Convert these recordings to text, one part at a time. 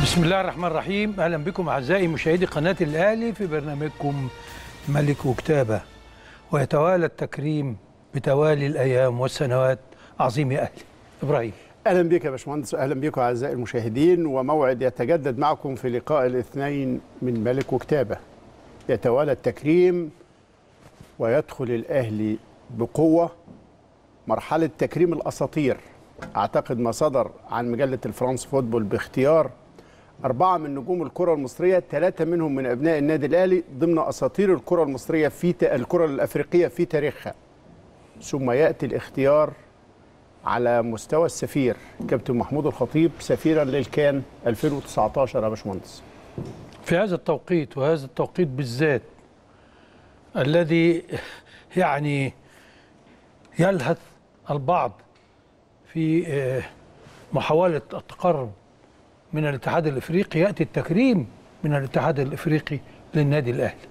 بسم الله الرحمن الرحيم اهلا بكم اعزائي مشاهدي قناه الاهلي في برنامجكم ملك وكتابه ويتوالى التكريم بتوالي الايام والسنوات عظيم اهلي ابراهيم اهلا بك يا باشمهندس اهلا بكم اعزائي المشاهدين وموعد يتجدد معكم في لقاء الاثنين من ملك وكتابه يتوالى التكريم ويدخل الاهلي بقوه مرحله تكريم الاساطير اعتقد ما صدر عن مجله الفرانس فوتبول باختيار أربعة من نجوم الكرة المصرية ثلاثة منهم من أبناء النادي الأهلي ضمن أساطير الكرة المصرية في ت... الكرة الأفريقية في تاريخها ثم يأتي الاختيار على مستوى السفير كابتن محمود الخطيب سفيرا للكان 2019 يا باشمهندس في هذا التوقيت وهذا التوقيت بالذات الذي يعني يلهث البعض في آه، محاولة التقرب من الاتحاد الافريقي ياتي التكريم من الاتحاد الافريقي للنادي الاهلي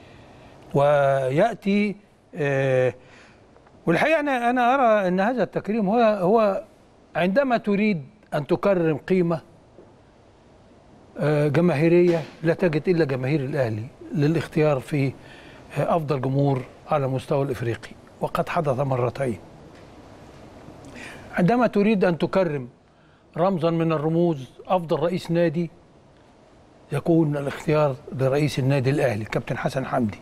وياتي آه، والحقيقه انا انا ارى ان هذا التكريم هو هو عندما تريد ان تكرم قيمه آه، جماهيريه لا تجد الا جماهير الاهلي للاختيار في آه، افضل جمهور على مستوى الافريقي وقد حدث مرتين عندما تريد ان تكرم رمزا من الرموز افضل رئيس نادي يكون الاختيار لرئيس النادي الاهلي كابتن حسن حمدي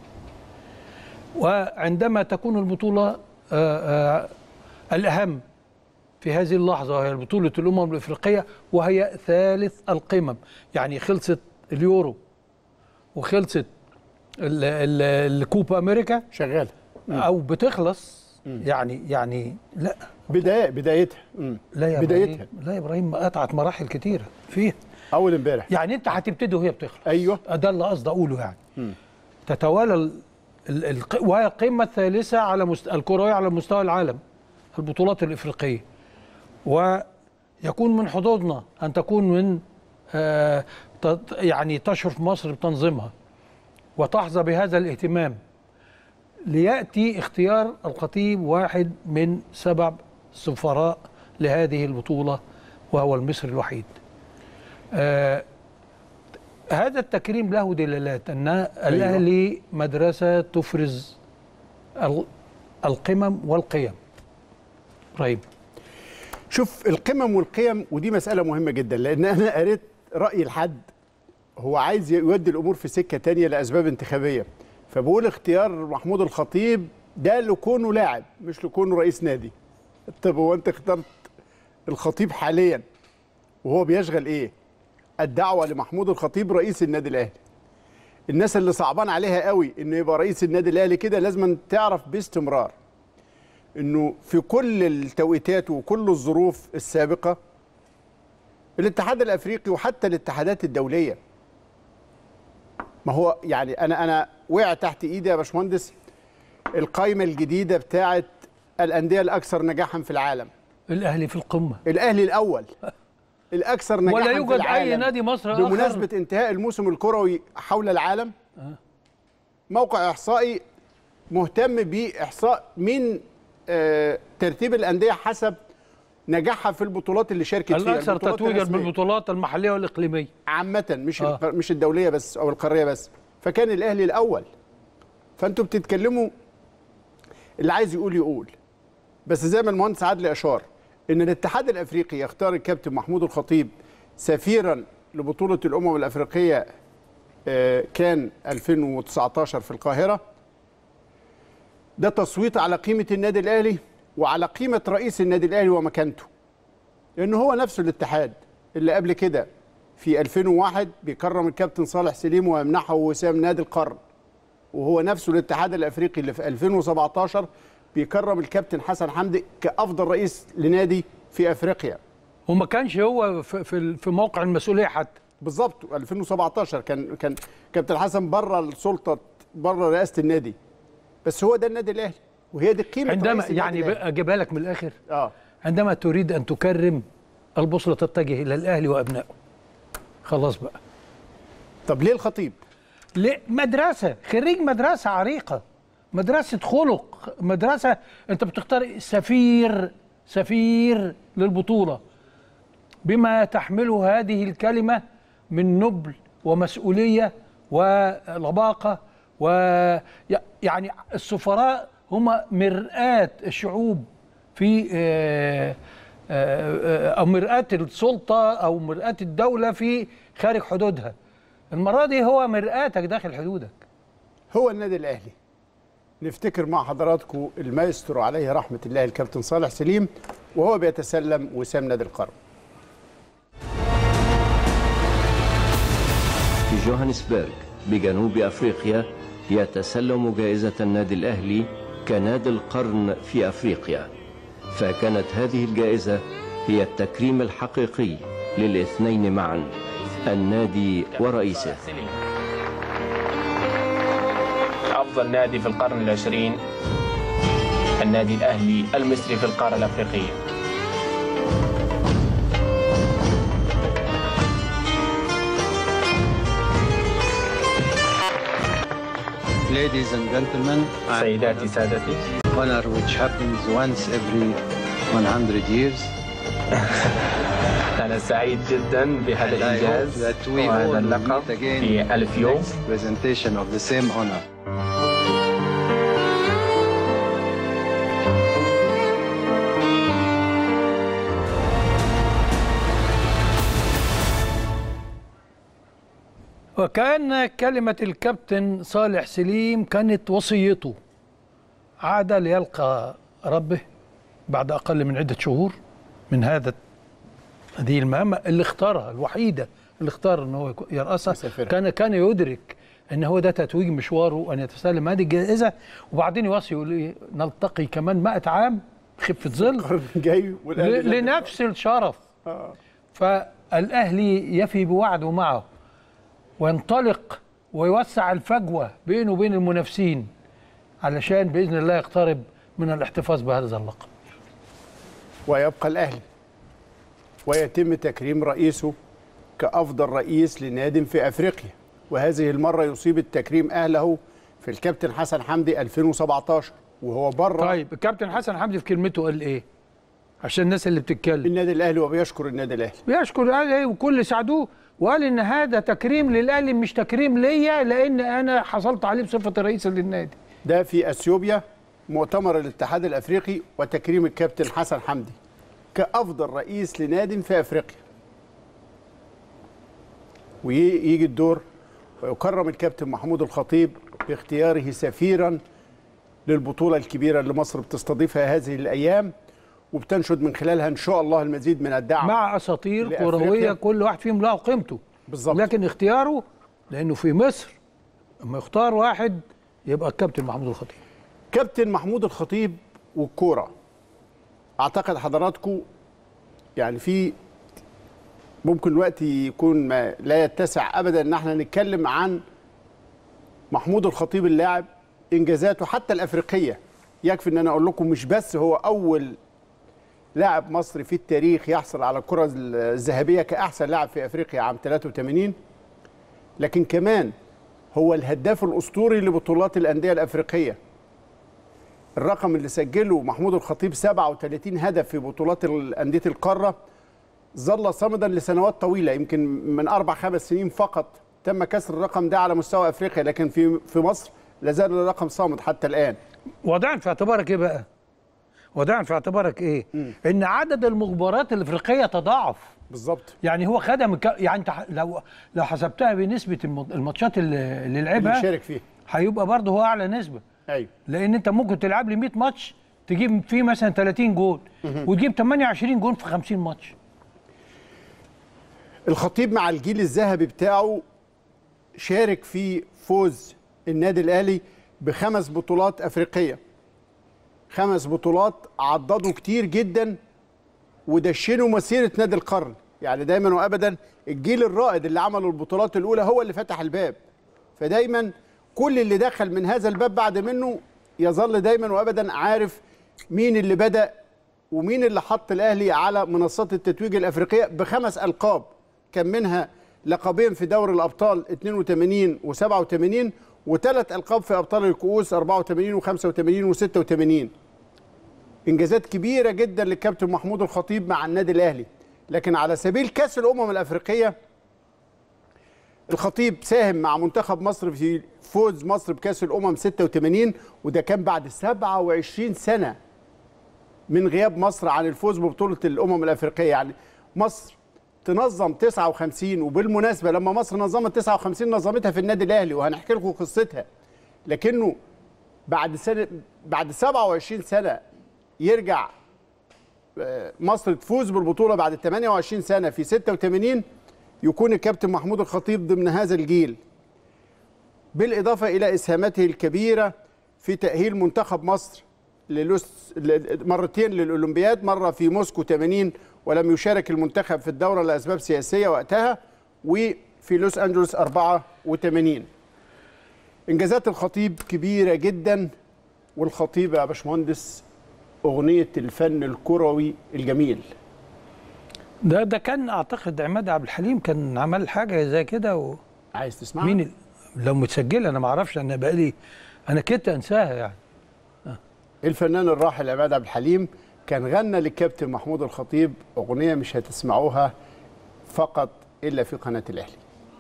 وعندما تكون البطوله آه، آه، الاهم في هذه اللحظه وهي بطوله الامم الافريقيه وهي ثالث القمم يعني خلصت اليورو وخلصت ال- ال- الكوبا امريكا شغال او بتخلص يعني يعني لا بداية بدايتها مم. لا يا بدايتها ابراهيم لا يا ابراهيم قطعت مراحل كتيره فيها أول امبارح يعني انت هتبتدي وهي بتخلص أيوه ده اللي قصدي اقوله يعني مم. تتوالى ال... ال... ال... وهي القمه الثالثه على مست... الكرويه على مستوى العالم في البطولات الافريقيه ويكون من حظوظنا ان تكون من آه ت... يعني تشرف مصر بتنظيمها وتحظى بهذا الاهتمام لياتي اختيار الخطيب واحد من سبع سفراء لهذه البطوله وهو المصري الوحيد آه هذا التكريم له دلالات ان الاهلي مدرسه تفرز ال- القمم والقيم ابراهيم شوف القمم والقيم ودي مسألة مهمة جدا لأن أنا قريت رأي الحد هو عايز يودي الأمور في سكة تانية لأسباب انتخابية فبقول اختيار محمود الخطيب ده لكونه لاعب مش لكونه رئيس نادي طب هو أنت اخترت الخطيب حاليا وهو بيشغل إيه؟ الدعوة لمحمود الخطيب رئيس النادي الأهلي الناس اللي صعبان عليها قوي انه يبقى رئيس النادي الاهلي كده لازم تعرف باستمرار انه في كل التوقيتات وكل الظروف السابقه الاتحاد الافريقي وحتى الاتحادات الدوليه ما هو يعني انا انا وقع تحت ايدي يا باشمهندس القائمه الجديده بتاعه الانديه الاكثر نجاحا في العالم الاهلي في القمه الاهلي الاول الاكثر نجاحا ولا في يوجد اي العالم. نادي مصري اخر بمناسبة انتهاء الموسم الكروي حول العالم موقع إحصائي مهتم بإحصاء من آه، ترتيب الأندية حسب نجاحها في البطولات اللي شاركت فيها الاكثر البطولات تتويجا الرسمية. بالبطولات المحليه والاقليميه عامة مش آه. آه. مش الدولية بس أو القارية بس فكان الأهلي الأول فأنتوا بتتكلموا اللي عايز يقول يقول بس زي ما المهندس عادل أشار إن الاتحاد الأفريقي يختار الكابتن محمود الخطيب سفيرا لبطولة الأمم الأفريقية آه، كان 2019 في القاهرة ده تصويت على قيمة النادي الأهلي وعلى قيمة رئيس النادي الأهلي ومكانته لأن هو نفسه الاتحاد اللي قبل كده في 2001 بيكرم الكابتن صالح سليم ويمنحه وسام نادي القرن وهو نفسه الاتحاد الافريقي اللي في 2017 بيكرم الكابتن حسن حمدي كافضل رئيس لنادي في افريقيا وما كانش هو في في في موقع المسؤوليه حتى بالظبط 2017 كان كان كابتن حسن بره السلطه بره رئاسه النادي بس هو ده النادي الاهلي وهي دي قيمه عندما رئيس النادي يعني الأهلي. بقى اجيبها لك من الاخر اه عندما تريد ان تكرم البوصله تتجه الى الاهلي وابنائه خلاص بقى طب ليه الخطيب ليه؟ مدرسة خريج مدرسة عريقة مدرسة خلق مدرسة أنت بتختار سفير سفير للبطولة بما تحمله هذه الكلمة من نبل ومسؤوليه ولباقه و يعني السفراء هم مرآة الشعوب في آه، آه، او مرآة السلطه او مرآة الدوله في خارج حدودها المره دي هو مرآتك داخل حدودك هو النادي الاهلي نفتكر مع حضراتكم المايسترو عليه رحمه الله الكابتن صالح سليم وهو بيتسلم وسام نادي القرن في جوهانسبرغ بجنوب افريقيا يتسلم جائزة النادي الاهلي كنادي القرن في افريقيا فكانت هذه الجائزة هي التكريم الحقيقي للاثنين معا النادي ورئيسه أفضل نادي في القرن العشرين النادي الأهلي المصري في القارة الأفريقية Ladies and gentlemen, I'm سيداتي سادتي honor which happens once every 100 years. أنا سعيد جدا بهذا And I hope الإنجاز that we all وهذا will اللقب meet again في ألف يوم next presentation of the same honor. وكأن كلمة الكابتن صالح سليم كانت وصيته عاد ليلقى ربه بعد أقل من عدة شهور من هذا هذه المهمة اللي اختارها الوحيدة اللي اختار أنه هو يرأسها يسافرها. كان كان يدرك أن هو ده تتويج مشواره أن يتسلم هذه الجائزة وبعدين يوصي يقول إيه نلتقي كمان 100 عام خفة ظل القرن جاي والأهلي ل- لنفس الشرف آه. فالأهلي يفي بوعده معه وينطلق ويوسع الفجوة بينه وبين المنافسين علشان بإذن الله يقترب من الاحتفاظ بهذا اللقب ويبقى الاهلي ويتم تكريم رئيسه كافضل رئيس لناد في افريقيا وهذه المره يصيب التكريم اهله في الكابتن حسن حمدي 2017 وهو بره طيب الكابتن حسن حمدي في كلمته قال إيه عشان الناس اللي بتتكلم النادي الاهلي وبيشكر النادي الاهلي بيشكر قال إيه وكل اللي ساعدوه وقال إن هذا تكريم للأهلي مش تكريم ليا لأن أنا حصلت عليه بصفة رئيس للنادي ده في اثيوبيا مؤتمر الاتحاد الافريقي وتكريم الكابتن حسن حمدي كافضل رئيس لناد في افريقيا ويجي الدور ويكرم الكابتن محمود الخطيب باختياره سفيرا للبطوله الكبيره اللي مصر بتستضيفها هذه الايام وبتنشد من خلالها ان شاء الله المزيد من الدعم مع اساطير لأفريقيا. كرويه كل واحد فيهم له قيمته بالظبط. لكن اختياره لانه في مصر اما يختار واحد يبقى الكابتن محمود الخطيب كابتن محمود الخطيب والكوره اعتقد حضراتكم يعني في ممكن الوقت يكون ما لا يتسع ابدا ان احنا نتكلم عن محمود الخطيب اللاعب انجازاته حتى الافريقيه يكفي ان انا اقول لكم مش بس هو اول لاعب مصري في التاريخ يحصل على الكره الذهبيه كاحسن لاعب في افريقيا عام 83 لكن كمان هو الهداف الاسطوري لبطولات الانديه الافريقيه الرقم اللي سجله محمود الخطيب 37 هدف في بطولات انديه القاره ظل صامدا لسنوات طويله يمكن من اربع خمس سنين فقط تم كسر الرقم ده على مستوى افريقيا لكن في في مصر لا زال الرقم صامد حتى الان وضعا في اعتبارك ايه بقى وضعا في اعتبارك ايه ان عدد المخبرات الافريقيه تضاعف بالظبط يعني هو خدم الك... يعني انت ح- لو لو حسبتها بنسبه الم- الماتشات اللي اللي اللي لعبها شارك فيه هيبقى برضه هو اعلى نسبه ايوه لان انت ممكن تلعب لي 100 ماتش تجيب فيه مثلا 30 جول وتجيب 28 جول في 50 ماتش الخطيب مع الجيل الذهبي بتاعه شارك في فوز النادي الاهلي بخمس بطولات افريقيه خمس بطولات عضدوا كتير جدا ودشنوا مسيره نادي القرن يعني دايما وابدا الجيل الرائد اللي عملوا البطولات الاولى هو اللي فتح الباب فدايما كل اللي دخل من هذا الباب بعد منه يظل دايما وابدا عارف مين اللي بدا ومين اللي حط الاهلي على منصات التتويج الافريقيه بخمس القاب كان منها لقبين في دوري الابطال 82 و87 وثلاث القاب في ابطال الكؤوس 84 و85 و86 انجازات كبيره جدا للكابتن محمود الخطيب مع النادي الاهلي لكن على سبيل كاس الامم الافريقيه الخطيب ساهم مع منتخب مصر في فوز مصر بكاس الامم 86 وده كان بعد 27 سنه من غياب مصر عن الفوز ببطوله الامم الافريقيه يعني مصر تنظم 59 وبالمناسبه لما مصر نظمت 59 نظمتها في النادي الاهلي وهنحكي لكم قصتها لكنه بعد سنه بعد 27 سنه يرجع آه، مصر تفوز بالبطوله بعد 28 سنه في 86 يكون الكابتن محمود الخطيب ضمن هذا الجيل بالاضافه الى اسهاماته الكبيره في تاهيل منتخب مصر للوس ل- مرتين للاولمبياد مره في موسكو 80 ولم يشارك المنتخب في الدوره لاسباب سياسيه وقتها وفي لوس انجلوس 84 انجازات الخطيب كبيره جدا والخطيب يا باشمهندس اغنيه الفن الكروي الجميل ده ده كان اعتقد عماد عبد الحليم كان عمل حاجه زي كده و... عايز تسمعها مين ال... لو متسجله انا ما اعرفش انا بقالي انا كنت انساها يعني الفنان الراحل عماد عبد الحليم كان غنى للكابتن محمود الخطيب اغنيه مش هتسمعوها فقط الا في قناه الاهلي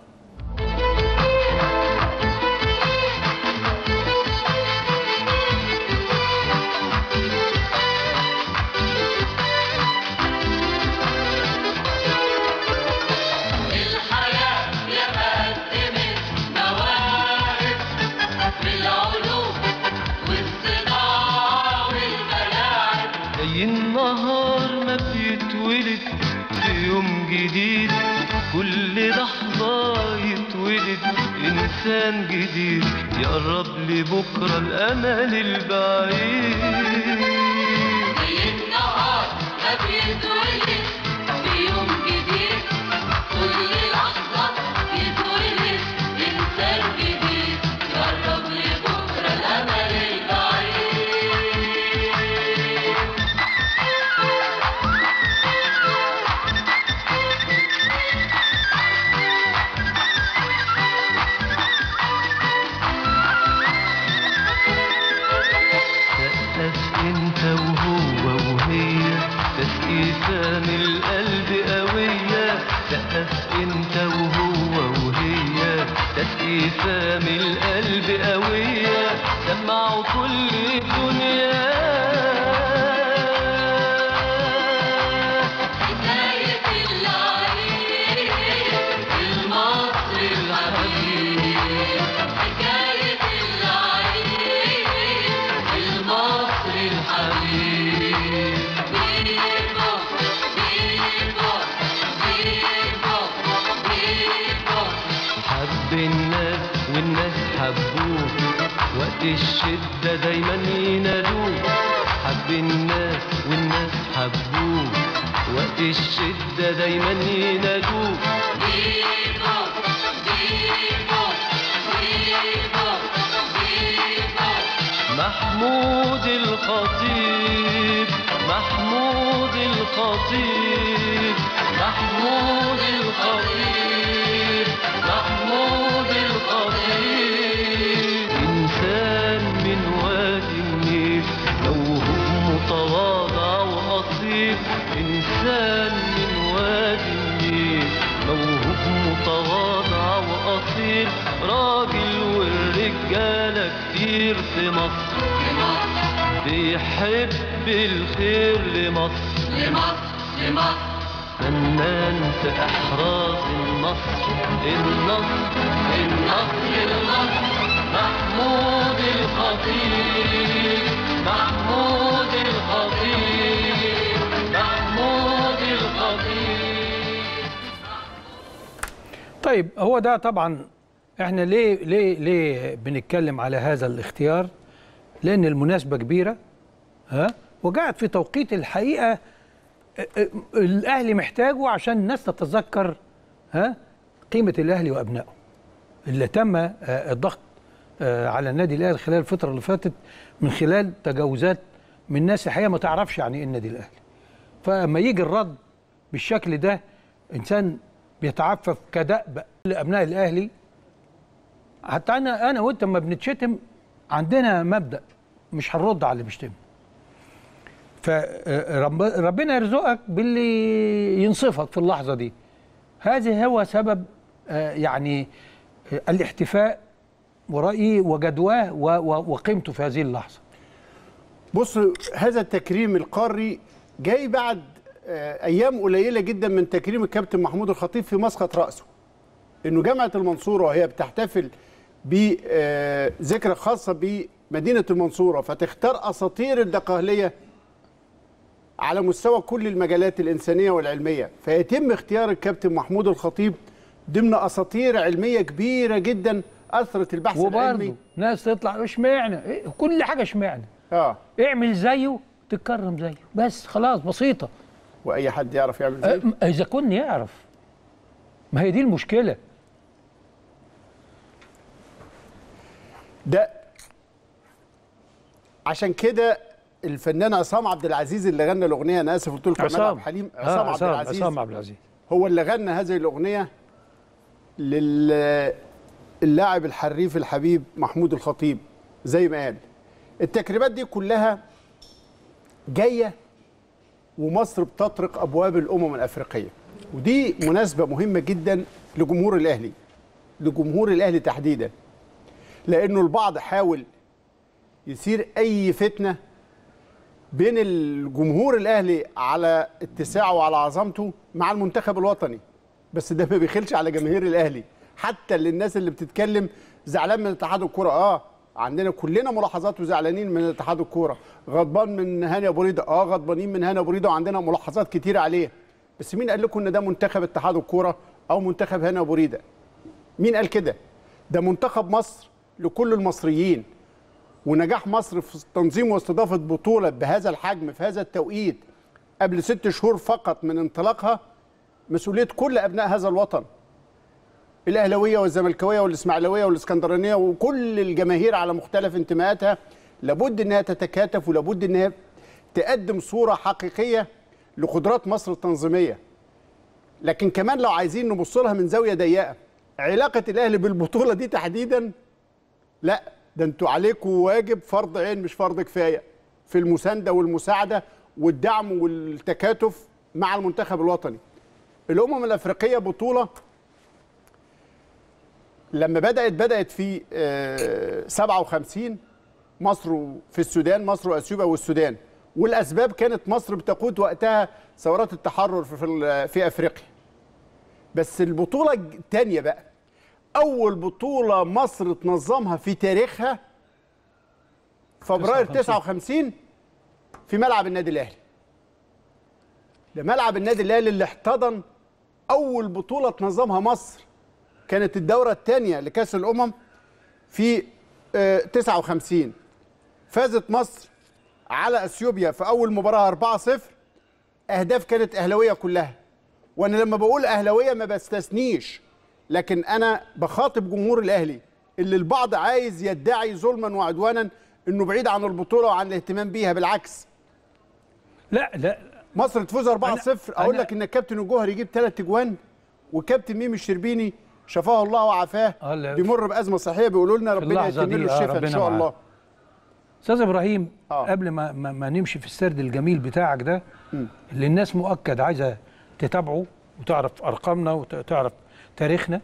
الحياة يقدمت مواهب في العلوم والصناعة والملاعب زي النهار ما بيتولد في يوم جديد كل لحظة يتولد إنسان جديد يقرب لبكرة الأمل البعيد زي النهار ما بيتولد في يوم جديد كل لحظة يتولد إنسان جديد يقرب لبكرة الأمل البعيد سقف انت وهو وهي تسقيفة من القلب قوية سقف انت وهو وهي تسقيفة من القلب قوية سمعوا كل الدنيا حكاية العيد المصري الحبيب حكاية العيد المصري الحبيب بيبو بيبو بيبو بيبو حب الناس والناس حبوه وقت الشدة دايما ينادوه حب الناس والناس حبوه وقت الشدة دايما ينادوه بيبو بيبو بيبو بيبو محمود الخطيب محمود الخطيب محمود الخطيب محمود الخطيب إنسان من وادي النيل موهوب متواضع وأصيل إنسان من وادي النيل موهوب متواضع وأصيل راجل والرجالة كتير في مصر بيحب الخير لمصر لمصر لمصر فنان في إحراز النصر النصر النصر النصر محمود الخطيب محمود الخطيب محمود الخطيب طيب هو ده طبعا احنا ليه ليه ليه بنتكلم على هذا الاختيار لان المناسبه كبيره ها وجاءت في توقيت الحقيقه اه، اه، الاهلي محتاجه عشان الناس تتذكر ها قيمه الاهلي وابنائه اللي تم اه، الضغط اه، على النادي الاهلي خلال الفتره اللي فاتت من خلال تجاوزات من ناس الحقيقه ما تعرفش يعني ايه النادي الاهلي فلما يجي الرد بالشكل ده انسان بيتعفف كدأب لابناء الاهلي حتى انا انا وانت لما بنتشتم عندنا مبدا مش هنرد على اللي بيشتم فربنا يرزقك باللي ينصفك في اللحظه دي هذا هو سبب آه، يعني آه، الاحتفاء ورأيي وجدواه و- و- وقيمته في هذه اللحظة بص هذا التكريم القاري جاي بعد آه، ايام قليله جدا من تكريم الكابتن محمود الخطيب في مسقط راسه انه جامعه المنصوره وهي بتحتفل بذكرى خاصه بمدينه المنصوره فتختار اساطير الدقهليه على مستوى كل المجالات الانسانيه والعلميه فيتم اختيار الكابتن محمود الخطيب ضمن اساطير علميه كبيره جدا اثرت البحث وبرضه العلمي ناس تطلع اشمعنى إيه، كل حاجة اشمعنى اه اعمل زيه تتكرم زيه بس خلاص بسيطة واي حد يعرف يعمل زي أه، إذا كن يعرف ما هي دي المشكلة ده عشان كده الفنان عصام عبد العزيز اللي غنى الاغنيه انا اسف قلت لكم عماد عبد الحليم آه، عصام عبد العزيز عصام عبد العزيز هو اللي غنى هذه الاغنيه للاعب الحريف الحبيب محمود الخطيب زي ما قال التكريمات دي كلها جايه ومصر بتطرق ابواب الامم الافريقيه ودي مناسبه مهمه جدا لجمهور الاهلي لجمهور الاهلي تحديدا لانه البعض حاول يثير اي فتنه بين الجمهور الاهلي على اتساعه وعلى عظمته مع المنتخب الوطني بس ده ما بيخلش على جماهير الاهلي حتى للناس اللي بتتكلم زعلان من اتحاد الكوره اه عندنا كلنا ملاحظات وزعلانين من اتحاد الكوره غضبان من هاني ابو ريده اه غضبانين من هاني ابو ريده وعندنا ملاحظات كتير عليه بس مين قال لكم ان ده منتخب اتحاد الكوره او منتخب هاني ابو ريده مين قال كده ده منتخب مصر لكل المصريين ونجاح مصر في تنظيم واستضافه بطوله بهذا الحجم في هذا التوقيت قبل ست شهور فقط من انطلاقها مسؤوليه كل ابناء هذا الوطن الاهلاويه والزملكاويه والاسماعيلاويه والاسكندرانيه وكل الجماهير على مختلف انتماءاتها لابد انها تتكاتف ولابد انها تقدم صوره حقيقيه لقدرات مصر التنظيميه لكن كمان لو عايزين نبص لها من زاويه ضيقه علاقه الاهلي بالبطوله دي تحديدا لا ده انتوا عليكم واجب فرض عين مش فرض كفايه في المسانده والمساعده والدعم والتكاتف مع المنتخب الوطني. الامم الافريقيه بطوله لما بدات بدات في آه، 57 مصر في السودان مصر واثيوبيا والسودان والاسباب كانت مصر بتقود وقتها ثورات التحرر في في, في افريقيا. بس البطوله الثانيه بقى اول بطوله مصر تنظمها في تاريخها فبراير 59 في ملعب النادي الاهلي ده ملعب النادي الاهلي اللي احتضن اول بطوله تنظمها مصر كانت الدوره الثانيه لكاس الامم في آه، 59 فازت مصر على اثيوبيا في اول مباراه 4-0 اهداف كانت اهلاويه كلها وانا لما بقول اهلاويه ما بستثنيش لكن انا بخاطب جمهور الاهلي اللي البعض عايز يدعي ظلما وعدوانا انه بعيد عن البطوله وعن الاهتمام بيها بالعكس لا لا مصر تفوز 4-0 اقول أنا- لك ان الكابتن الجوهري يجيب ثلاث اجوان والكابتن ميمي الشربيني شفاه الله وعافاه آه، لا. بيمر بازمه صحيه بيقولوا لنا ربنا اللحظة يتم دي، له آه، الشفاء ان ربنا شاء معاه. الله استاذ ابراهيم آه. قبل ما, ما, ما نمشي في السرد الجميل بتاعك ده اللي الناس مؤكد عايزه تتابعه وتعرف ارقامنا وتعرف تاريخنا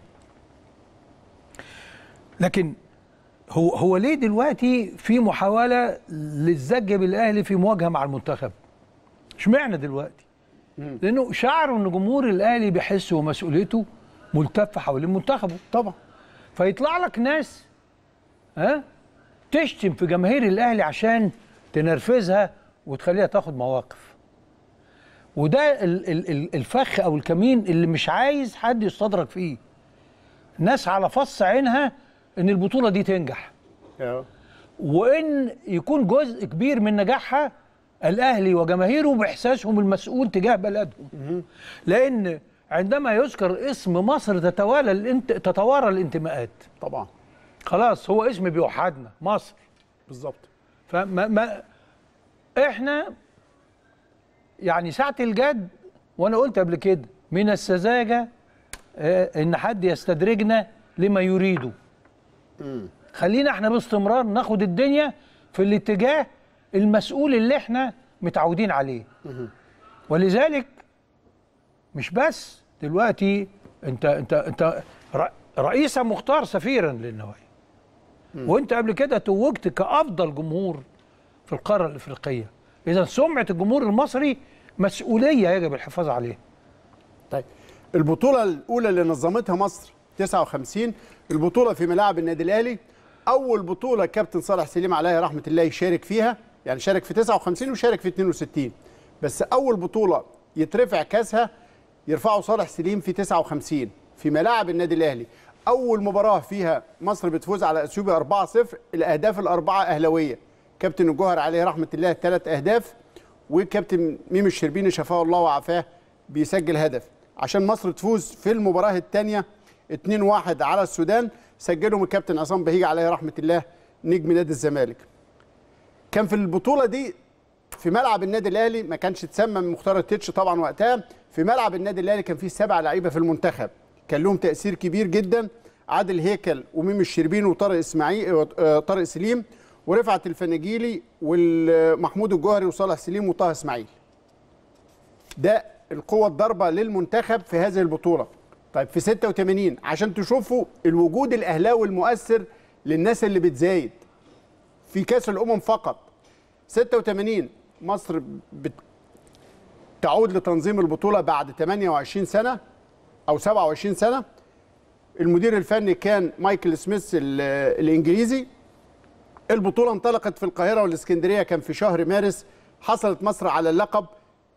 لكن هو هو ليه دلوقتي في محاوله للزج بالاهلي في مواجهه مع المنتخب اشمعنى دلوقتي لانه شعروا ان جمهور الاهلي بيحس ومسؤوليته ملتفه حوالين منتخبه طبعا فيطلع لك ناس ها تشتم في جماهير الاهلي عشان تنرفزها وتخليها تاخد مواقف وده ال- ال- ال- الفخ او الكمين اللي مش عايز حد يستدرك فيه ناس على فص عينها ان البطوله دي تنجح آه. وان يكون جزء كبير من نجاحها الاهلي وجماهيره باحساسهم المسؤول تجاه بلدهم لان عندما يذكر اسم مصر تتوالى الانت... تتوارى الانتماءات طبعا خلاص هو اسم بيوحدنا مصر بالظبط فما ما احنا يعني ساعة الجد وانا قلت قبل كده من السذاجة آه، ان حد يستدرجنا لما يريده خلينا احنا باستمرار ناخد الدنيا في الاتجاه المسؤول اللي احنا متعودين عليه ولذلك مش بس دلوقتي انت انت انت ر- رئيسا مختار سفيرا للنوايا وانت قبل كده توجت كافضل جمهور في القاره الافريقيه اذا سمعه الجمهور المصري مسؤوليه يجب الحفاظ عليها طيب البطولة الأولى اللي نظمتها مصر 59 البطولة في ملاعب النادي الأهلي أول بطولة كابتن صالح سليم عليه رحمة الله يشارك فيها يعني شارك في 59 وشارك في 62 بس أول بطولة يترفع كاسها يرفعه صالح سليم في 59 في ملاعب النادي الأهلي أول مباراة فيها مصر بتفوز على أثيوبيا 4-0 الأهداف الأربعة أهلوية كابتن الجوهر عليه رحمة الله ثلاث أهداف وكابتن ميم الشربيني شفاه الله وعافاه بيسجل هدف عشان مصر تفوز في المباراة الثانية 2-1 على السودان سجلهم الكابتن عصام بهيج عليه رحمة الله نجم نادي الزمالك كان في البطولة دي في ملعب النادي الاهلي ما كانش تسمى مختار التتش طبعا وقتها في ملعب النادي الاهلي كان فيه سبع لعيبه في المنتخب كان لهم تاثير كبير جدا عادل هيكل وميم الشربين وطارق اسماعيل آه، طارق سليم ورفعت الفناجيلي ومحمود الجوهري وصالح سليم وطه اسماعيل ده القوة الضاربة للمنتخب في هذه البطولة طيب في 86 عشان تشوفوا الوجود الأهلاوي المؤثر للناس اللي بتزايد في كأس الأمم فقط 86 مصر بتعود لتنظيم البطولة بعد 28 سنة أو 27 سنة المدير الفني كان مايكل سميث ال- الإنجليزي البطولة انطلقت في القاهرة والإسكندرية كان في شهر مارس حصلت مصر على اللقب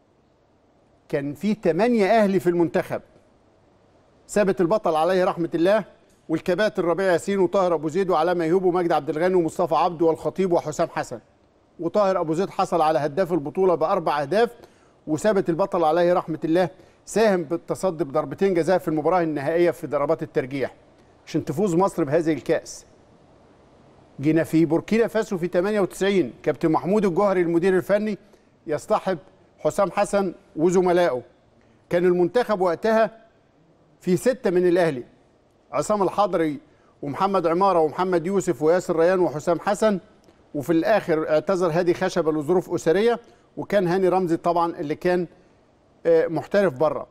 كان في ثمانية أهلي في المنتخب ثابت البطل عليه رحمة الله والكباتن ربيع ياسين وطاهر أبو زيد وعلامة أيوب ومجدي عبد الغني ومصطفى عبده والخطيب وحسام حسن وطاهر أبو زيد حصل على هداف البطولة بأربع أهداف وثابت البطل عليه رحمة الله ساهم بالتصدي بضربتين جزاء في المباراة النهائية في ضربات الترجيح عشان تفوز مصر بهذه الكأس جينا في بوركينا فاسو في 98 كابتن محمود الجوهري المدير الفني يصطحب حسام حسن وزملائه كان المنتخب وقتها في ستة من الأهلي عصام الحضري ومحمد عمارة ومحمد يوسف وياسر ريان وحسام حسن وفي الآخر اعتذر هادي خشبة لظروف أسرية وكان هاني رمزي طبعا اللي كان آه، محترف بره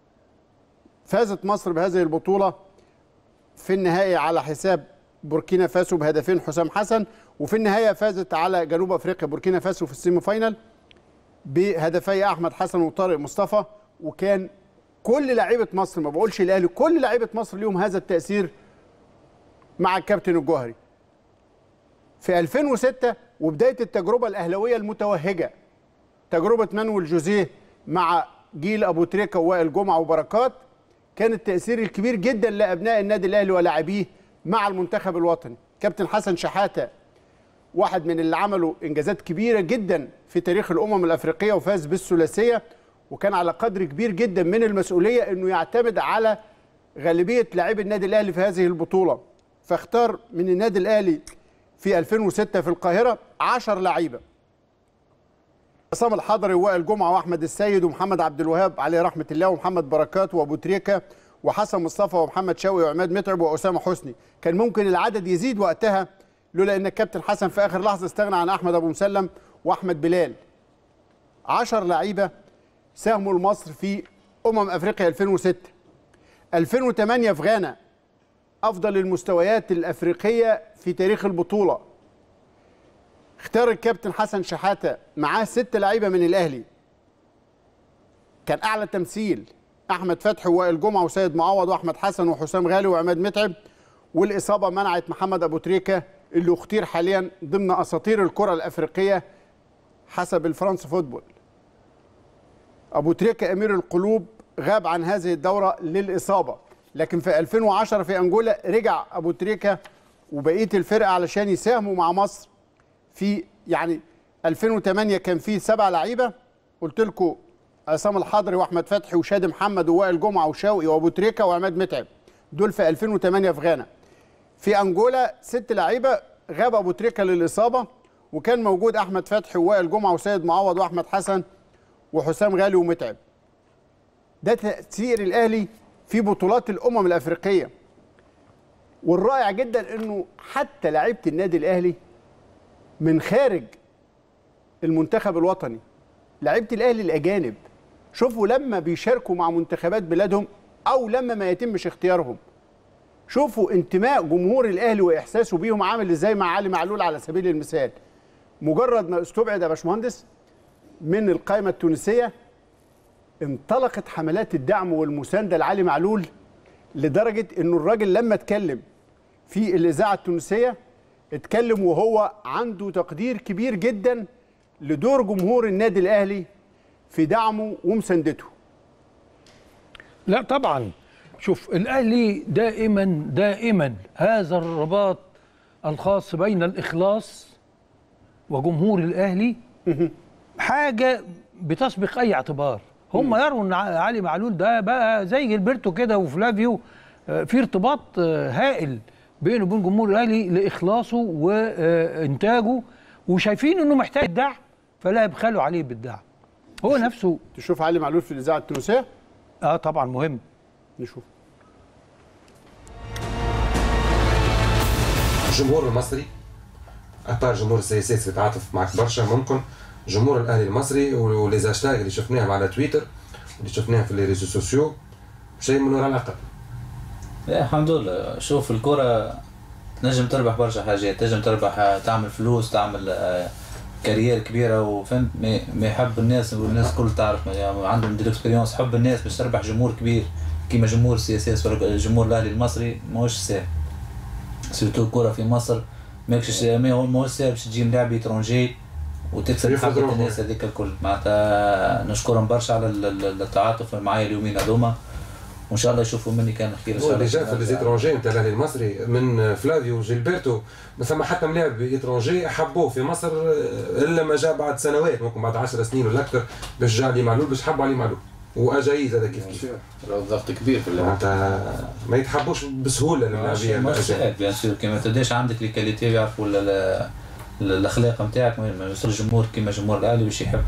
فازت مصر بهذه البطولة في النهاية على حساب بوركينا فاسو بهدفين حسام حسن وفي النهاية فازت على جنوب أفريقيا بوركينا فاسو في السيمي فاينال بهدفي احمد حسن وطارق مصطفى وكان كل لعيبه مصر ما بقولش الاهلي كل لعيبه مصر ليهم هذا التاثير مع الكابتن الجوهري في 2006 وبدايه التجربه الاهلاويه المتوهجه تجربه مانويل جوزيه مع جيل ابو تريكه ووائل جمعه وبركات كان التاثير الكبير جدا لابناء النادي الاهلي ولاعبيه مع المنتخب الوطني كابتن حسن شحاته واحد من اللي عملوا انجازات كبيره جدا في تاريخ الامم الافريقيه وفاز بالثلاثيه وكان على قدر كبير جدا من المسؤوليه انه يعتمد على غالبيه لاعبي النادي الاهلي في هذه البطوله فاختار من النادي الاهلي في 2006 في القاهره 10 لعيبه عصام الحضري ووائل جمعه واحمد السيد ومحمد عبد الوهاب عليه رحمه الله ومحمد بركات وابو تريكه وحسن مصطفى ومحمد شوقي وعماد متعب واسامه حسني كان ممكن العدد يزيد وقتها لولا ان الكابتن حسن في اخر لحظه استغنى عن احمد ابو مسلم واحمد بلال 10 لعيبه ساهموا لمصر في امم افريقيا 2006 2008 في غانا افضل المستويات الافريقيه في تاريخ البطوله اختار الكابتن حسن شحاته معاه ست لعيبه من الاهلي كان اعلى تمثيل احمد فتحي ووائل جمعه وسيد معوض واحمد حسن وحسام غالي وعماد متعب والاصابه منعت محمد ابو تريكه اللي اختير حاليا ضمن اساطير الكره الافريقيه حسب الفرنس فوتبول ابو تريكه امير القلوب غاب عن هذه الدوره للاصابه لكن في 2010 في انجولا رجع ابو تريكه وبقيه الفرقه علشان يساهموا مع مصر في يعني 2008 كان فيه سبع لعيبه قلت لكم عصام الحضري واحمد فتحي وشادي محمد ووائل جمعه وشوقي وابو تريكه وعماد متعب دول في 2008 في غانا في انجولا ست لعيبه غاب ابو تريكه للاصابه وكان موجود احمد فتحي ووائل جمعه وسيد معوض واحمد حسن وحسام غالي ومتعب ده تاثير الاهلي في بطولات الامم الافريقيه والرائع جدا انه حتى لعيبه النادي الاهلي من خارج المنتخب الوطني لعيبه الاهلي الاجانب شوفوا لما بيشاركوا مع منتخبات بلادهم او لما ما يتمش اختيارهم شوفوا انتماء جمهور الاهلي واحساسه بيهم عامل ازاي مع علي معلول على سبيل المثال مجرد ما استبعد يا باشمهندس من القائمه التونسيه انطلقت حملات الدعم والمسانده لعلي معلول لدرجه انه الراجل لما اتكلم في الاذاعه التونسيه اتكلم وهو عنده تقدير كبير جدا لدور جمهور النادي الاهلي في دعمه ومساندته لا طبعا شوف الاهلي دائما دائما هذا الرباط الخاص بين الاخلاص وجمهور الاهلي حاجه بتسبق اي اعتبار هم يروا ان ع- علي معلول ده بقى زي جilberto كده وفلافيو آه، في ارتباط آه، هائل بينه وبين جمهور الاهلي لاخلاصه وانتاجه وشايفين انه محتاج دعم فلا يبخلوا عليه بالدعم هو نفسه تشوف علي معلول في الاذاعه التونسيه اه طبعا مهم نشوف الجمهور المصري ابار جمهور السي اس اس يتعاطف معك برشا ممكن جمهور الاهلي المصري وليزاشتاج اللي شفناهم على تويتر اللي شفناهم في لي ريزو سوسيو شيء من وراء العقل لا الحمد لله شوف الكرة تنجم تربح برشا حاجات تنجم تربح تعمل فلوس تعمل آه، كارير كبيرة وفهمت ما ما يحب الناس والناس الكل تعرف يعني عندهم دي الاكسبيريونس حب الناس باش تربح جمهور كبير كيما جمهور السي اس اس ولا الجمهور الاهلي المصري ماهوش ساهل سيرتو الكرة في مصر ماكش ما هو ماهوش ساهل باش تجي لاعب اترونجي وتكسب يفرض محبة روحه. الناس هذيك الكل معناتها نشكرهم برشا على ال- ال- التعاطف معايا اليومين هذوما وان شاء الله يشوفوا مني كان خير ان هو شاء اللي الله جاء في ليزيترونجي نتاع الاهلي المصري من فلافيو وجيلبرتو ما ثم حتى ملاعب اترونجي حبوه في مصر الا ما جاء بعد سنوات ممكن بعد 10 سنين ولا اكثر باش جاء علي معلول باش حبوا علي معلول واجايز هذا كيف كيف الضغط كبير في اللعب معناتها ما يتحبوش بسهوله مش اللاعبين مش سهل بيان سور كيما تديش عندك لي كاليتي يعرفوا ال- ال- ال- الاخلاق نتاعك ما يوصل الجمهور كيما جمهور الاهلي باش يحبك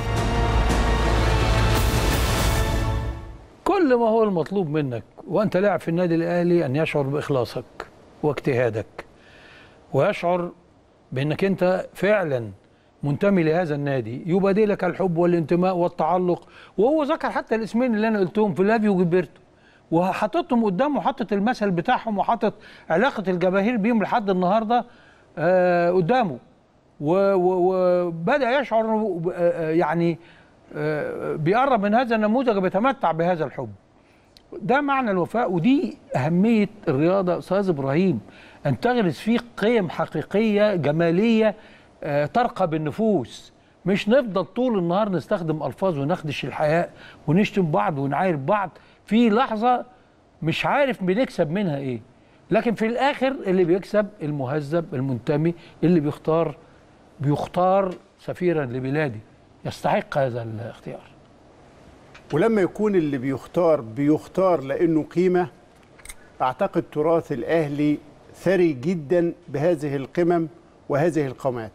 كل ما هو المطلوب منك وانت لاعب في النادي الاهلي ان يشعر باخلاصك واجتهادك ويشعر بانك انت فعلا منتمي لهذا النادي يبادي لك الحب والانتماء والتعلق وهو ذكر حتى الاسمين اللي انا قلتهم فلافيو وجيبرتو وحطيتهم قدامه وحطت المثل بتاعهم وحطت علاقه الجماهير بيهم لحد النهارده آه قدامه و- و- وبدا يشعر إنه ب- آه، يعني آه، بيقرب من هذا النموذج بيتمتع بهذا الحب ده معنى الوفاء ودي أهمية الرياضة يا أستاذ إبراهيم أن تغرس فيه قيم حقيقية جمالية آه، ترقى بالنفوس مش نفضل طول النهار نستخدم ألفاظ ونخدش الحياء ونشتم بعض ونعاير بعض في لحظة مش عارف بنكسب منها إيه لكن في الآخر اللي بيكسب المهذب المنتمي اللي بيختار بيختار سفيرا لبلادي يستحق هذا الاختيار ولما يكون اللي بيختار بيختار لانه قيمه اعتقد تراث الاهلي ثري جدا بهذه القمم وهذه القامات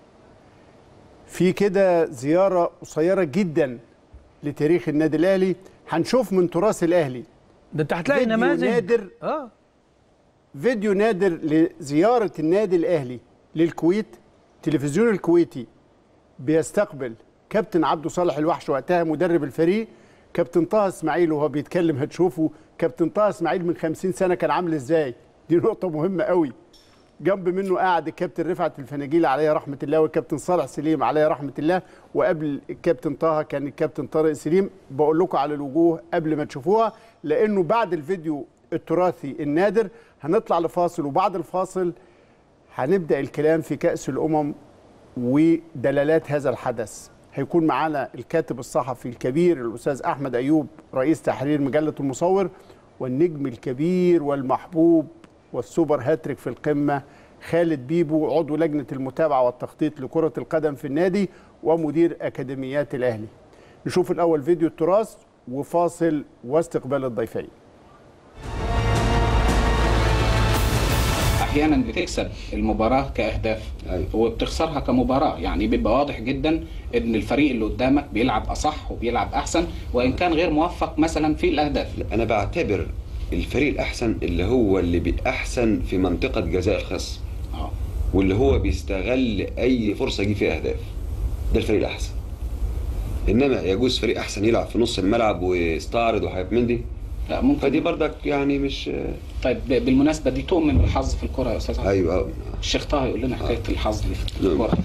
في كده زياره قصيره جدا لتاريخ النادي الاهلي هنشوف من تراث الاهلي ده انت هتلاقي فيديو نماذج نادر اه فيديو نادر لزياره النادي الاهلي للكويت التلفزيون الكويتي بيستقبل كابتن عبده صالح الوحش وقتها مدرب الفريق كابتن طه اسماعيل وهو بيتكلم هتشوفوا كابتن طه اسماعيل من 50 سنه كان عامل ازاي دي نقطه مهمه قوي جنب منه قاعد الكابتن رفعت الفناجيل عليه رحمه الله والكابتن صالح سليم عليه رحمه الله وقبل الكابتن طه كان الكابتن طارق سليم بقول لكم على الوجوه قبل ما تشوفوها لانه بعد الفيديو التراثي النادر هنطلع لفاصل وبعد الفاصل هنبدا الكلام في كاس الامم ودلالات هذا الحدث هيكون معانا الكاتب الصحفي الكبير الاستاذ احمد ايوب رئيس تحرير مجله المصور والنجم الكبير والمحبوب والسوبر هاتريك في القمه خالد بيبو عضو لجنه المتابعه والتخطيط لكره القدم في النادي ومدير اكاديميات الاهلي نشوف الاول فيديو التراث وفاصل واستقبال الضيفين احيانا بتكسب المباراه كاهداف وبتخسرها كمباراه يعني بيبقى واضح جدا ان الفريق اللي قدامك بيلعب اصح وبيلعب احسن وان كان غير موفق مثلا في الاهداف انا بعتبر الفريق الاحسن اللي هو اللي بيحسن في منطقه جزاء الخصم اه واللي هو بيستغل اي فرصه يجيب فيها اهداف ده الفريق الاحسن انما يجوز فريق احسن يلعب في نص الملعب ويستعرض وحاجات من دي لا ممكن فدي برضك يعني مش طيب ب- بالمناسبه دي تؤمن بالحظ في الكره يا استاذ عبد ايوه أوي. الشيخ طه يقول لنا حكايه الحظ دي في الكره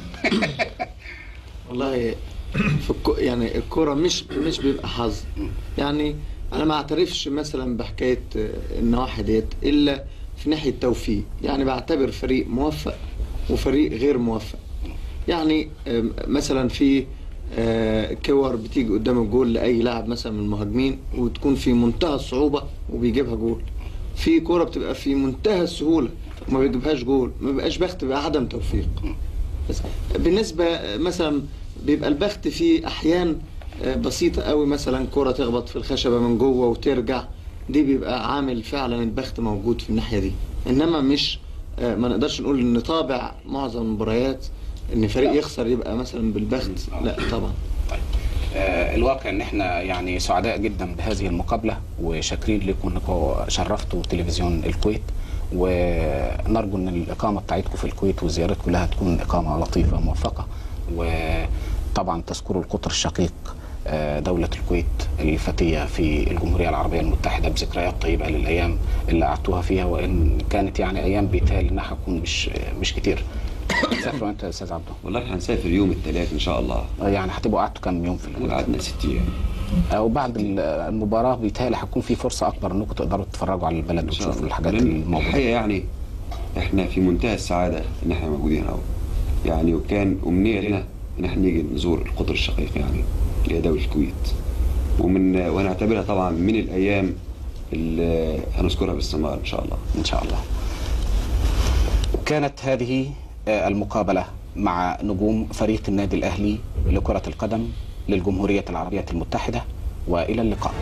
والله في الكو يعني الكرة مش مش بيبقى حظ يعني انا ما اعترفش مثلا بحكايه آه، النواحي ديت الا في ناحيه توفيق يعني بعتبر فريق موفق وفريق غير موفق يعني آم، مثلا في آه، كور بتيجي قدام الجول لاي لاعب مثلا من المهاجمين وتكون في منتهى الصعوبه وبيجيبها جول في كوره بتبقى في منتهى السهوله وما بيجيبهاش جول ما بيبقاش بخت بيبقى عدم توفيق بس بالنسبه مثلا بيبقى البخت فيه احيان آه، بسيطه قوي مثلا كره تخبط في الخشبه من جوه وترجع دي بيبقى عامل فعلا البخت موجود في الناحيه دي انما مش آه، ما نقدرش نقول ان طابع معظم المباريات ان فريق يخسر يبقى مثلا بالبخت لا طبعا آه، الواقع ان احنا يعني سعداء جدا بهذه المقابله وشاكرين لكم انكم شرفتوا تلفزيون الكويت ونرجو ان الاقامه بتاعتكم في الكويت والزيارات كلها تكون اقامه لطيفه موفقه وطبعا تذكروا القطر الشقيق آه، دولة الكويت الفتية في الجمهورية العربية المتحدة بذكريات طيبة للأيام اللي قعدتوها فيها وإن كانت يعني أيام بيتهيألي إنها هتكون مش مش كتير. تسافروا أنت يا أستاذ عبده؟ والله احنا هنسافر يوم الثلاث ان شاء الله يعني هتبقوا قعدتوا كام يوم في الكويت؟ قعدنا ست ايام وبعد المباراة بيتهيألي هيكون في فرصة أكبر إنكم تقدروا تتفرجوا على البلد وتشوفوا الحاجات لأن الموجودة. الحقيقه يعني احنا في منتهى السعاده ان احنا موجودين اهو يعني وكان امنيه لنا ان احنا نيجي نزور القطر الشقيق يعني اللي هي دوله الكويت ومن ونعتبرها طبعا من الايام اللي هنذكرها باستمرار ان شاء الله ان شاء الله كانت هذه آه، المقابلة مع نجوم فريق النادي الأهلي لكرة القدم للجمهورية العربية المتحدة وإلى اللقاء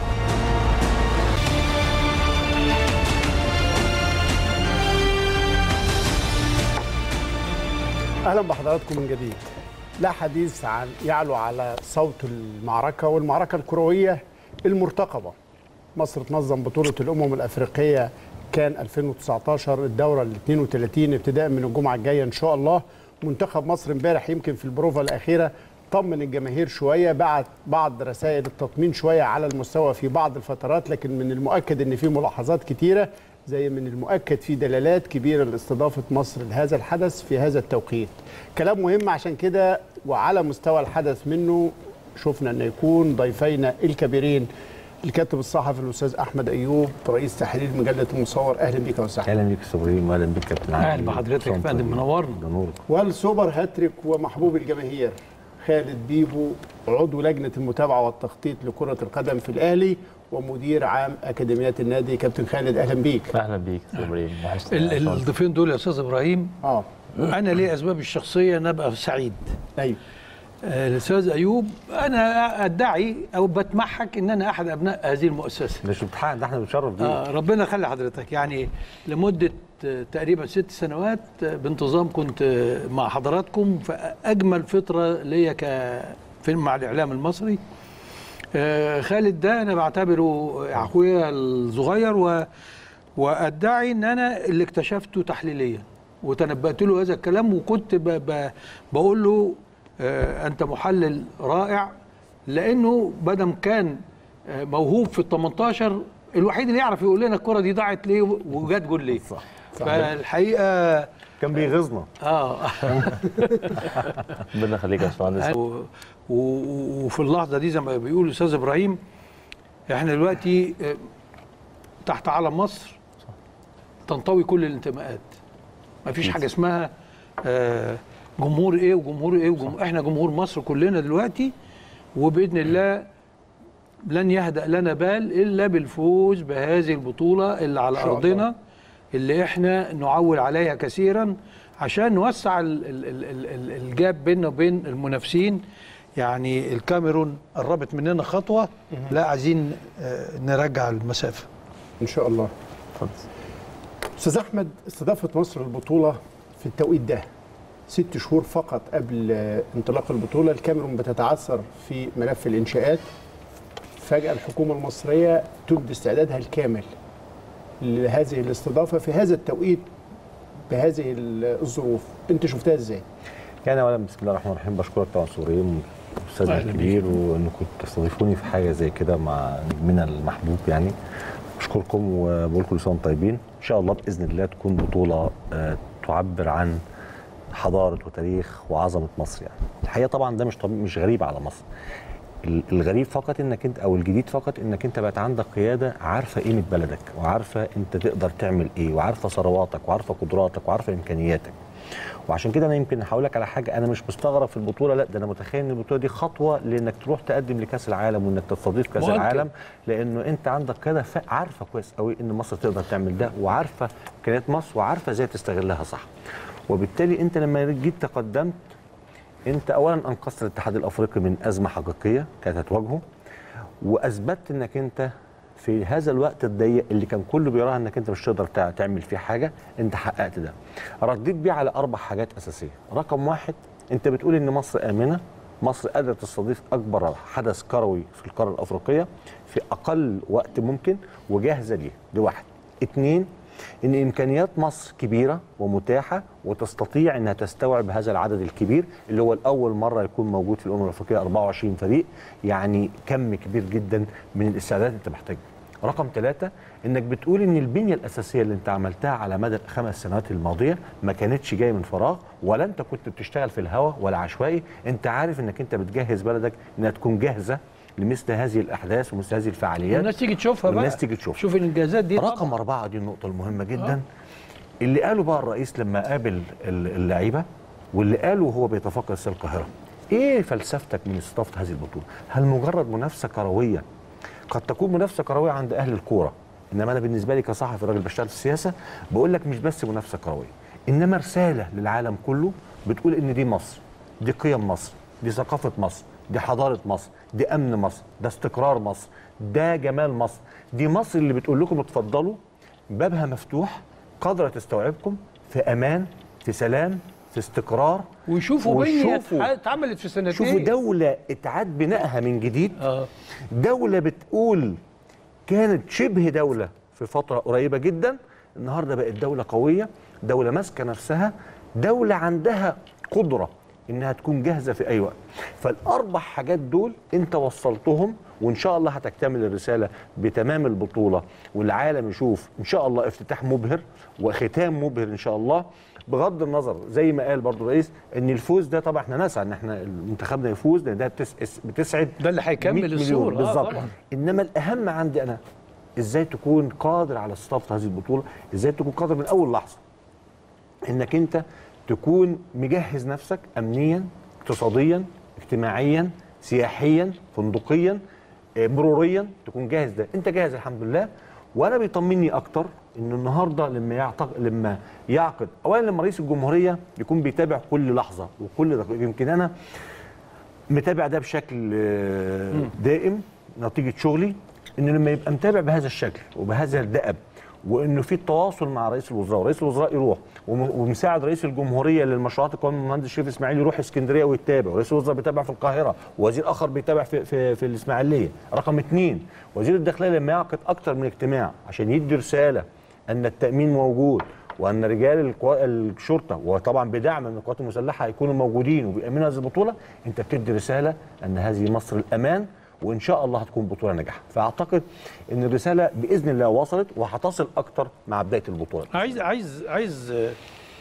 اهلا بحضراتكم من جديد لا حديث عن يعلو على صوت المعركه والمعركه الكرويه المرتقبه مصر تنظم بطوله الامم الافريقيه كان 2019 الدوره ال 32 ابتداء من الجمعه الجايه ان شاء الله منتخب مصر امبارح يمكن في البروفا الاخيره طمن الجماهير شويه بعت بعض رسائل التطمين شويه على المستوى في بعض الفترات لكن من المؤكد ان في ملاحظات كتيره زي من المؤكد في دلالات كبيره لاستضافه مصر لهذا الحدث في هذا التوقيت. كلام مهم عشان كده وعلى مستوى الحدث منه شفنا ان يكون ضيفينا الكبيرين الكاتب الصحفي الاستاذ احمد ايوب رئيس تحرير مجله المصور اهلا بك يا استاذ أحمد. اهلا بيك يا ابراهيم واهلا بيك كابتن علي اهلا بحضرتك يا فندم منورنا ده نورك والسوبر هاتريك ومحبوب الجماهير خالد بيبو عضو لجنه المتابعه والتخطيط لكره القدم في الاهلي ومدير عام اكاديميات النادي كابتن خالد اهلا بيك اهلا بيك يا ابراهيم وحشتني ال- يا أستاذ. الضيفين دول يا استاذ ابراهيم اه انا ليه اسباب الشخصيه ان ابقى سعيد ايوه آه، الاستاذ ايوب انا ادعي او بتمحك ان انا احد ابناء هذه المؤسسه مش امتحان ده احنا بنشرف بيه آه ربنا يخلي حضرتك يعني لمده آه، تقريبا ست سنوات آه، بانتظام كنت آه، مع حضراتكم في اجمل فتره ليا ك في مع الاعلام المصري آه، خالد ده انا بعتبره اخويا الصغير و وادعي ان انا اللي اكتشفته تحليليا وتنبأت له هذا الكلام وكنت ب... ب... بقول له آه، انت محلل رائع لانه بدم كان آه، موهوب في ال 18 الوحيد اللي يعرف يقول لنا الكره دي ضاعت ليه وجت جول ليه صح فالحقيقه كان بيغيظنا اه ربنا يخليك يا باشمهندس و- و- وفي اللحظه دي زي ما بيقول الاستاذ ابراهيم احنا دلوقتي آه، تحت علم مصر تنطوي كل الانتماءات ما فيش حاجه اسمها آه، جمهور ايه وجمهور ايه وجمهور احنا جمهور مصر كلنا دلوقتي وباذن الله لن يهدأ لنا بال الا بالفوز بهذه البطوله اللي على إن شاء ارضنا اللي احنا نعول عليها كثيرا عشان نوسع ال- ال- ال- ال- ال- الجاب بيننا وبين المنافسين يعني الكاميرون قربت مننا خطوه لا عايزين آه، نرجع المسافه ان شاء الله استاذ احمد استضافه مصر البطوله في التوقيت ده ست شهور فقط قبل آه، انطلاق البطوله الكاميرون بتتعثر في ملف الانشاءات فجاه الحكومه المصريه تبدي استعدادها الكامل لهذه الاستضافه في هذا التوقيت بهذه الظروف انت شفتها ازاي يعني اولا بسم الله الرحمن الرحيم بشكرك طبعا سوريم استاذنا أهلا بيك. الكبير وانكم تستضيفوني في حاجه زي كده مع نجمنا المحبوب يعني بشكركم وبقول كل سنه وانتم طيبين ان شاء الله باذن الله تكون بطوله آه، تعبر عن حضاره وتاريخ وعظمه مصر يعني الحقيقه طبعا ده مش طبيعي مش غريب على مصر ال- الغريب فقط انك انت او الجديد فقط انك انت بقت عندك قياده عارفه قيمه بلدك وعارفه انت تقدر تعمل ايه وعارفه ثرواتك وعارفه قدراتك وعارفه امكانياتك وعشان كده انا يمكن هقول لك على حاجه انا مش مستغرب في البطوله لا ده انا متخيل ان البطوله دي خطوه لانك تروح تقدم لكاس العالم وانك تستضيف كاس مؤكد. العالم لانه انت عندك كده ف- عارفه كويس قوي ان مصر تقدر تعمل ده وعارفه امكانيات مصر وعارفه ازاي تستغلها صح وبالتالي انت لما جيت تقدمت انت اولا انقذت الاتحاد الافريقي من ازمه حقيقيه كانت هتواجهه واثبتت انك انت في هذا الوقت الضيق اللي كان كله بيراها انك انت مش تقدر تع- تعمل فيه حاجه انت حققت ده رديت بيه على اربع حاجات اساسيه رقم واحد انت بتقول ان مصر امنه مصر قادره تستضيف اكبر حدث كروي في القاره الافريقيه في اقل وقت ممكن وجاهزه ليه دي واحد اتنين ان امكانيات مصر كبيره ومتاحه وتستطيع انها تستوعب هذا العدد الكبير اللي هو الاول مره يكون موجود في الامم الافريقيه 24 فريق يعني كم كبير جدا من الاستعدادات انت محتاجها رقم ثلاثة انك بتقول ان البنية الاساسية اللي انت عملتها على مدى الخمس سنوات الماضية ما كانتش جاية من فراغ ولا انت كنت بتشتغل في الهوا ولا عشوائي انت عارف انك انت بتجهز بلدك انها تكون جاهزة لمثل هذه الاحداث ومثل هذه الفعاليات والناس تيجي تشوفها بقى والناس تيجي تشوفها شوف الانجازات دي رقم أربعة دي النقطة المهمة جدا اللي قاله بقى الرئيس لما قابل ال- اللعيبة واللي قاله وهو بيتفقد استاد القاهرة ايه فلسفتك من استضافة هذه البطولة؟ هل مجرد منافسة كروية قد تكون منافسة كروية عند أهل الكورة إنما أنا بالنسبة لي كصحفي راجل بشتغل في السياسة بقول لك مش بس منافسة كروية إنما رسالة للعالم كله بتقول إن دي مصر دي قيم مصر دي ثقافة مصر دي حضارة مصر دي أمن مصر ده استقرار مصر ده جمال مصر دي مصر اللي بتقول لكم اتفضلوا بابها مفتوح قادرة تستوعبكم في أمان في سلام في استقرار ويشوفوا بنية وشوفوا- اتعملت في سنتين شوفوا دولة اتعاد بنائها من جديد دولة بتقول كانت شبه دولة في فترة قريبة جدا النهاردة بقت دولة قوية دولة ماسكة نفسها دولة عندها قدرة انها تكون جاهزة في اي وقت فالاربع حاجات دول انت وصلتهم وان شاء الله هتكتمل الرسالة بتمام البطولة والعالم يشوف ان شاء الله افتتاح مبهر وختام مبهر ان شاء الله بغض النظر زي ما قال برضو الرئيس ان الفوز ده طبعا احنا نسعى ان احنا منتخبنا يفوز لان ده بتس- بتسعد ده اللي هيكمل 100 مليون الصورة. آه بالظبط طبعاً. انما الاهم عندي انا ازاي تكون قادر على استضافه هذه البطوله ازاي تكون قادر من اول لحظه انك انت تكون مجهز نفسك امنيا اقتصاديا اجتماعيا سياحيا فندقيا آه، مروريا تكون جاهز ده انت جاهز الحمد لله وانا بيطمني اكتر ان النهارده لما يعتق... لما يعقد اولا لما رئيس الجمهوريه يكون بيتابع كل لحظه وكل دقيقه يمكن انا متابع ده بشكل آه، دائم نتيجه شغلي انه لما يبقى متابع بهذا الشكل وبهذا الدأب وانه في تواصل مع رئيس الوزراء ورئيس الوزراء يروح وم- ومساعد رئيس الجمهوريه للمشروعات القوميه المهندس شريف اسماعيل يروح اسكندريه ويتابع ورئيس الوزراء بيتابع في القاهره ووزير اخر بيتابع في في, في الاسماعيليه رقم اثنين وزير الداخليه لما يعقد اكثر من اجتماع عشان يدي رساله ان التامين موجود وان رجال القوا- الشرطه وطبعا بدعم من القوات المسلحه هيكونوا موجودين وبيامنوا هذه البطوله انت بتدي رساله ان هذه مصر الامان وان شاء الله هتكون بطوله ناجحه فاعتقد ان الرساله باذن الله وصلت وهتصل اكتر مع بدايه البطوله عايز عايز عايز آه،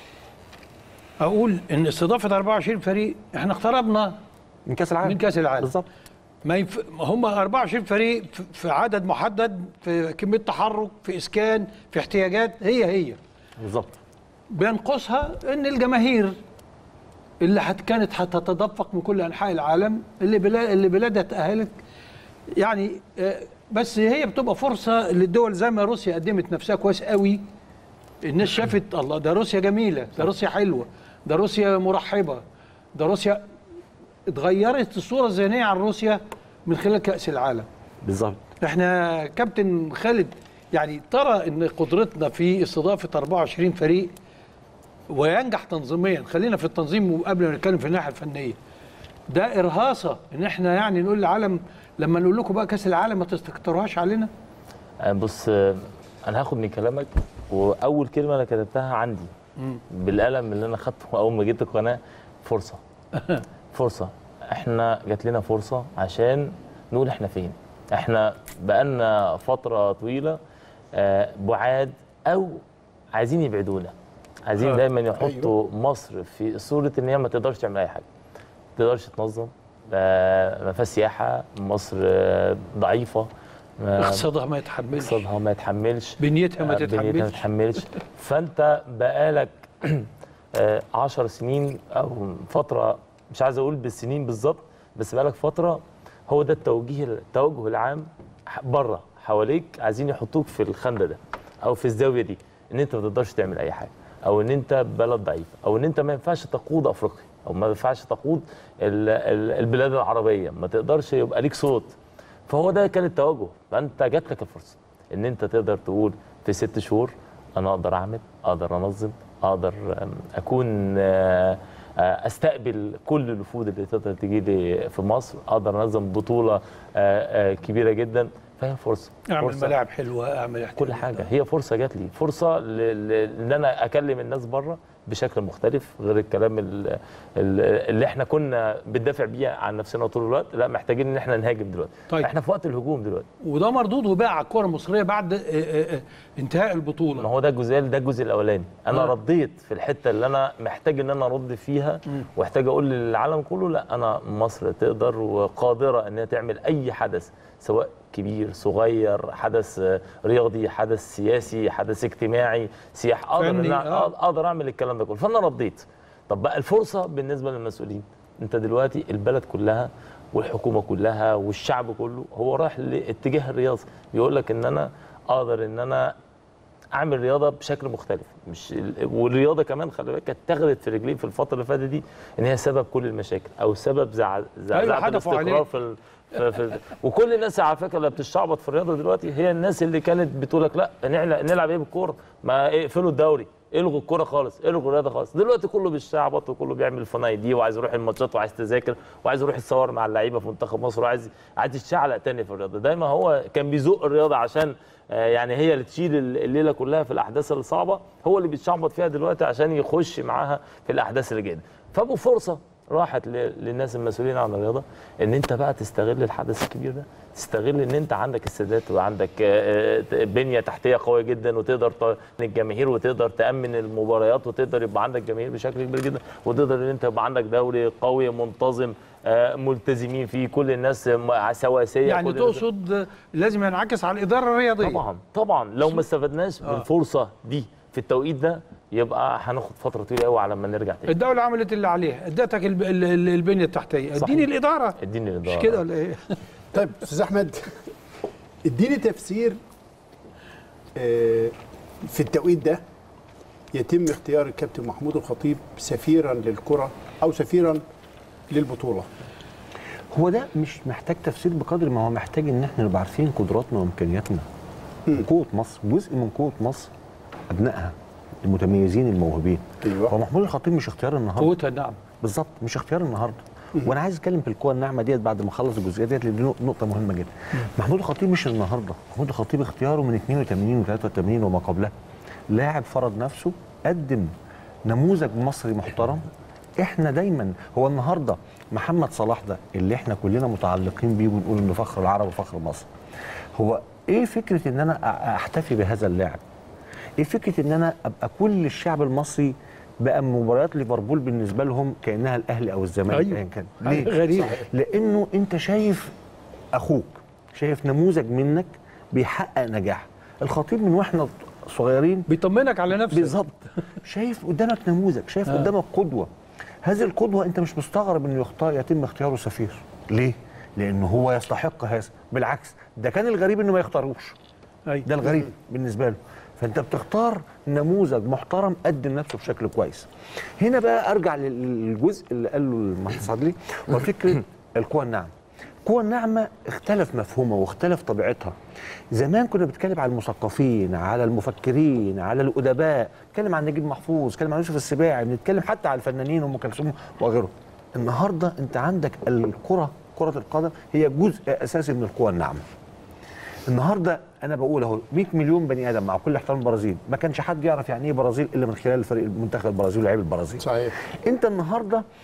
اقول ان استضافه 24 فريق احنا اقتربنا من كاس العالم من كاس العالم بالظبط ما ينف... هم 24 فريق في- في عدد محدد في كميه تحرك في اسكان في احتياجات هي هي بالظبط بينقصها ان الجماهير اللي حت كانت هتتدفق من كل انحاء العالم اللي بلا اللي بلادها تاهلت يعني آه، بس هي بتبقى فرصه للدول زي ما روسيا قدمت نفسها كويس قوي الناس شافت الله ده روسيا جميله ده روسيا حلوه ده روسيا مرحبه ده روسيا اتغيرت الصوره الذهنيه عن روسيا من خلال كاس العالم بالظبط احنا كابتن خالد يعني ترى ان قدرتنا في استضافه 24 فريق وينجح تنظيميا خلينا في التنظيم قبل ما نتكلم في الناحيه الفنيه ده ارهاصه ان احنا يعني نقول للعالم لما نقول لكم بقى كاس العالم ما تستكتروهاش علينا آه، بص آه، انا هاخد من كلامك واول كلمه انا كتبتها عندي بالقلم اللي انا خدته اول ما جيت القناه فرصه فرصه احنا جات لنا فرصه عشان نقول احنا فين احنا بقالنا فتره طويله آه، بعاد او عايزين يبعدونا عايزين آه. دايما يحطوا مصر في صوره ان هي ما تقدرش تعمل اي حاجه ما تقدرش تنظم آه، ما فيهاش سياحه مصر آه، ضعيفه ما- اقتصادها ما يتحملش اقتصادها ما يتحملش بنيتها ما آه، بنيتها ما تتحملش تتحملش فانت بقالك آه، عشر سنين او فتره مش عايز اقول بالسنين بالظبط بس بقالك فتره هو ده التوجيه التوجه العام بره حواليك عايزين يحطوك في الخندق ده او في الزاويه دي ان انت ما تقدرش تعمل اي حاجه او ان انت بلد ضعيف او ان انت ما ينفعش تقود افريقيا او ما ينفعش تقود ال- ال- البلاد العربيه ما تقدرش يبقى ليك صوت فهو ده كان التوجه فانت جات لك الفرصه ان انت تقدر تقول في ست شهور انا اقدر اعمل اقدر انظم اقدر أم، اكون آه، آه، استقبل كل الوفود اللي تقدر تجي لي في مصر اقدر انظم بطوله آه، آه، كبيره جدا فهي فرصه اعمل فرصة. ملاعب حلوه اعمل كل حاجه هي فرصه جات لي فرصه ل- ل- ان انا اكلم الناس بره بشكل مختلف غير الكلام ال- ال- اللي احنا كنا بندافع بيه عن نفسنا طول الوقت لا محتاجين ان احنا نهاجم دلوقتي طيب. احنا في وقت الهجوم دلوقتي وده مردود وباع على الكره المصريه بعد آه، آه، آه، انتهاء البطوله ما هو ده الجزء ده الجزء الاولاني انا آه. آه. رديت في الحته اللي انا محتاج ان انا ارد فيها مم. واحتاج اقول للعالم كله لا انا مصر تقدر وقادره ان هي تعمل اي حدث سواء كبير صغير حدث آه، رياضي حدث سياسي حدث اجتماعي سياح اقدر فني، إن أنا آه. اقدر اعمل الكلام ده كله فانا رديت طب بقى الفرصه بالنسبه للمسؤولين انت دلوقتي البلد كلها والحكومه كلها والشعب كله هو رايح لاتجاه الرياضه بيقول لك ان انا اقدر ان انا اعمل رياضه بشكل مختلف مش ال- والرياضه كمان خلي بالك كانت اتاخدت في رجلين في الفتره اللي فاتت دي ان هي سبب كل المشاكل او سبب زع... زعزعه حدفوا الاستقرار عليه. في ال... في في وكل الناس على فكره اللي بتشعبط في الرياضه دلوقتي هي الناس اللي كانت بتقول لك لا نعل- نلعب ايه بالكوره ما اقفلوا الدوري الغوا الكوره خالص الغوا الرياضه خالص دلوقتي كله بيشعبط وكله بيعمل فناي دي وعايز يروح الماتشات وعايز تذاكر وعايز يروح يتصور مع اللعيبه في منتخب مصر وعايز عايز يتشعلق تاني في الرياضه دايما هو كان بيزق الرياضه عشان آه، يعني هي اللي تشيل الليله كلها في الاحداث الصعبه هو اللي بيتشعبط فيها دلوقتي عشان يخش معاها في الاحداث اللي جايه فابو فرصه راحت ل- للناس المسؤولين عن الرياضه ان انت بقى تستغل الحدث الكبير ده تستغل ان انت عندك السادات وعندك آه، آه، بنيه تحتيه قويه جدا وتقدر ت- الجماهير وتقدر تامن المباريات وتقدر يبقى عندك جماهير بشكل كبير جدا وتقدر ان انت يبقى عندك دوري قوي منتظم آه، ملتزمين فيه كل الناس م- سواسيه يعني كل الناس- تقصد آه، لازم ينعكس على الاداره الرياضيه طبعا طبعا لو ما استفدناش من آه. الفرصه دي في التوقيت ده يبقى هناخد فتره طويله قوي على ما نرجع تاني الدوله عملت اللي عليها ادتك الب- ال- ال- البنيه التحتيه صحيح. اديني الاداره اديني الاداره مش كده ولا ايه طيب استاذ احمد اديني تفسير آه، في التوقيت ده يتم اختيار الكابتن محمود الخطيب سفيرا للكره او سفيرا للبطوله هو ده مش محتاج تفسير بقدر ما هو محتاج ان احنا نبقى عارفين قدراتنا وامكانياتنا قوه مصر جزء من قوه مصر ابنائها المتميزين الموهوبين ايوه هو محمود الخطيب مش اختيار النهارده قوتها نعم بالظبط مش اختيار النهارده وانا عايز اتكلم في القوى الناعمه ديت بعد ما اخلص الجزئيه ديت لان دي نق- نقطه مهمه جدا محمود الخطيب مش النهارده محمود الخطيب اختياره من 82 و83 وما قبلها لاعب فرض نفسه قدم نموذج مصري محترم احنا دايما هو النهارده محمد صلاح ده اللي احنا كلنا متعلقين بيه ونقول انه فخر العرب وفخر مصر هو ايه فكره ان انا أ- احتفي بهذا اللاعب ايه فكره ان انا ابقى كل الشعب المصري بقى مباريات ليفربول بالنسبه لهم كانها الاهلي او الزمالك أيوة. ايا كان حاجة غريبة. لانه انت شايف اخوك شايف نموذج منك بيحقق نجاح الخطيب من واحنا صغيرين بيطمنك على نفسك بالظبط شايف قدامك نموذج شايف آه. قدامك قدوه هذه القدوه انت مش مستغرب انه يختار يتم اختياره سفير ليه لانه هو يستحق هذا بالعكس ده كان الغريب انه ما يختاروش أيوة. ده الغريب بالنسبه له فانت بتختار نموذج محترم قدم نفسه بشكل كويس هنا بقى ارجع لل- للجزء اللي قاله المهندس عدلي هو فكره القوى الناعمه القوى الناعمه اختلف مفهومها واختلف طبيعتها زمان كنا بنتكلم على المثقفين على المفكرين على الادباء نتكلم عن نجيب محفوظ نتكلم عن يوسف السباعي بنتكلم حتى على الفنانين ام كلثوم وغيرهم النهارده انت عندك الكره كره القدم هي جزء اساسي من القوى الناعمه النهارده انا بقول اهو 100 مليون بني ادم مع كل احترام البرازيل ما كانش حد يعرف يعني ايه برازيل الا من خلال الفريق المنتخب البرازيلي ولاعيب البرازيل صحيح انت النهارده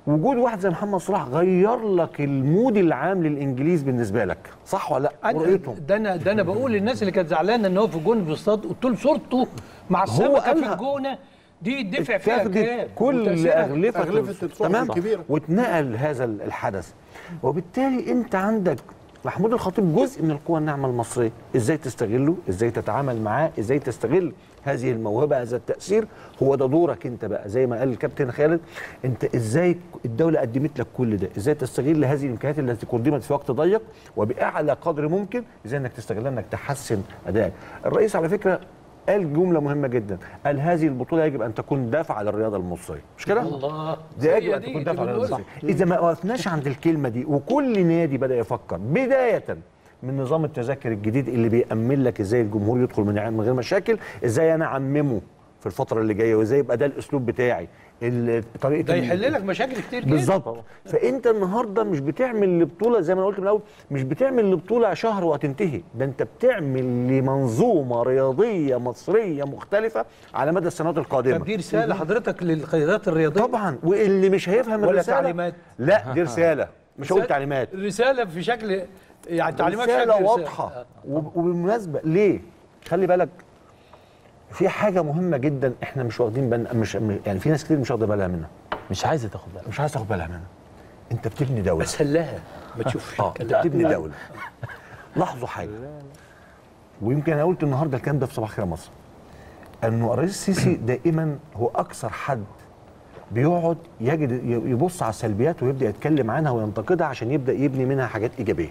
وجود واحد زي محمد صلاح غير لك المود العام للانجليز بالنسبه لك صح ولا لا أنا- ورؤيتهم ده انا ده انا بقول للناس اللي كانت زعلانه ان هو في الجون بيصطاد قلت لهم صورته مع هو السمكه في قالها. الجونه دي دفع فيها اتاخدت كام كل وتأثيرها. اغلفه أغلفة الصحف تمام الكبيرة. واتنقل هذا الحدث وبالتالي انت عندك محمود الخطيب جزء من القوى الناعمه المصريه ازاي تستغله ازاي تتعامل معاه ازاي تستغل هذه الموهبه هذا التاثير هو ده دورك انت بقى زي ما قال الكابتن خالد انت ازاي الدوله قدمت لك كل ده ازاي تستغل هذه الامكانيات التي قدمت في وقت ضيق وباعلى قدر ممكن ازاي انك تستغلها انك تحسن ادائك الرئيس على فكره قال جمله مهمه جدا قال هذه البطوله يجب ان تكون دافع للرياضه المصريه مش كده الله دي هي يجب ان دي تكون اللي دافع للرياضه بنقولها. المصريه اذا ما وقفناش عند الكلمه دي وكل نادي بدا يفكر بدايه من نظام التذاكر الجديد اللي بيأمن لك ازاي الجمهور يدخل من من غير مشاكل ازاي انا اعممه في الفتره اللي جايه وازاي يبقى ده الاسلوب بتاعي ال- طريقه ده ال- يحل لك مشاكل كتير جدا بالظبط فانت النهارده مش بتعمل لبطوله زي ما انا قلت من الاول مش بتعمل لبطوله شهر وهتنتهي ده انت بتعمل لمنظومه رياضيه مصريه مختلفه على مدى السنوات القادمه طب دي رساله حضرتك للقيادات الرياضيه طبعا واللي مش هيفهم ولا الرساله تعليمات لا دي رساله مش هقول تعليمات رساله في شكل يعني تعليمات في رساله شكل واضحه وب- وبالمناسبه ليه خلي بالك في حاجه مهمه جدا احنا مش واخدين بالنا مش يعني في ناس كتير مش واخده بالها منها مش عايزه تاخد بالك مش عايز تاخد بالها منها انت بتبني دوله سلها ما تشوفش اه انت بتبني دوله لاحظوا حاجه ويمكن انا قلت النهارده الكلام ده في صباح خير مصر انه الرئيس السيسي دائما هو اكثر حد بيقعد يجد يبص على السلبيات ويبدا يتكلم عنها وينتقدها عشان يبدا يبني منها حاجات ايجابيه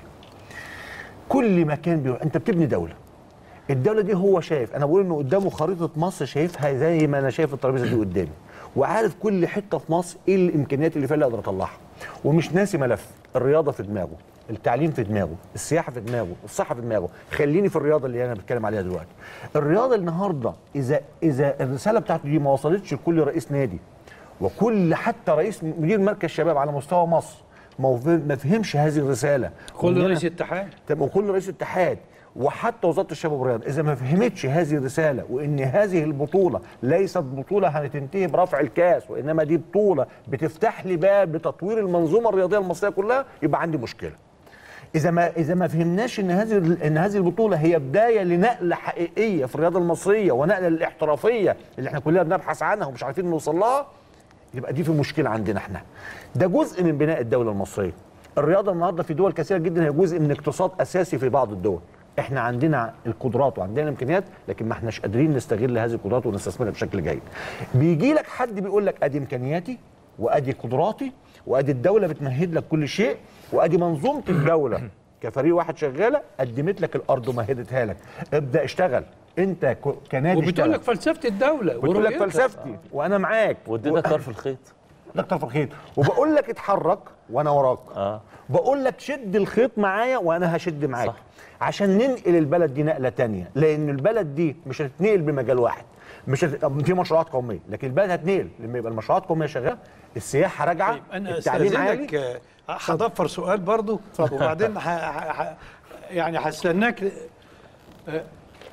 كل مكان بيروح انت بتبني دوله الدوله دي هو شايف انا بقول انه قدامه خريطه مصر شايفها زي ما انا شايف الترابيزه دي قدامي وعارف كل حته في مصر ايه الامكانيات اللي فيها اللي اقدر اطلعها ومش ناسي ملف الرياضه في دماغه التعليم في دماغه السياحه في دماغه الصحه في دماغه خليني في الرياضه اللي انا بتكلم عليها دلوقتي الرياضه النهارده اذا اذا الرساله بتاعته دي ما وصلتش لكل رئيس نادي وكل حتى رئيس مدير مركز شباب على مستوى مصر ما هو- ما فهمش هذه الرساله كل وإن أنا- رئيس اتحاد طب وكل رئيس اتحاد وحتى وزاره الشباب والرياضه اذا ما فهمتش هذه الرساله وان هذه البطوله ليست بطوله هتنتهي برفع الكاس وانما دي بطوله بتفتح لي باب لتطوير المنظومه الرياضيه المصريه كلها يبقى عندي مشكله اذا ما اذا ما فهمناش ان هذه ان هذه البطوله هي بدايه لنقله حقيقيه في الرياضه المصريه ونقله للاحترافيه اللي احنا كلنا بنبحث عنها ومش عارفين نوصل لها يبقى دي في مشكله عندنا احنا ده جزء من بناء الدوله المصريه الرياضه النهارده في دول كثيره جدا هي جزء من اقتصاد اساسي في بعض الدول احنا عندنا القدرات وعندنا الامكانيات لكن ما احناش قادرين نستغل هذه القدرات ونستثمرها بشكل جيد بيجي لك حد بيقول لك ادي امكانياتي وادي قدراتي وادي الدوله بتمهد لك كل شيء وادي منظومه الدوله كفريق واحد شغاله قدمت لك الارض ومهدتها لك ابدا اشتغل انت ك- كنادي وبتقول اشتغل. لك فلسفه الدوله بتقول لك ورؤيتها. فلسفتي وانا معاك واديتك طرف الخيط لك طرف الخيط وبقول لك اتحرك وانا وراك اه بقول لك شد الخيط معايا وانا هشد معاك صح. عشان ننقل البلد دي نقله تانية لان البلد دي مش هتتنقل بمجال واحد مش هت... طب في مشروعات قوميه لكن البلد هتنقل لما يبقى المشروعات القوميه شغاله السياحه راجعه طيب انا التعليم عالي استاذنك آه، هضفر سؤال برضو وبعدين ح... ح... ح... يعني هستناك آه،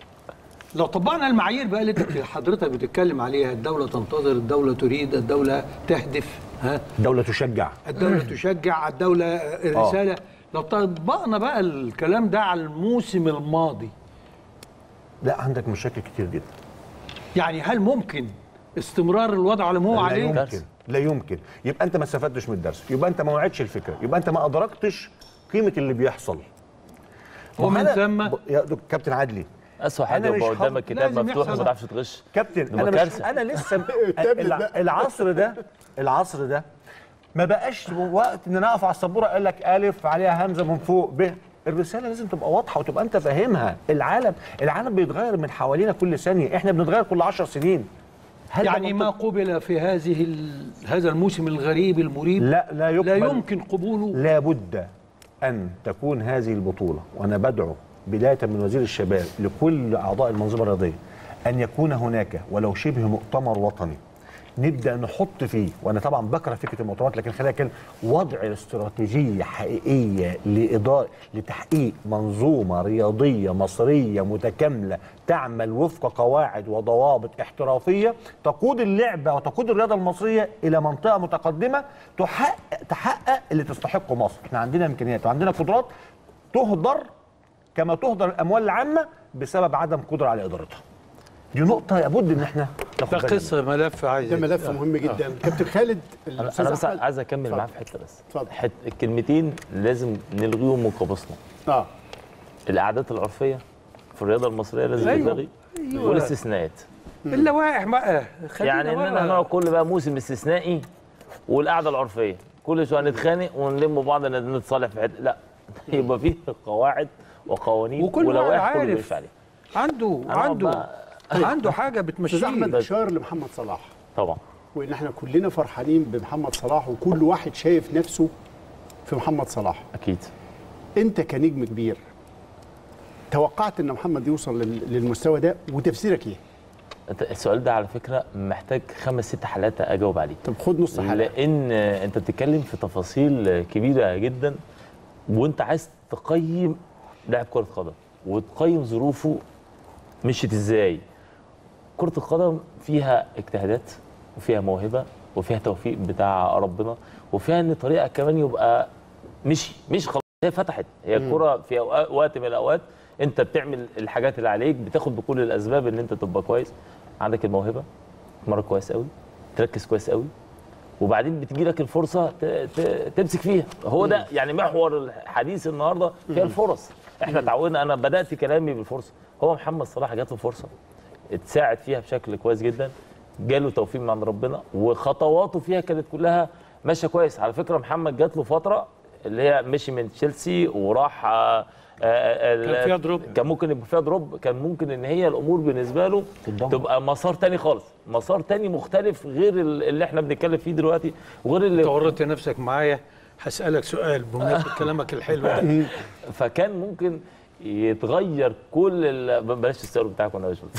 لو طبقنا المعايير بقى اللي انت حضرتك بتتكلم عليها الدوله تنتظر الدوله تريد الدوله تهدف ها الدوله تشجع الدوله تشجع الدوله الرساله لو طبقنا بقى الكلام ده على الموسم الماضي لا عندك مشاكل كتير جدا يعني هل ممكن استمرار الوضع على ما هو لا عليه يمكن لا يمكن يبقى انت ما استفدتش من الدرس يبقى انت ما وعدتش الفكره يبقى انت ما ادركتش قيمه اللي بيحصل ومن وأنا- ثم ب- يا دك- كابتن عدلي اسوء حاجه أنا مش يبقى هض- قدامك كتاب لازم مفتوح يحصل وما تعرفش تغش كابتن تبقى انا مش كارثة. انا لسه الع- العصر ده العصر ده ما بقاش وقت ان انا اقف على السبوره اقول لك الف عليها همزه من فوق ب الرساله لازم تبقى واضحه وتبقى انت فاهمها العالم العالم بيتغير من حوالينا كل ثانيه احنا بنتغير كل 10 سنين هل ده يعني ما منطق؟ قبل في هذه ال... هذا الموسم الغريب المريب لا لا يقبل لا يمكن قبوله لابد ان تكون هذه البطوله وانا بدعو بدايه من وزير الشباب لكل اعضاء المنظومه الرياضيه ان يكون هناك ولو شبه مؤتمر وطني نبدا نحط فيه وانا طبعا بكره فكره المؤتمرات لكن خلينا كده وضع استراتيجيه حقيقيه لاداره لتحقيق منظومه رياضيه مصريه متكامله تعمل وفق قواعد وضوابط احترافيه تقود اللعبه وتقود الرياضه المصريه الى منطقه متقدمه تحقق تحقق اللي تستحقه مصر احنا عندنا امكانيات وعندنا قدرات تهدر كما تهدر الاموال العامه بسبب عدم قدره على ادارتها دي نقطه لابد ان احنا ناخد ده بالنا قصه ملف عايز ده ملف مهم جدا كابتن خالد انا الأستاذ أنا بس أحمد. عايز اكمل اتفضل. معاه في حته بس اتفضل. حت... الكلمتين لازم نلغيهم من قاموسنا اه القعدات العرفيه في الرياضه المصريه لازم أيوة. تلغي أيوة. والاستثناءات اللوائح بقى خلينا يعني اننا بره. هنقعد كل بقى موسم استثنائي والقعده العرفيه كل شويه نتخانق ونلم بعض نتصالح في حته لا يبقى فيه قواعد وقوانين وكل واحد ولوائح كله عارف. بيمشي عليها عنده أنا عنده بقى- عنده حاجه استاذ بتمشيه احمد اشار لمحمد صلاح طبعا وان احنا كلنا فرحانين بمحمد صلاح وكل واحد شايف نفسه في محمد صلاح اكيد انت كنجم كبير توقعت ان محمد يوصل لل- للمستوى ده وتفسيرك ايه انت السؤال ده على فكره محتاج خمس ست حلقات اجاوب عليه طب خد نص حلقه لان انت بتتكلم في تفاصيل كبيره جدا وانت عايز تقيم لاعب كره قدم وتقيم ظروفه مشيت ازاي كره القدم فيها اجتهادات وفيها موهبه وفيها توفيق بتاع ربنا وفيها ان طريقه كمان يبقى مشي مش خلاص هي فتحت هي الكره في أوقات وقت من الاوقات انت بتعمل الحاجات اللي عليك بتاخد بكل الاسباب ان انت تبقى كويس عندك الموهبه تتمرن كويس قوي تركز كويس قوي وبعدين بتجي لك الفرصه ت- ت- تمسك فيها هو ده يعني محور الحديث النهارده هي الفرص احنا اتعودنا انا بدات كلامي بالفرصه هو محمد صلاح جات له فرصه اتساعد فيها بشكل كويس جدا جاله توفيق من عند ربنا وخطواته فيها كانت كلها ماشيه كويس على فكره محمد جات له فتره اللي هي مشي من تشيلسي وراح آه، آه، ال- كان فيها دروب. كان ممكن يبقى فيها دروب كان ممكن ان هي الامور بالنسبه له تبقى مسار تاني خالص مسار تاني مختلف غير ال- اللي احنا بنتكلم فيه دلوقتي وغير اللي انت ورطت نفسك معايا هسالك سؤال بمناسبه كلامك الحلو ده فكان ممكن يتغير كل ال... بلاش السؤال بتاعك وانا مش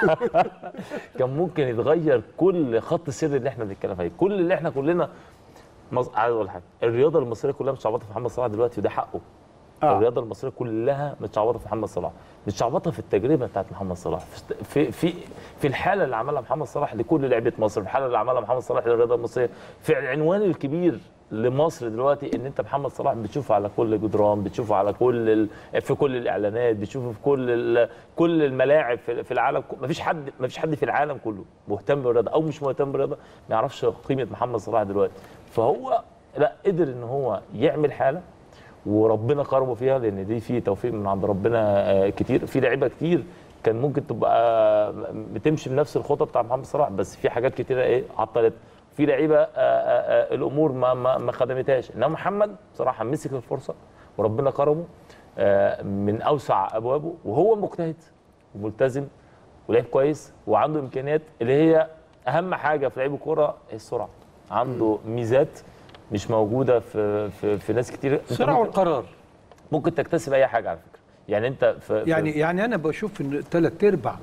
كان ممكن يتغير كل خط السر اللي احنا بنتكلم فيه كل اللي احنا كلنا مص... عايز اقول حاجه الرياضه المصريه كلها متشعبطه في محمد صلاح دلوقتي وده حقه آه. الرياضه المصريه كلها متشعبطه في محمد صلاح متشعبطه في التجربه بتاعت محمد صلاح في في في الحاله اللي عملها محمد صلاح لكل لعيبه مصر في الحاله اللي عملها محمد صلاح للرياضه المصريه في العنوان الكبير لمصر دلوقتي ان انت محمد صلاح بتشوفه على كل جدران بتشوفه على كل ال... في كل الاعلانات بتشوفه في كل ال... كل الملاعب في, في العالم ما فيش حد ما فيش حد في العالم كله مهتم بالرياضه او مش مهتم بالرياضه ما يعرفش قيمه محمد صلاح دلوقتي فهو لا قدر ان هو يعمل حاله وربنا كرمه فيها لان دي في توفيق من عند ربنا آه، كتير في لعيبه كتير كان ممكن تبقى بتمشي بنفس الخطه بتاع محمد صلاح بس في حاجات كتيره ايه عطلت في لعيبه آه، آه، آه، الامور ما ما ما خدمتهاش انما محمد بصراحه مسك الفرصه وربنا كرمه آه، من اوسع ابوابه وهو مجتهد وملتزم ولعيب كويس وعنده امكانيات اللي هي اهم حاجه في لعيب الكوره هي السرعه عنده ميزات مش موجوده في في, في ناس كتير أنت السرعه ممكن- والقرار ممكن تكتسب اي حاجه على فكره يعني انت في في- يعني يعني انا بشوف ان ثلاث ارباع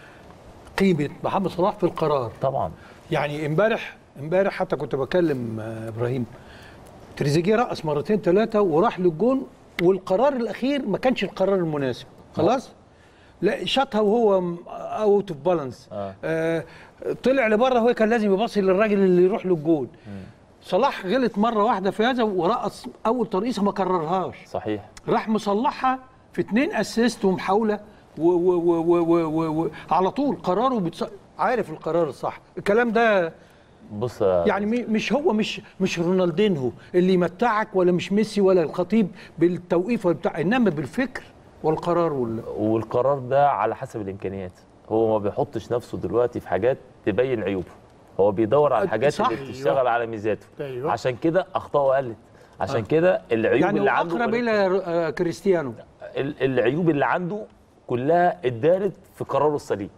قيمه محمد صلاح في القرار طبعا يعني امبارح امبارح حتى كنت بكلم آه، ابراهيم تريزيجيه رقص مرتين ثلاثه وراح للجون والقرار الاخير ما كانش القرار المناسب خلاص لا شاطها وهو اوت اوف بالانس آه. طلع لبره هو كان لازم يبصي للراجل اللي يروح للجون صلاح غلط مره واحده في هذا ورقص اول ترقيصه ما كررهاش صحيح راح مصلحها في اتنين اسيست ومحاوله و و و و و و و على طول قراره بتص... عارف القرار الصح الكلام ده بص يعني مي- مش هو مش مش رونالدينهو اللي يمتعك ولا مش ميسي ولا الخطيب بالتوقيف ولا بتاع انما بالفكر والقرار وال... والقرار ده على حسب الامكانيات هو ما بيحطش نفسه دلوقتي في حاجات تبين عيوبه هو بيدور على الحاجات صح. اللي بتشتغل على ميزاته أيوه. عشان كده اخطائه قلت عشان كده العيوب يعني اللي هو عنده اقرب الى آه، كريستيانو ال- العيوب اللي عنده كلها اتدارت في قراره السليم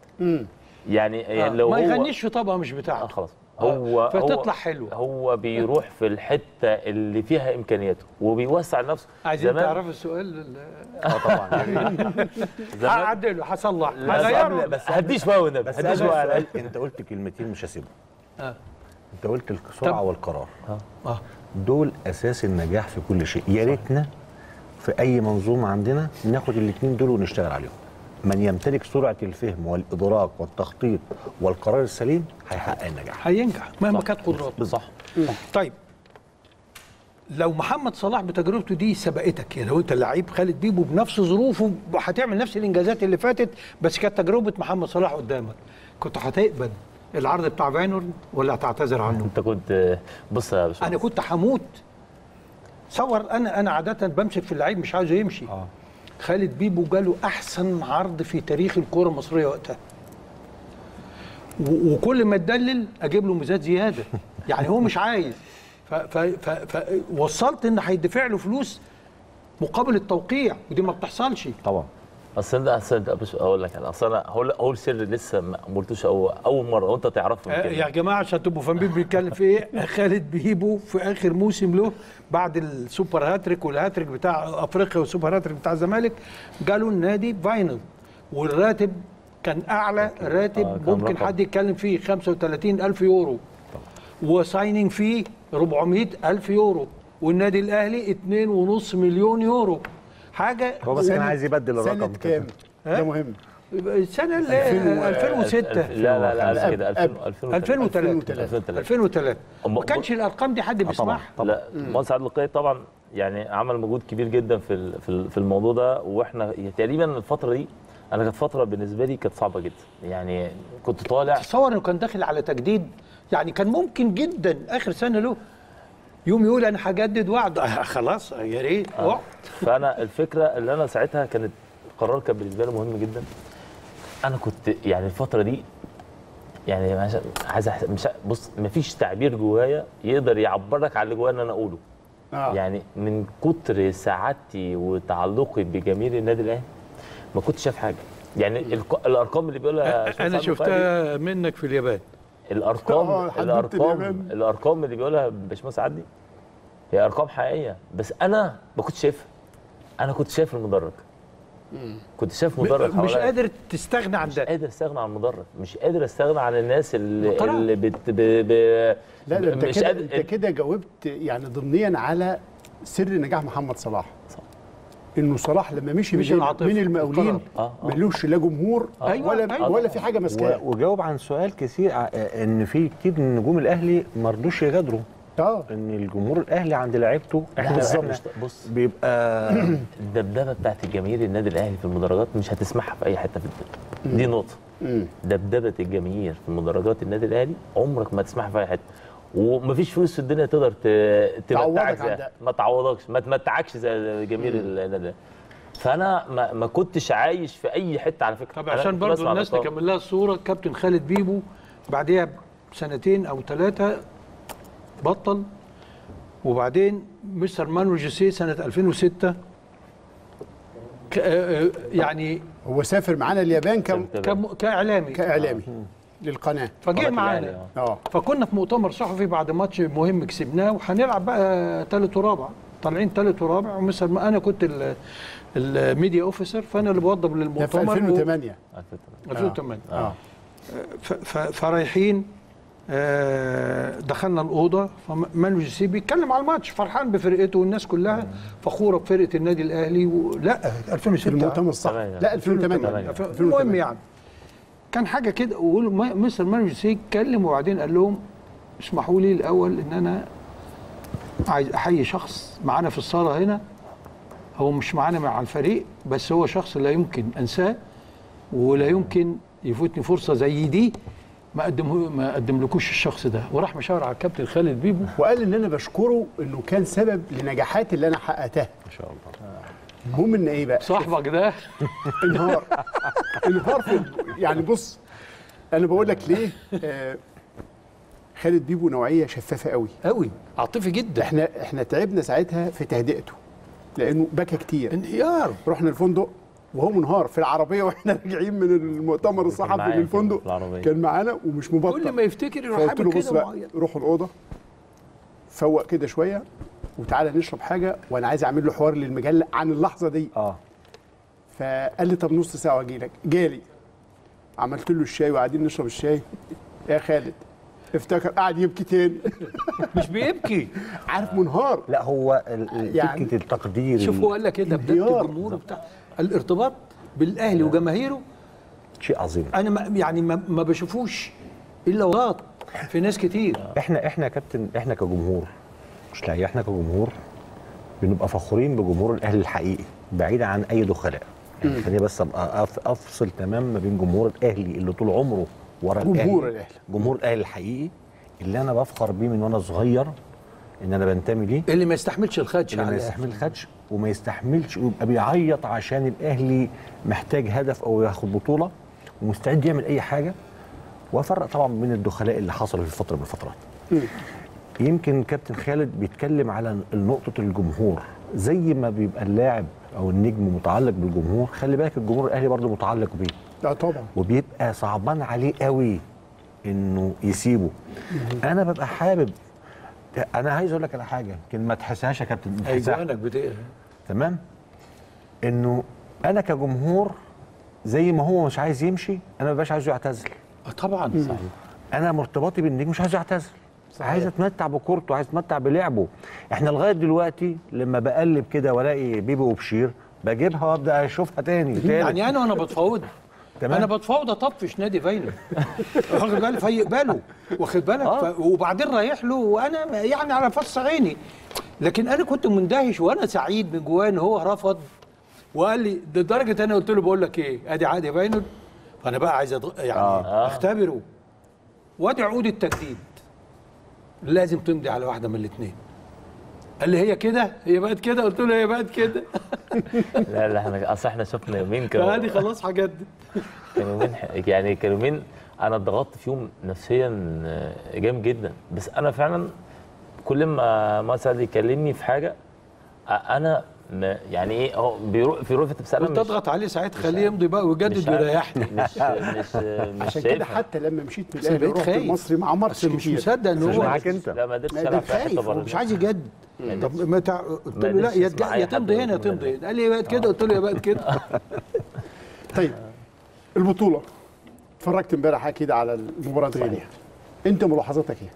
يعني آه. يعني لو ما هو يغنيش في طبقه مش بتاعته خلاص هو فتطلع هو حلوه هو بيروح في الحته اللي فيها امكانياته وبيوسع نفسه عايزين زمان- تعرفوا السؤال اه طبعا زمان هعدله هصلح لا، هغيره بس هديش بقى والنبي بس هديش أنا بقى سؤال، انت قلت كلمتين مش هسيبهم آه. انت قلت السرعه والقرار اه دول اساس النجاح في كل شيء يا ريتنا في اي منظومه عندنا ناخد الاثنين دول ونشتغل عليهم من يمتلك سرعه الفهم والادراك والتخطيط والقرار السليم هيحقق النجاح هينجح مهما كانت قدراته صح طيب لو محمد صلاح بتجربته دي سبقتك يعني لو انت لعيب خالد بيبو بنفس ظروفه هتعمل نفس الانجازات اللي فاتت بس كانت تجربه محمد صلاح قدامك كنت هتقبل العرض بتاع فاينورد ولا هتعتذر عنه؟ انت كنت بص يا باشمهندس انا كنت هموت صور انا انا عاده بمسك في اللعيب مش عايزه يمشي آه. خالد بيبو جاله احسن عرض في تاريخ الكره المصريه وقتها و- وكل ما اتدلل اجيب له ميزات زياده يعني هو مش عايز ف- ف- ف- فوصلت ان هيدفع له فلوس مقابل التوقيع ودي ما بتحصلش طبعا اصل انت اصل انت بس اقول لك انا اصل انا هقول اول سر لسه ما قلتوش أول, اول مره وانت تعرفه آه، يمكن. يا جماعه عشان تبقوا فاهمين بيتكلم في ايه خالد بيبو في اخر موسم له بعد السوبر هاتريك والهاتريك بتاع افريقيا والسوبر هاتريك بتاع الزمالك جاله النادي فاينل والراتب كان اعلى راتب آه، كان ممكن رقم. حد يتكلم فيه 35 الف يورو وسايننج فيه 400 الف يورو والنادي الاهلي 2.5 مليون يورو حاجه هو بس كان عايز يبدل سنة الرقم كام؟ ده مهم السنه اللي 2006 لا لا لا لا كده 2000 2003 2003 2003 ما كانش الارقام دي حد بيسمعها لا مهندس سعد القيد طبعا يعني عمل مجهود كبير جدا في ال- في ال- في الموضوع ده واحنا تقريبا الفتره دي انا كانت فتره بالنسبه لي كانت صعبه جدا يعني كنت طالع تصور انه كان داخل على تجديد يعني كان ممكن جدا اخر سنه له يوم يقول انا هجدد وعد آه خلاص يا ريت آه. وعد. فانا الفكره اللي انا ساعتها كانت قرار كان بالنسبه لي مهم جدا انا كنت يعني الفتره دي يعني مش عايز أحس- مش بص مفيش تعبير جوايا يقدر يعبرك على اللي جوايا ان انا اقوله آه. يعني من كتر سعادتي وتعلقي بجماهير النادي الاهلي ما كنتش شايف حاجه يعني الق- الارقام اللي بيقولها أستاذ انا سعد القيعي شفتها منك في اليابان الارقام آه، حدوتة الارقام اليابان. الارقام اللي بيقولها باشمهندس عدلي هي ارقام حقيقيه بس انا ما كنتش شايفها انا كنت شايف المدرج كنت شايف مدرج مش حواليا. قادر تستغنى عن ده مش قادر استغنى عن المدرج مش قادر استغنى عن الناس اللي قرار. اللي بت ب... ب... لا ده انت مش كده قادر انت كده جاوبت يعني ضمنيا على سر نجاح محمد صلاح صح. انه صلاح لما مشي مش من, العاطفة، من المقاولين القرار. آه، آه. ملوش لا جمهور أيوة، ولا أيوة. ولا في حاجه ماسكاه و- وجاوب عن سؤال كثير ع- ان في كتير من نجوم الاهلي ما رضوش يغادروا اه ان الجمهور الاهلي عند لعيبته احنا بالظبط. احنا بص بيبقى الدبدبه بتاعت الجماهير النادي الاهلي في المدرجات مش هتسمعها في اي حته في الدنيا دي نقطه مم. دبدبه الجماهير في مدرجات النادي الاهلي عمرك ما تسمعها في اي حته ومفيش فلوس في الدنيا تقدر ت- تعوضك تمتعك عن زي ده. ما تعوضكش ما تمتعكش زي جماهير النادي الأهلي. فانا ما, ما كنتش عايش في اي حته على فكره طب أنا عشان كنت برضو بسمع الناس الأرقام. نكمل لها الصوره كابتن خالد بيبو بعديها بسنتين او ثلاثه بطل وبعدين مستر مانو جوسيه سنه 2006 ك- آه، آه، يعني هو سافر معانا اليابان كم كم- كاعلامي كاعلامي للقناه فجه قناة معانا الأهلي، اه فكنا في مؤتمر صحفي بعد ماتش مهم كسبناه وهنلعب بقى ثالث ورابع طالعين ثالث ورابع ومثل ما انا كنت ال- الميديا اوفيسر فانا اللي بوضب ده في للمؤتمر 2008 2008 اه ف- ف- فرايحين آه، دخلنا الاوضه فمانو جوسيه بيتكلم على الماتش فرحان بفرقته والناس كلها فخوره بفرقه النادي الاهلي و... لا 2006 في المؤتمر الصحفي تمام. لا 2008 ف- المهم يعني كان حاجه كده وقول ما- مستر مانو جوسيه اتكلم وبعدين قال لهم اسمحوا لي الاول ان انا عايز احيي شخص معانا في الصاله هنا هو مش معانا مع الفريق بس هو شخص لا يمكن انساه ولا يمكن يفوتني فرصه زي دي ما قدمه ما قدملكوش الشخص ده وراح مشاور على الكابتن خالد بيبو وقال ان انا بشكره انه كان سبب لنجاحات اللي انا حققتها ان شاء الله المهم ان ايه بقى صاحبك ده انهار انهار في يعني بص انا بقول لك ليه آه خالد بيبو نوعيه شفافه قوي قوي عاطفي جدا احنا احنا تعبنا ساعتها في تهدئته لانه بكى كتير انهيار رحنا الفندق وهو منهار في العربيه واحنا راجعين من المؤتمر الصحفي معايا للفندق في العربية. كان معانا ومش مبطل كل ما يفتكر يروح فقلت عامل له بص كده بقى معين. روحوا الاوضه فوق كده شويه وتعالى نشرب حاجه وانا عايز اعمل له حوار للمجله عن اللحظه دي اه فقال لي طب نص ساعه واجي لك جالي عملت له الشاي وقاعدين نشرب الشاي يا خالد افتكر قاعد يبكي تاني مش بيبكي عارف منهار لا هو ال- ال- يعني فكره التقدير شوف هو قال لك كده بدايه انهيار. الجمهور بتاع الارتباط بالاهلي وجماهيره شيء عظيم انا ما يعني ما, ما بشوفوش الا وغلط في ناس كتير احنا احنا يا كابتن احنا كجمهور مش لاقي احنا كجمهور بنبقى فخورين بجمهور الاهلي الحقيقي بعيدا عن اي دخلاء يعني مم. خليني بس ابقى أف- افصل تمام ما بين جمهور الاهلي اللي طول عمره ورا جمهور الأهلي. الأهلي. جمهور الاهلي الحقيقي اللي انا بفخر بيه من وانا صغير ان انا بنتمي ليه اللي ما يستحملش الخدش اللي ما على يستحمل خدش وما يستحملش ويبقى بيعيط عشان الاهلي محتاج هدف او ياخد بطوله ومستعد يعمل اي حاجه وافرق طبعا بين الدخلاء اللي حصلوا في فتره من الفترات يمكن كابتن خالد بيتكلم على نقطه الجمهور زي ما بيبقى اللاعب او النجم متعلق بالجمهور خلي بالك الجمهور الاهلي برضه متعلق بيه لا طبعا وبيبقى صعبان عليه قوي انه يسيبه انا ببقى حابب انا عايز اقول لك على حاجه يمكن ما تحسهاش يا كابتن ما تحسهاش. ايوانك بتقرا تمام انه انا كجمهور زي ما هو مش عايز يمشي انا ما بقاش عايزه يعتزل آه طبعا صحيح انا مرتبطي بالنجم مش عايز يعتزل عايز اتمتع بكورته عايز اتمتع بلعبه احنا لغايه دلوقتي لما بقلب كده والاقي بيبي وبشير بجيبها وابدا اشوفها تاني تاني يعني انا وانا بتفاوض تمام. انا بتفاوض اطفش نادي فاينل واخد بالي فيقبله واخد بالك آه. ف... وبعدين رايح له وانا يعني على فص عيني لكن انا كنت مندهش وانا سعيد من جوايا ان هو رفض وقال لي لدرجه انا قلت له بقول لك ايه ادي عادي فاينل فانا بقى عايز أضغ... يعني آه. اختبره وادي عقود التجديد لازم تمضي على واحده من الاثنين قال لي هي كده هي بقت كده قلت له هي بقت كده لا لا احنا اصل احنا شفنا يومين كانوا فقال لي خلاص هجدد كانوا يومين يعني كانوا يومين انا اتضغطت فيهم نفسيا آه، جامد جدا بس انا فعلا كل ما مثلا يكلمني في حاجه آه، انا ما يعني ايه هو بيرو- في رفعه بس انا قلت اضغط عليه ساعتها خليه يمضي بقى ويجدد ويريحني مش مش مش عشان كده شايفها. حتى لما مشيت من بس أنا الاهلي بقيت ورحت خايف. المصري ما عمرتش بس مش كتير مصدق ان مش هو معاك انت لا ما قدرتش لا، العب ده في حته خايف هو بره مش عايز يجدد طب ما تع... قلت ما له لا يا قدرتش تج- اسمع أي يا حد تمضي هنا يا يقول تمضي هنا قال لي بقت كده قلت له يا بقت كده طيب البطوله اتفرجت امبارح اكيد على المباراه غينيا انت ملاحظاتك ايه؟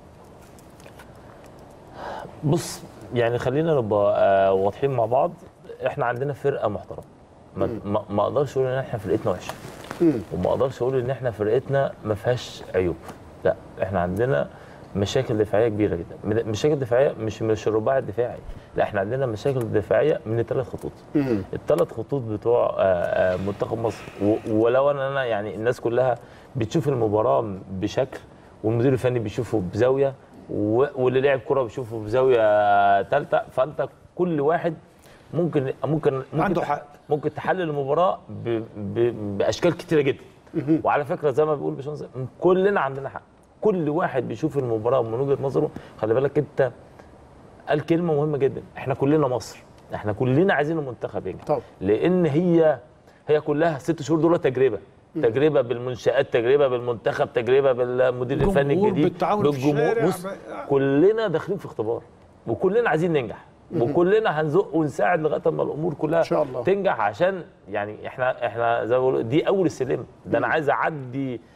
بص يعني خلينا نبقى آه، واضحين مع بعض احنا عندنا فرقه محترمه ما, ما- ما اقدرش اقول ان احنا فرقتنا وحشه وما اقدرش اقول ان احنا فرقتنا ما فيهاش عيوب لا احنا عندنا مشاكل دفاعيه كبيره جدا من- مشاكل دفاعيه مش من الرباعي الدفاعي لا احنا عندنا مشاكل دفاعيه من الثلاث خطوط الثلاث خطوط بتوع آه، آه، منتخب مصر و- ولو انا انا يعني الناس كلها بتشوف المباراه بشكل والمدير الفني بيشوفه بزاويه و- واللي لعب كره بيشوفه بزاويه ثالثه فانت كل واحد ممكن ممكن, ممكن عنده حق. ممكن تحلل المباراه ب... ب... باشكال كتيره جدا وعلى فكره زي ما بيقول باشمهندس كلنا عندنا حق كل واحد بيشوف المباراه من وجهه نظره خلي بالك انت قال كلمه مهمه جدا احنا كلنا مصر احنا كلنا عايزين المنتخب ينجح طبعا. لان هي هي كلها ست شهور دول تجربه تجربه بالمنشات تجربه بالمنتخب تجربه بالمدير الفني جمهور، الجديد بالتعاون في الشارع، بص ب- كلنا داخلين في اختبار وكلنا عايزين ننجح وكلنا هنزق ونساعد لغايه اما الامور كلها إن شاء الله. تنجح عشان يعني احنا احنا زي ما بيقولوا دي اول السلم ده انا عايز اعدي ال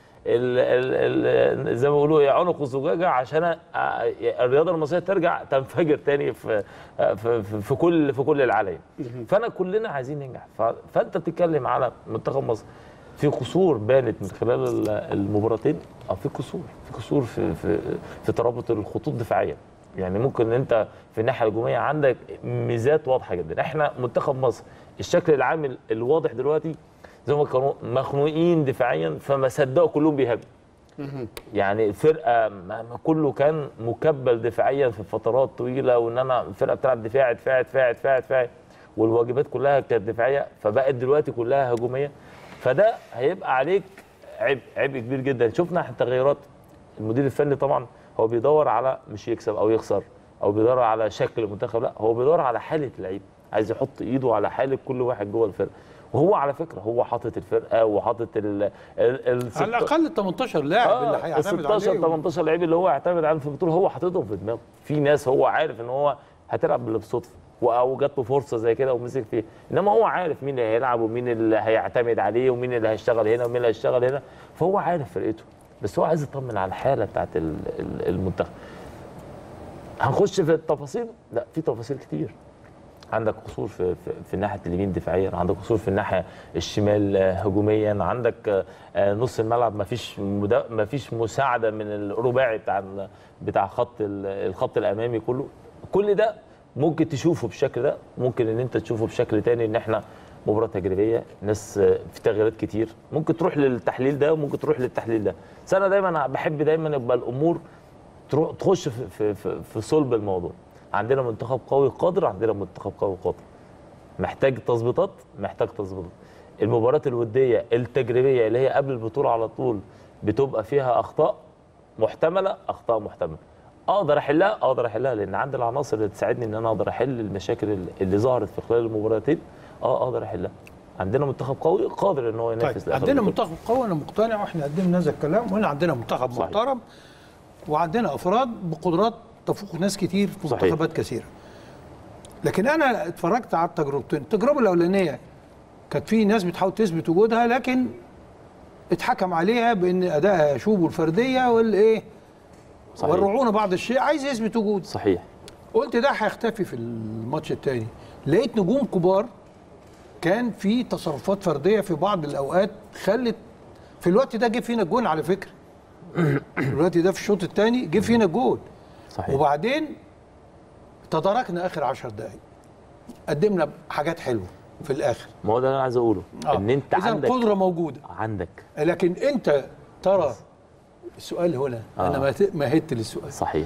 ال ال زي ما بيقولوا إيه، عنق زجاجه عشان أ- الرياضه المصريه ترجع تنفجر تاني في في, في, في كل في كل العالم فانا كلنا عايزين ننجح ف- فانت بتتكلم على منتخب مصر في قصور بانت من خلال ال- المباراتين اه في قصور في قصور في في في ترابط الخطوط الدفاعيه يعني ممكن انت في الناحيه الهجوميه عندك ميزات واضحه جدا احنا منتخب مصر الشكل العام ال- الواضح دلوقتي زي ما كانوا مخنوقين دفاعيا فما صدقوا كلهم بيهاجموا يعني الفرقه ما- ما كله كان مكبل دفاعيا في فترات طويله وان انا الفرقه بتلعب دفاعي دفاعي دفاعي دفاعي دفاعي والواجبات كلها كانت دفاعيه فبقت دلوقتي كلها هجوميه فده هيبقى عليك عبء عبء كبير جدا شفنا تغيرات المدير الفني طبعا هو بيدور على مش يكسب او يخسر او بيدور على شكل المنتخب لا هو بيدور على حاله لعيب عايز يحط ايده على حاله كل واحد جوه الفرقه وهو على فكره هو حاطط الفرقه وحاطط ال ال ال على الاقل ال 18 لاعب اللي ال هيعتمد 16 عليه 18 لعيب اللي هو هيعتمد عليهم في البطوله هو حاططهم في دماغه في ناس هو عارف ان هو هتلعب بالصدفه او جات له فرصه زي كده ومسك فيها انما هو عارف مين اللي هيلعب ومين اللي هيعتمد عليه ومين اللي هيشتغل هنا ومين اللي هيشتغل هنا فهو عارف فرقته بس هو عايز يطمن على الحاله بتاعت ال- ال- المنتخب هنخش في التفاصيل لا في تفاصيل كتير عندك قصور في في, في الناحيه اليمين دفاعيا عندك قصور في الناحيه الشمال آه، هجوميا عندك آه، آه، نص الملعب ما فيش ما فيش مساعده من الرباعي بتاع ال- بتاع خط ال- الخط الامامي كله كل ده ممكن تشوفه بالشكل ده ممكن ان انت تشوفه بشكل تاني ان احنا مباراه تجريبيه ناس آه، في تغييرات كتير ممكن تروح للتحليل ده وممكن تروح للتحليل ده بس انا دايما بحب دايما يبقى الامور تروح تخش في في في, في صلب الموضوع عندنا منتخب قوي قادر عندنا منتخب قوي قادر محتاج تظبيطات محتاج تظبيطات المباريات الوديه التجريبيه اللي هي قبل البطوله على طول بتبقى فيها اخطاء محتمله اخطاء محتمله اقدر احلها اقدر احلها لان عندي العناصر اللي تساعدني ان انا اقدر احل المشاكل اللي- اللي ظهرت في خلال المباراتين اه اقدر احلها عندنا منتخب قوي قادر ان هو ينافس طيب لآخر عندنا البطولة. منتخب قوي انا مقتنع واحنا قدمنا هذا الكلام وهنا عندنا منتخب صحيح. محترم وعندنا افراد بقدرات تفوق ناس كتير في صحيح. منتخبات كثيره لكن انا اتفرجت على التجربتين التجربه الاولانيه كانت في ناس بتحاول تثبت وجودها لكن اتحكم عليها بان ادائها يشوب الفرديه والايه صحيح. والرعونه بعض الشيء عايز يثبت وجوده صحيح قلت ده هيختفي في الماتش الثاني لقيت نجوم كبار كان في تصرفات فرديه في بعض الاوقات خلت في الوقت ده جه فينا جون على فكره في الوقت ده في الشوط الثاني جه فينا جون صحيح وبعدين تداركنا اخر 10 دقائق قدمنا حاجات حلوه في الاخر ما هو ده اللي انا عايز اقوله آه. ان انت إذا عندك القدره موجوده عندك لكن انت ترى السؤال هنا انا آه. مهت- مهدت للسؤال صحيح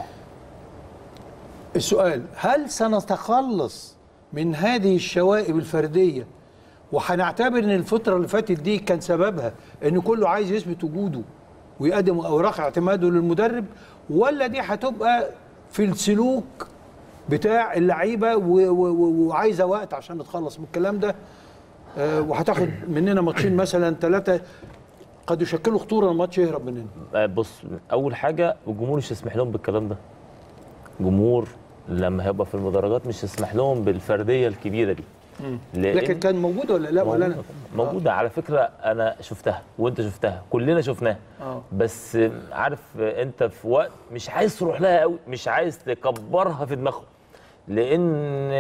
السؤال هل سنتخلص من هذه الشوائب الفرديه وهنعتبر ان الفتره اللي فاتت دي كان سببها ان كله عايز يثبت وجوده ويقدم اوراق اعتماده للمدرب ولا دي هتبقى في السلوك بتاع اللعيبه و- و- و- وعايزه وقت عشان نتخلص من الكلام ده آه، وهتاخد مننا ماتشين مثلا ثلاثه قد يشكلوا خطوره الماتش يهرب مننا آه، بص اول حاجه الجمهور مش هيسمح لهم بالكلام ده جمهور لما هيبقى في المدرجات مش هيسمح لهم بالفرديه الكبيره دي لأن- لكن كان موجود ولا لا ولا انا موجودة, موجودة على فكرة أنا شفتها وأنت شفتها كلنا شفناها اه بس عارف أنت في وقت مش عايز تروح لها قوي مش عايز تكبرها في دماغهم لأن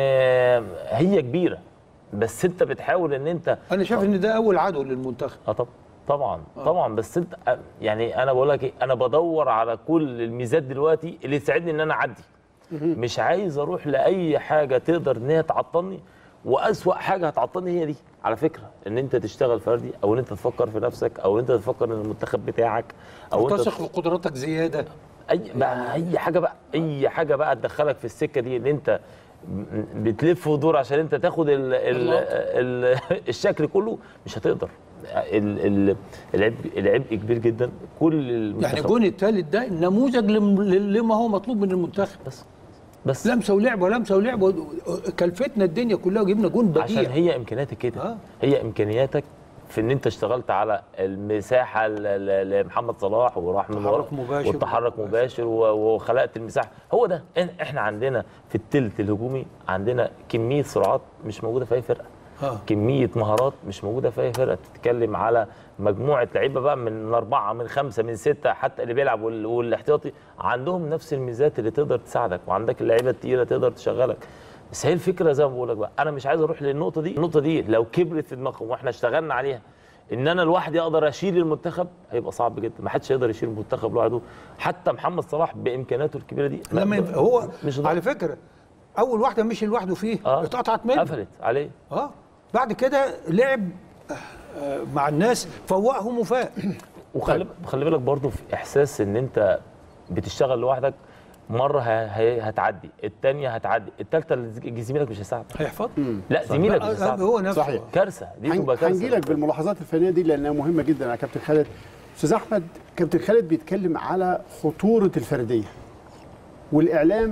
هي كبيرة بس أنت بتحاول إن أنت انا شايف ان ده اول عدو للمنتخب اه طبعا طبعا طبعا بس انت يعني انا بقول لك ايه انا بدور على كل الميزات دلوقتي اللي تساعدني ان انا اعدي مش عايز اروح لاي حاجه تقدر ان هي تعطلني واسوا حاجه هتعطلني هي دي على فكره ان انت تشتغل فردي او ان انت تفكر في نفسك او ان انت تفكر ان المنتخب بتاعك او انت تثق في قدراتك زياده اي بقى اي حاجه بقى اي حاجه بقى تدخلك في السكه دي ان انت م- بتلف ودور عشان انت تاخد ال ال ال الشكل كله مش هتقدر ال- ال- العبء العبء كبير جدا كل يعني المنتخب الجون الثالث ده نموذج لم- لما هو مطلوب من المنتخب بس بس لمسه ولعب ولمسه ولعب و- كلفتنا الدنيا كلها وجبنا جون بديع عشان هي امكانياتك كده آه. هي امكانياتك في ان انت اشتغلت على المساحه ل- ل- لمحمد صلاح وراح من ورا تحرك مباشر. والتحرك مباشر و- وخلقت المساحه هو ده إن- احنا عندنا في التلت الهجومي عندنا كميه سرعات مش موجوده في اي فرقه آه. كميه مهارات مش موجوده في اي فرقه تتكلم على مجموعه لعيبه بقى من اربعه من خمسه من سته حتى اللي بيلعب وال- والاحتياطي عندهم نفس الميزات اللي تقدر تساعدك وعندك اللعيبه التقيله تقدر تشغلك بس هي الفكره زي ما بقول لك بقى انا مش عايز اروح للنقطه دي النقطه دي لو كبرت في دماغهم واحنا اشتغلنا عليها ان انا لوحدي اقدر اشيل المنتخب هيبقى صعب جدا ما حدش يقدر يشيل المنتخب لوحده حتى محمد صلاح بامكاناته الكبيره دي لا، لما يبقى هو مش على فكره اول واحده مشي لوحده فيه آه. اتقطعت منه قفلت عليه اه بعد كده لعب آه، مع الناس فوقهم وفاق وخلي خلي بالك برضه في احساس ان انت بتشتغل لوحدك مره ه- ه- هتعدي الثانيه هتعدي الثالثه اللي زميلك مش هيساعدك هيحفظ لا زميلك مش آه، هيساعدك هو نفسه صحيح. كارثه دي هن- تبقى كارثه هنجي لك بالملاحظات الفنيه دي لانها مهمه جدا على كابتن خالد استاذ احمد كابتن خالد بيتكلم على خطوره الفرديه والاعلام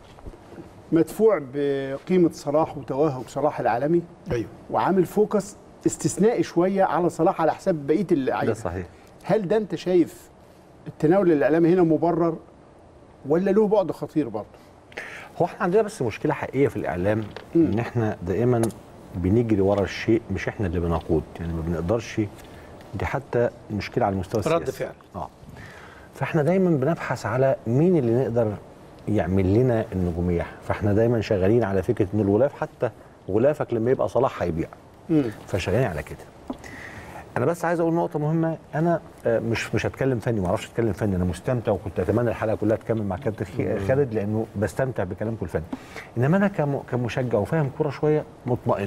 مدفوع بقيمه صلاح وتوهج صلاح العالمي ايوه وعامل فوكس استثنائي شويه على صلاح على حساب بقيه اللعيبه ده صحيح هل ده انت شايف التناول الاعلامي هنا مبرر ولا له بعد خطير برضه هو احنا عندنا بس مشكله حقيقيه في الاعلام ان احنا دائما بنجري ورا الشيء مش احنا اللي بنقود يعني ما بنقدرش دي حتى مشكله على المستوى السياسي رد فعل اه فاحنا دايما بنبحث على مين اللي نقدر يعمل لنا النجوميه فاحنا دايما شغالين على فكره ان الغلاف حتى غلافك لما يبقى صلاح هيبيع فشغالين على كده انا بس عايز اقول نقطه مهمه انا آه، مش مش هتكلم فني ما اعرفش اتكلم فني انا مستمتع وكنت اتمنى الحلقه كلها تكمل مع كابتن خي- خالد لانه بستمتع بكلامكم الفني انما انا كم- كمشجع وفاهم كوره شويه مطمئن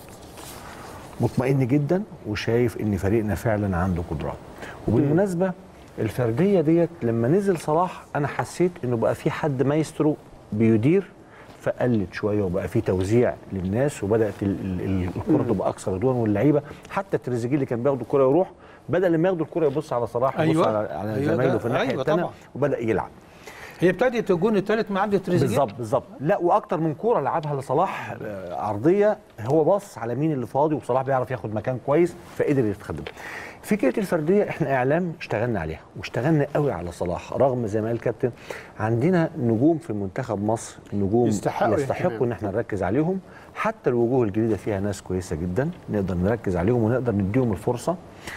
مطمئن جدا وشايف ان فريقنا فعلا عنده قدرات وبالمناسبه الفرديه ديت لما نزل صلاح انا حسيت انه بقى في حد مايسترو بيدير فقلت شويه وبقى في توزيع للناس وبدات ال- ال- ال- الكره تبقى اكثر هدوءا واللعيبه حتى تريزيجيه اللي كان بياخد الكره يروح بدا لما ياخد الكره يبص على صلاح يبص أيوة. على, على أيوة زمايله ده- في الناحيه أيوة الثانيه طبعا. وبدا يلعب هي ابتدت الجون الثالث مع عند تريزيجيه بالظبط بالظبط لا واكتر من كوره لعبها لصلاح آه، عرضيه هو باص على مين اللي فاضي وصلاح بيعرف ياخد مكان كويس فقدر يتخدم فكره الفرديه احنا اعلام اشتغلنا عليها واشتغلنا قوي على صلاح رغم زي ما قال الكابتن عندنا نجوم في منتخب مصر نجوم يستحقوا يستحقوا الاهتمام. ان احنا نركز عليهم حتى الوجوه الجديده فيها ناس كويسه جدا نقدر نركز عليهم ونقدر نديهم الفرصه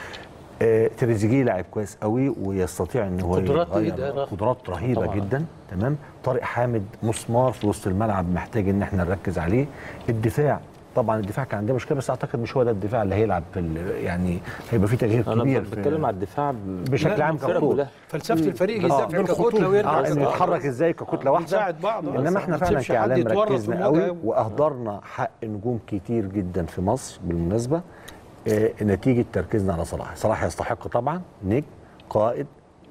آه، تريزيجيه لاعب كويس قوي ويستطيع ان هو قدرات إيه يغير- ده رغم. قدرات رهيبه طبعاً. جدا تمام طارق حامد مسمار في وسط الملعب محتاج ان احنا نركز عليه الدفاع طبعا الدفاع كان عندنا مشكله بس اعتقد مش هو ده الدفاع اللي هيلعب في ال- يعني هيبقى فيه تغيير انا كبير في- بتكلم على الدفاع بشكل عام الفرق ككل كلها. فلسفه الفريق آه. يدافع ككتله ويرجع اه انه يتحرك ازاي ككتله واحده نساعد بعض آه. انما احنا ما فعلا تسيبش حد كاعلام يتورط في ركزنا المواجهة. قوي واهدرنا حق نجوم كتير جدا في مصر بالمناسبه آه نتيجه تركيزنا على صلاح صلاح يستحق طبعا نجم قائد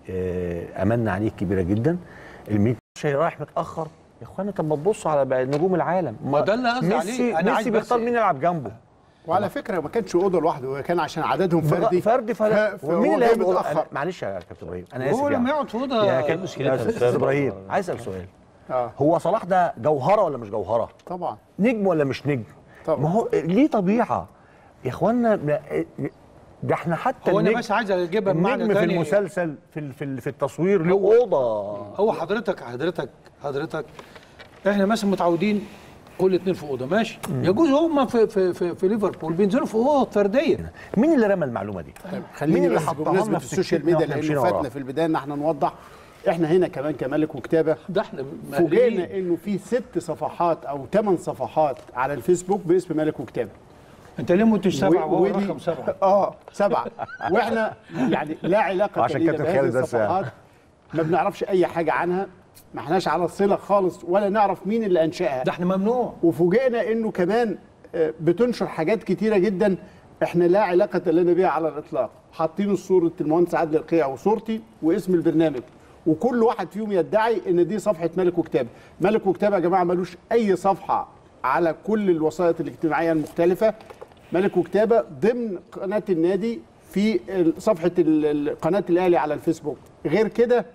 آه امنا عليه كبيره جدا الميت شيء رايح متاخر يا اخوانا طب ما تبصوا على بقى نجوم العالم ما ده اللي قصدي ميسي عليه. أنا عايز ميسي بس- بيختار مين يلعب جنبه وعلى فكره ما كانش اوضه لوحده هو كان عشان عددهم فردي فردي فلا ف- ومين فهو اللي جاي هيبقى متاخر أنا- معلش يا كابتن ابراهيم انا اسف هو يعني. لما يقعد في اوضه يا كان كابتن مشكلتها يا استاذ ابراهيم عايز اسال سؤال اه هو صلاح ده جوهره ولا مش جوهره؟ طبعا نجم ولا مش نجم؟ طبعا ما هو ليه طبيعه يا اخوانا لا- ده احنا حتى هو انا النجم- بس عايز اجيبها بمعنى النجم في تاني المسلسل في ال- في ال- في التصوير له اوضه هو حضرتك حضرتك حضرتك احنا مثلا متعودين كل اتنين في اوضه ماشي يجوز هم في في في, في ليفربول بينزلوا في اوضه فرديه مين اللي رمى المعلومه دي؟ خليني مين اللي بس حطها بمناسبه لنا في السوشيال سكتنا ميديا وإحنا لانه مشينا فاتنا وراها؟ في البدايه ان احنا نوضح احنا هنا كمان كملك وكتابه ده احنا فوجئنا انه في ست صفحات او ثمان صفحات على الفيسبوك باسم ملك وكتابه انت ليه منتج سبعه و- وهو ودي- رقم سبعه اه سبعه واحنا يعني لا علاقه وعشان لنا كابتن بهذه خالد بس الصفحات ما بنعرفش اي حاجه عنها ما احناش على صله خالص ولا نعرف مين اللي انشاها ده احنا ممنوع وفوجئنا انه كمان آه، بتنشر حاجات كتيره جدا احنا لا علاقه لنا بها على الاطلاق حاطين صوره المهندس عادل القيع وصورتي واسم البرنامج وكل واحد فيهم يدعي ان دي صفحه ملك وكتابه ملك وكتابه يا جماعه ملوش اي صفحه على كل الوسائط الاجتماعيه المختلفه ملك وكتابه ضمن قناه النادي في ال- صفحه ال- ال- قناه الاهلي على الفيسبوك غير كده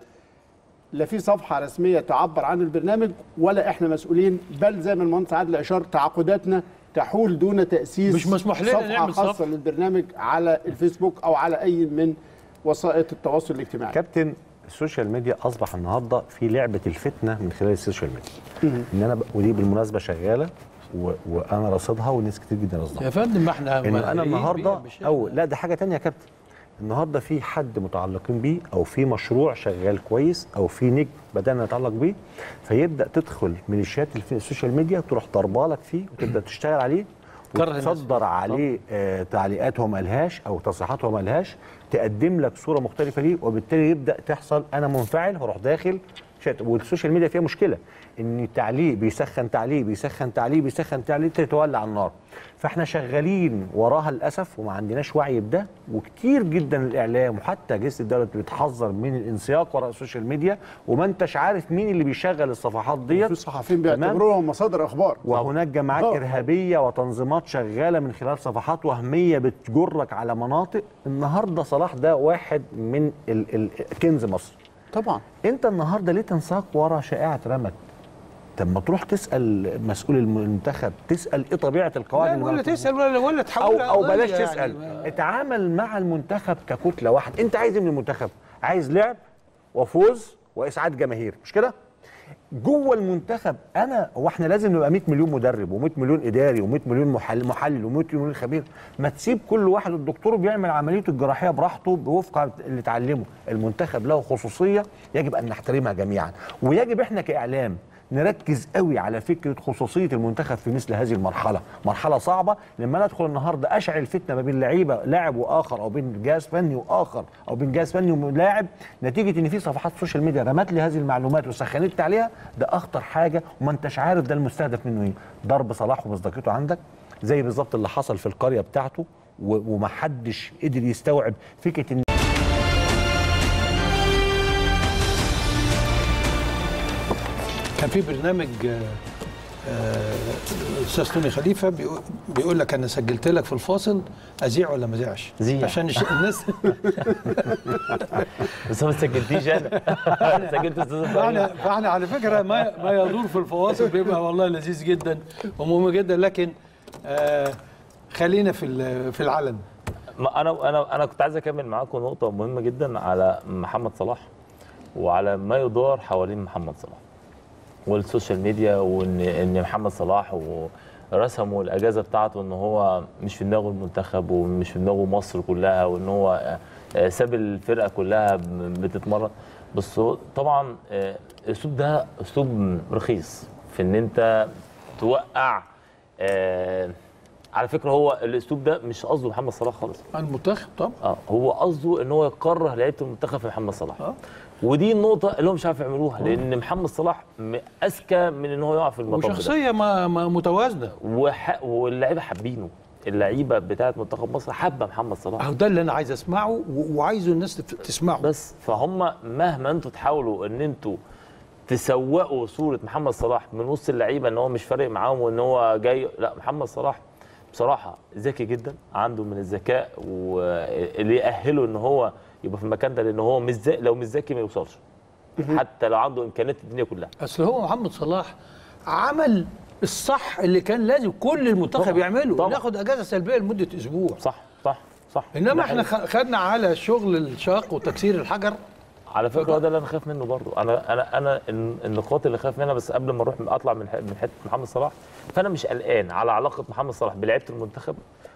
لا في صفحه رسميه تعبر عن البرنامج ولا احنا مسؤولين بل زي ما المهندس عادل اشار تعاقداتنا تحول دون تاسيس مش مسموح لنا صفحه نعمل خاصه صفحة. للبرنامج على الفيسبوك او على اي من وسائط التواصل الاجتماعي كابتن السوشيال ميديا اصبح النهارده في لعبه الفتنه من خلال السوشيال ميديا ان انا ب... ودي بالمناسبه شغاله و... وانا راصدها وناس كتير جدا راصدها يا فندم ما احنا انه انا ملهيين النهارده بيها مش- او لا ده حاجه تانية يا كابتن النهارده في حد متعلقين بيه او في مشروع شغال كويس او في نجم بدانا نتعلق بيه فيبدا تدخل ميليشيات الف- السوشيال ميديا تروح ضربالك فيه وتبدا تشتغل عليه كره الناس. وتصدر عليه آه تعليقات هو ما قالهاش او تصريحات هو ما قالهاش تقدم لك صوره مختلفه ليه وبالتالي يبدا تحصل انا منفعل هروح داخل شات والسوشيال ميديا فيها مشكله ان التعليق بيسخن تعليق بيسخن تعليق بيسخن تعليق تتولع النار فاحنا شغالين وراها للاسف وما عندناش وعي بده وكتير جدا الاعلام وحتى اجهزه الدوله بتحذر من الانسياق وراء السوشيال ميديا وما انتش عارف مين اللي بيشغل الصفحات ديت في صحفيين تمام؟ بيعتبروهم مصادر اخبار وهناك جماعات آه. ارهابيه وتنظيمات شغاله من خلال صفحات وهميه بتجرك على مناطق النهارده صلاح ده واحد من ال- ال- كنز مصر طبعا انت النهارده ليه تنساق ورا شائعه رمت طب ما تروح تسال مسؤول المنتخب تسال ايه طبيعه القواعد لا اللي ولا موجودة؟ تسال ولا ولا او تحول او قضية بلاش يعني. تسال اتعامل مع المنتخب ككتله واحده انت عايز ايه من المنتخب عايز لعب وفوز واسعاد جماهير مش كده جوه المنتخب انا هو احنا لازم نبقى 100 مليون مدرب و100 مليون اداري و100 مليون محلل محلل و100 مليون خبير ما تسيب كل واحد الدكتور بيعمل عمليته الجراحيه براحته بوفق اللي اتعلمه المنتخب له خصوصيه يجب ان نحترمها جميعا ويجب احنا كاعلام نركز قوي على فكره خصوصيه المنتخب في مثل هذه المرحله مرحله صعبه لما انا ادخل النهارده اشعل فتنه ما بين لعيبه لاعب واخر او بين جهاز فني واخر او بين جهاز فني ولاعب نتيجه ان في صفحات السوشيال ميديا رمت لي هذه المعلومات وسخنت عليها ده اخطر حاجه وما انتش عارف ده المستهدف منه ايه ضرب صلاح ومصداقيته عندك زي بالظبط اللي حصل في القريه بتاعته و- ومحدش قدر يستوعب فكره ان كان في برنامج آه، آه، الاستاذ توني خليفه بيقول- بيقول لك انا سجلت لك في الفاصل ازيع ولا ما ازيعش زيع. عشان الش- الناس بس ما سجلتيش انا سجلت استاذ فاحنا إبراهيم. فاحنا على فكره ما ما يدور في الفواصل بيبقى والله لذيذ جدا ومهم جدا لكن آه خلينا في ال- في العلن ما انا انا انا كنت عايز اكمل معاكم نقطه مهمه جدا على محمد صلاح وعلى ما يدار حوالين محمد صلاح والسوشيال ميديا وان ان محمد صلاح ورسموا الاجازه بتاعته ان هو مش في دماغه المنتخب ومش في دماغه مصر كلها وان هو آه، ساب الفرقه كلها بتتمرن بس هو طبعا آه، الاسلوب ده اسلوب رخيص في ان انت توقع آه، على فكره هو الاسلوب ده مش قصده محمد صلاح خالص المنتخب طبعا اه هو قصده ان هو يكره لعيبه المنتخب في محمد صلاح آه. ودي النقطه اللي هو مش عارف يعملوها لان محمد صلاح م- اذكى من ان هو يقع في المطب ده. وشخصيه ما ما متوازنه وح... واللعيبه حابينه اللعيبه بتاعت منتخب مصر حابه محمد صلاح اهو ده اللي انا عايز اسمعه و- وعايزه الناس تف- تسمعه بس فهم مهما انتوا تحاولوا ان انتوا تسوقوا صوره محمد صلاح من وسط اللعيبه ان هو مش فارق معاهم وان هو جاي لا محمد صلاح بصراحه ذكي جدا عنده من الذكاء واللي يأهله ان هو يبقى في المكان ده لان هو مش ذكي لو مش ذكي ما يوصلش حتى لو عنده امكانيات الدنيا كلها اصل هو محمد صلاح عمل الصح اللي كان لازم كل المنتخب طبعاً، يعمله طبعاً. ناخد اجازه سلبيه لمده اسبوع صح صح صح انما ده احنا حقيقي. خ- خدنا على شغل الشاق وتكسير الحجر على فكره هو ده اللي انا خايف منه برضو انا انا انا الن- النقاط اللي خايف منها بس قبل ما اروح اطلع من ح- من حته محمد صلاح فانا مش قلقان على علاقه محمد صلاح بلعيبه المنتخب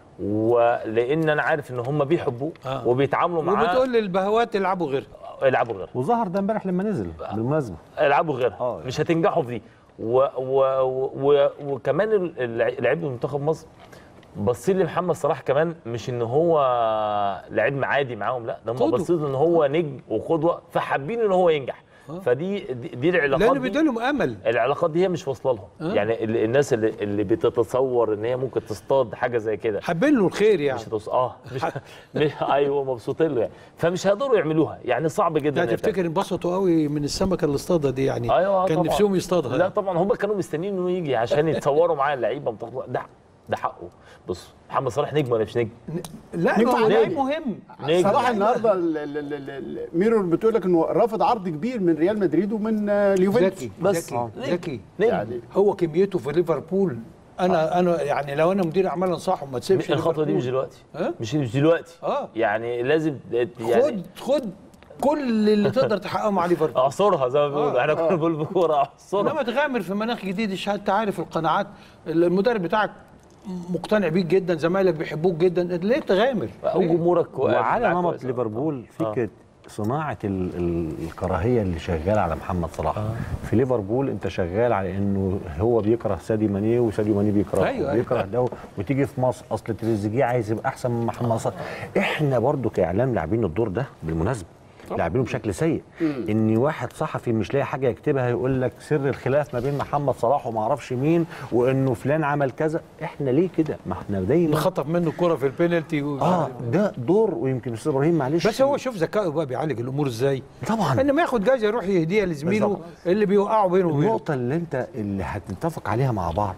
ولان انا عارف ان هم بيحبوه آه. وبيتعاملوا معاه وبتقول للبهوات يلعبوا غير يلعبوا غير وظهر ده امبارح لما نزل بالمناسبه العبوا غيرها مش هتنجحوا في دي و و و وكمان ال- الع- لعيبه منتخب مصر باصين لمحمد صلاح كمان مش ان هو لعيب عادي معاهم لا ده هم قدوة. باصين ان هو نجم وقدوه فحابين ان هو ينجح فدي دي, دي العلاقات لان دي بيديلهم امل العلاقات دي هي مش واصله لهم آه. يعني ال- الناس اللي, اللي بتتصور ان هي ممكن تصطاد حاجه زي كده حابين له الخير يعني مش هتوص... اه مش, مش ايوه مبسوطين له يعني فمش هيقدروا يعملوها يعني صعب جدا لا إن هي تفتكر انبسطوا قوي من السمكه اللي اصطادها دي يعني ايوه كان طبعاً. نفسهم يصطادها لا طبعا هم كانوا مستنيين انه يجي عشان يتصوروا معاه اللعيبه منتخب- ده ده حقه بص محمد صلاح نجم ولا مش نجم؟ لا نجم هو عليه. لعيب مهم نجم. صلاح النهارده ال- ال- ال- ال- ال- ميرور بتقول لك انه رافض عرض كبير من ريال مدريد ومن آه، اليوفنتوس ذكي بس. ذكي ذكي يعني هو كميته في ليفربول انا انا يعني لو انا مدير اعمال انصحه ما تسيبش الخطوه دي مش ليفربول. دلوقتي ها؟ مش مش دلوقتي اه يعني لازم يعني خد خد كل اللي تقدر تحققه مع ليفربول اعصرها زي ما بيقولوا احنا كنا بنقول بكوره اعصرها انما تغامر في مناخ جديد مش انت عارف القناعات المدرب بتاعك مقتنع بيك جدا زمايلك بيحبوك جدا ليه تغامر؟ او جمهورك واقف وعلى معاك نمط كويس. ليفربول آه. فكره صناعه ال ال الكراهيه اللي شغاله على محمد صلاح آه. في ليفربول انت شغال على انه هو بيكره ساديو ماني وساديو ماني بيكره أيوة، أيوة. بيكره ده وتيجي في مصر اصل تريزيجيه عايز يبقى احسن من محمد صلاح احنا برضو كاعلام لاعبين الدور ده بالمناسبه لاعبينه بشكل سيء ان واحد صحفي مش لاقي حاجه يكتبها يقول لك سر الخلاف ما بين محمد صلاح وما اعرفش مين وانه فلان عمل كذا احنا ليه كده ما احنا دايما خطف منه الكرة في البينالتي و... اه ده دور ويمكن استاذ ابراهيم معلش بس هو شوف ذكائه بقى بيعالج الامور ازاي طبعا انما ياخد جايزه يروح يهديها لزميله بالظبط. اللي بيوقعه بينه وبينه النقطة اللي انت اللي هتتفق عليها مع بعض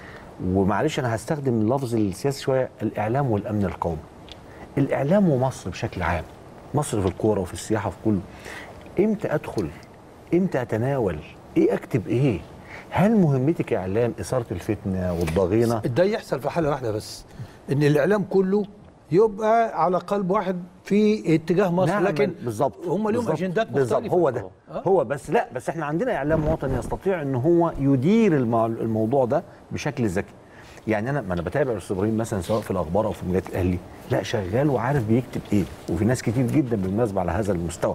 ومعلش انا هستخدم اللفظ السياسي شوية الاعلام والامن القومي. الاعلام ومصر بشكل عام مصر في الكورة وفي السياحة وفي كله امتى ادخل؟ امتى اتناول؟ ايه اكتب ايه؟ هل مهمتي كاعلام اثارة الفتنة والضغينة؟ ده يحصل في حاله واحده بس ان الاعلام كله يبقى على قلب واحد في اتجاه مصر نعم، لكن بالظبط هم لهم بالظبط، اجندات بالظبط مختلفه هو ده هو بس لا بس احنا عندنا اعلام وطني يستطيع ان هو يدير المو- الموضوع ده بشكل ذكي يعني انا ما انا بتابع استاذ ابراهيم مثلا سواء في الاخبار او في مجلات الاهلي لا شغال وعارف بيكتب ايه وفي ناس كتير جدا بالمناسبه على هذا المستوى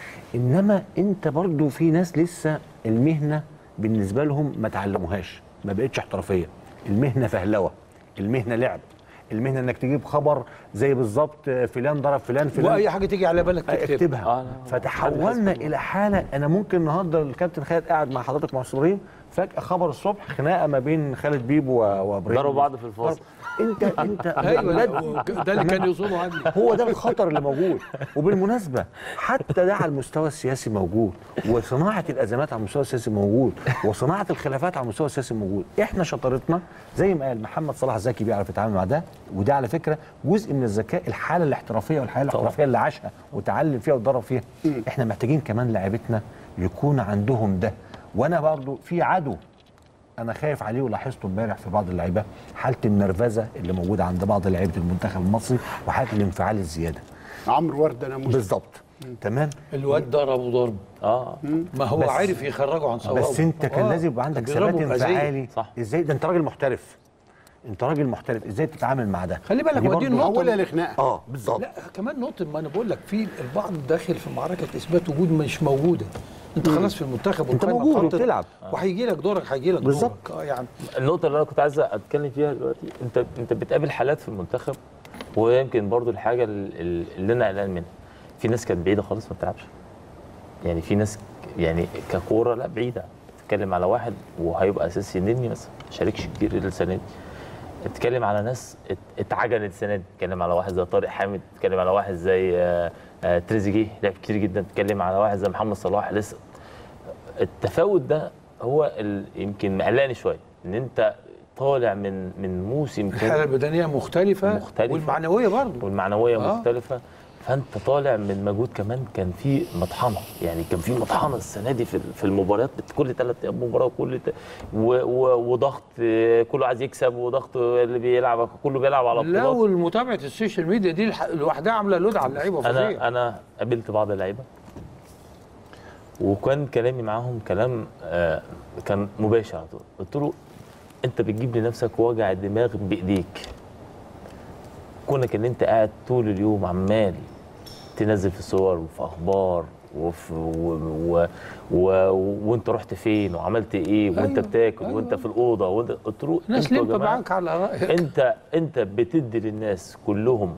انما انت برضو في ناس لسه المهنه بالنسبه لهم ما تعلموهاش ما بقتش احترافيه المهنه فهلوه المهنه لعب المهنه انك تجيب خبر زي بالظبط فلان ضرب فلان فلان واي حاجه تيجي على بالك تكتبها اكتبها فتحولنا الى حاله انا ممكن النهارده الكابتن خالد قاعد مع حضرتك مع أستاذ إبراهيم فجاه خبر الصبح خناقه ما بين خالد بيبو و- وابراهيم ضربوا بعض في الفاصل انت انت أيوة، بجد. ده اللي كان يقصده عني. هو ده الخطر اللي موجود وبالمناسبه حتى ده على المستوى السياسي موجود وصناعه الازمات على المستوى السياسي موجود وصناعه الخلافات على المستوى السياسي موجود احنا شطارتنا زي ما قال محمد صلاح زكي بيعرف يتعامل مع ده وده على فكره جزء من الذكاء الحاله الاحترافيه والحياه الاحترافيه اللي عاشها وتعلم فيها واتدرب فيها احنا محتاجين كمان لاعيبتنا يكون عندهم ده وانا برضو في عدو انا خايف عليه ولاحظته امبارح في بعض اللعيبه حاله النرفزه اللي موجوده عند بعض لعيبه المنتخب المصري وحاله الانفعال الزياده عمرو ورده ناموس بالظبط تمام الواد ضرب ضرب اه ما هو بس- عارف يخرجه عن صوابه بس انت كان آه، لازم يبقى عندك بيضربه ثبات بأذية. انفعالي صح ازاي ده انت راجل محترف انت راجل محترف ازاي تتعامل مع ده خلي بالك دي ودي برضو- النقطه اه بالظبط لا كمان نقطه ما انا بقول لك في البعض داخل في معركه اثبات وجود مش موجوده انت خلاص في المنتخب انت والقائمة موجود اتحطت، وبتلعب. وهيجي لك دورك هيجي لك بالظبط. دورك اه يعني النقطة اللي أنا كنت عايز أتكلم فيها دلوقتي أنت أنت بتقابل حالات في المنتخب ويمكن برضو الحاجة ال- اللي أنا قلقان منها في ناس كانت بعيدة خالص ما بتلعبش يعني في ناس يعني ككورة لا بعيدة تتكلم على واحد وهيبقى أساسي نني مثلا ما شاركش كتير السنة دي تتكلم على ناس ات- اتعجنت السنة دي تتكلم على واحد زي طارق حامد تتكلم على واحد زي آه، آه، تريزيجيه لعب كتير جدا تتكلم على واحد زي محمد صلاح لسه التفاوت ده هو ال- يمكن مقلقني شويه ان انت طالع من من موسم الحاله البدنيه مختلفه مختلفة. والمعنويه برضه والمعنويه آه. آه. مختلفه فانت طالع من مجهود كمان كان في مطحنه يعني كان في مطحنه السنه دي في في المباريات بت- كل ثلاث ايام مباراه وكل ت... و... و... وضغط آه، كله عايز يكسب وضغط اللي بيلعب كله بيلعب على لا بطولات والمتابعه السوشيال ميديا دي الح- لوحدها عامله لود على اللعيبه فظيع انا انا قابلت بعض اللعيبه وكان كلامي معاهم كلام آه، كان مباشر على طول قلت له انت بتجيب لنفسك وجع دماغ بايديك كونك ان انت قاعد طول اليوم عمال تنزل في صور وفي اخبار وفي و و و وانت رحت فين وعملت ايه وانت أيوة، بتاكل وانت في الاوضه وانت قلت له الناس انتوا يا لمبه جماعة معاك على رايك انت انت بتدي للناس كلهم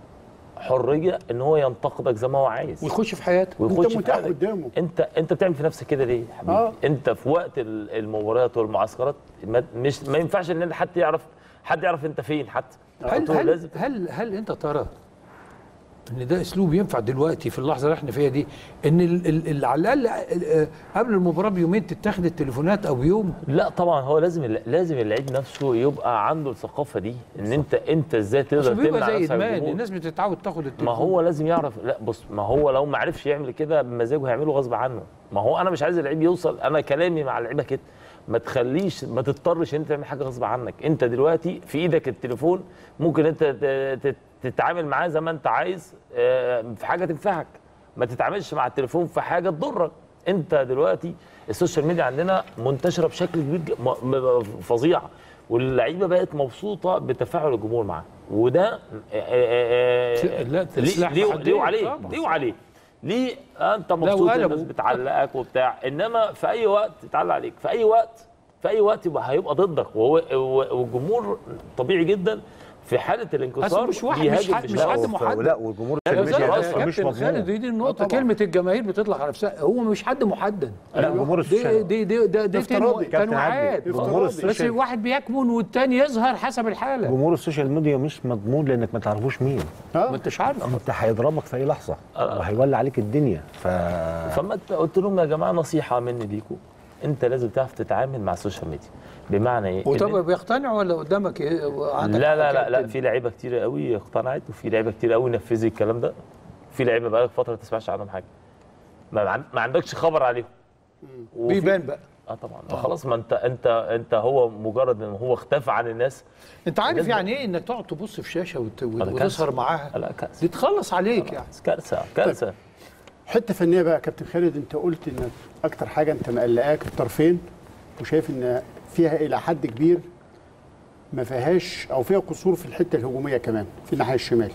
حريه ان هو ينتقدك زي ما هو عايز ويخش في حياته ويخش انت في متاح حياتك. قدامه انت انت بتعمل في نفسك كده ليه يا حبيبي آه. انت في وقت ال- المباريات والمعسكرات ما مش ما ينفعش ان حد يعرف حد يعرف انت فين حتى هل قلت له هل لازم هل هل انت ترى ان ده اسلوب ينفع دلوقتي في اللحظه اللي احنا فيها دي ان ال- ال- ال- على الاقل آه، قبل المباراه بيومين تتاخد التليفونات او بيوم لا طبعا هو لازم الل- لازم اللعيب نفسه يبقى عنده الثقافه دي ان انت انت ازاي بس تقدر بيبقى تمنع زي نفسك ادمان الجمهور. الناس بتتعود تاخد ما التليفون هو لازم يعرف لا بص ما هو لو ما عرفش يعمل كده بمزاجه هيعمله غصب عنه ما هو انا مش عايز اللعيب يوصل انا كلامي مع اللعيبه كده ما تخليش ما تضطرش انت تعمل حاجه غصب عنك انت دلوقتي في ايدك التليفون ممكن انت ت- ت- تتعامل معاه زي ما انت عايز آه، في حاجه تنفعك ما تتعاملش مع التليفون في حاجه تضرك انت دلوقتي السوشيال ميديا عندنا منتشره بشكل كبير ج- م- م- فظيع واللعيبه بقت مبسوطه بتفاعل الجمهور معاها وده آه، آه، آه، لا، ده ليه سلاح ليه ذو حدين ليه وعليه طبعا. ليه وعليه ليه انت مبسوط وقلبوا. الناس بتعلقك وبتاع انما في اي وقت تتعلق عليك في اي وقت في اي وقت يبقى هيبقى ضدك وهو والجمهور طبيعي جدا في حاله الانكسار أصل مش واحد- مش بيهاجم حد- مش بشدة. حد محدد. لا والجمهور لا، السوشيال بالظبط. ميديا يا مش كابتن مضمون خالد دي النقطة كلمة الجماهير بتطلق على نفسها هو مش حد محدد لا، جمهور دي السوشيال دي دي ده ده افتراضي. كابتن تنوعات عدلي، جمهور بس السوشيال واحد بيكمن والتاني يظهر حسب الحالة جمهور السوشيال ميديا مش مضمون لانك ما تعرفوش مين ما انتش عارف انت هيضربك في اي لحظه وهيولع عليك الدنيا ف فما انت قلت لهم يا جماعه نصيحه مني ليكم انت لازم تعرف تتعامل مع السوشيال ميديا بمعنى ايه؟ إن وطبعا بيقتنع ولا قدامك إيه؟ عندك لا لا لا حاجة لا كابتن؟ في لعيبه كتير قوي اقتنعت وفي لعيبه كتير قوي نفذت الكلام ده في لعيبه بقالك فتره ما تسمعش عنهم حاجه ما, عن- ما عندكش خبر عليهم وفي- بيبان بقى اه طبعا ما خلاص ما انت انت انت هو مجرد ان هو اختفى عن الناس انت عارف الناس يعني ايه انك تقعد تبص في شاشه وت... هذا وتسهر كارثة. معاها لا كارثه دي تخلص عليك يعني كارثه كارثه حته فنيه بقى يا كابتن خالد انت قلت ان اكتر حاجه انت مقلقاك الطرفين وشايف ان فيها الى حد كبير ما فيهاش او فيها قصور في الحته الهجوميه كمان في الناحيه الشمال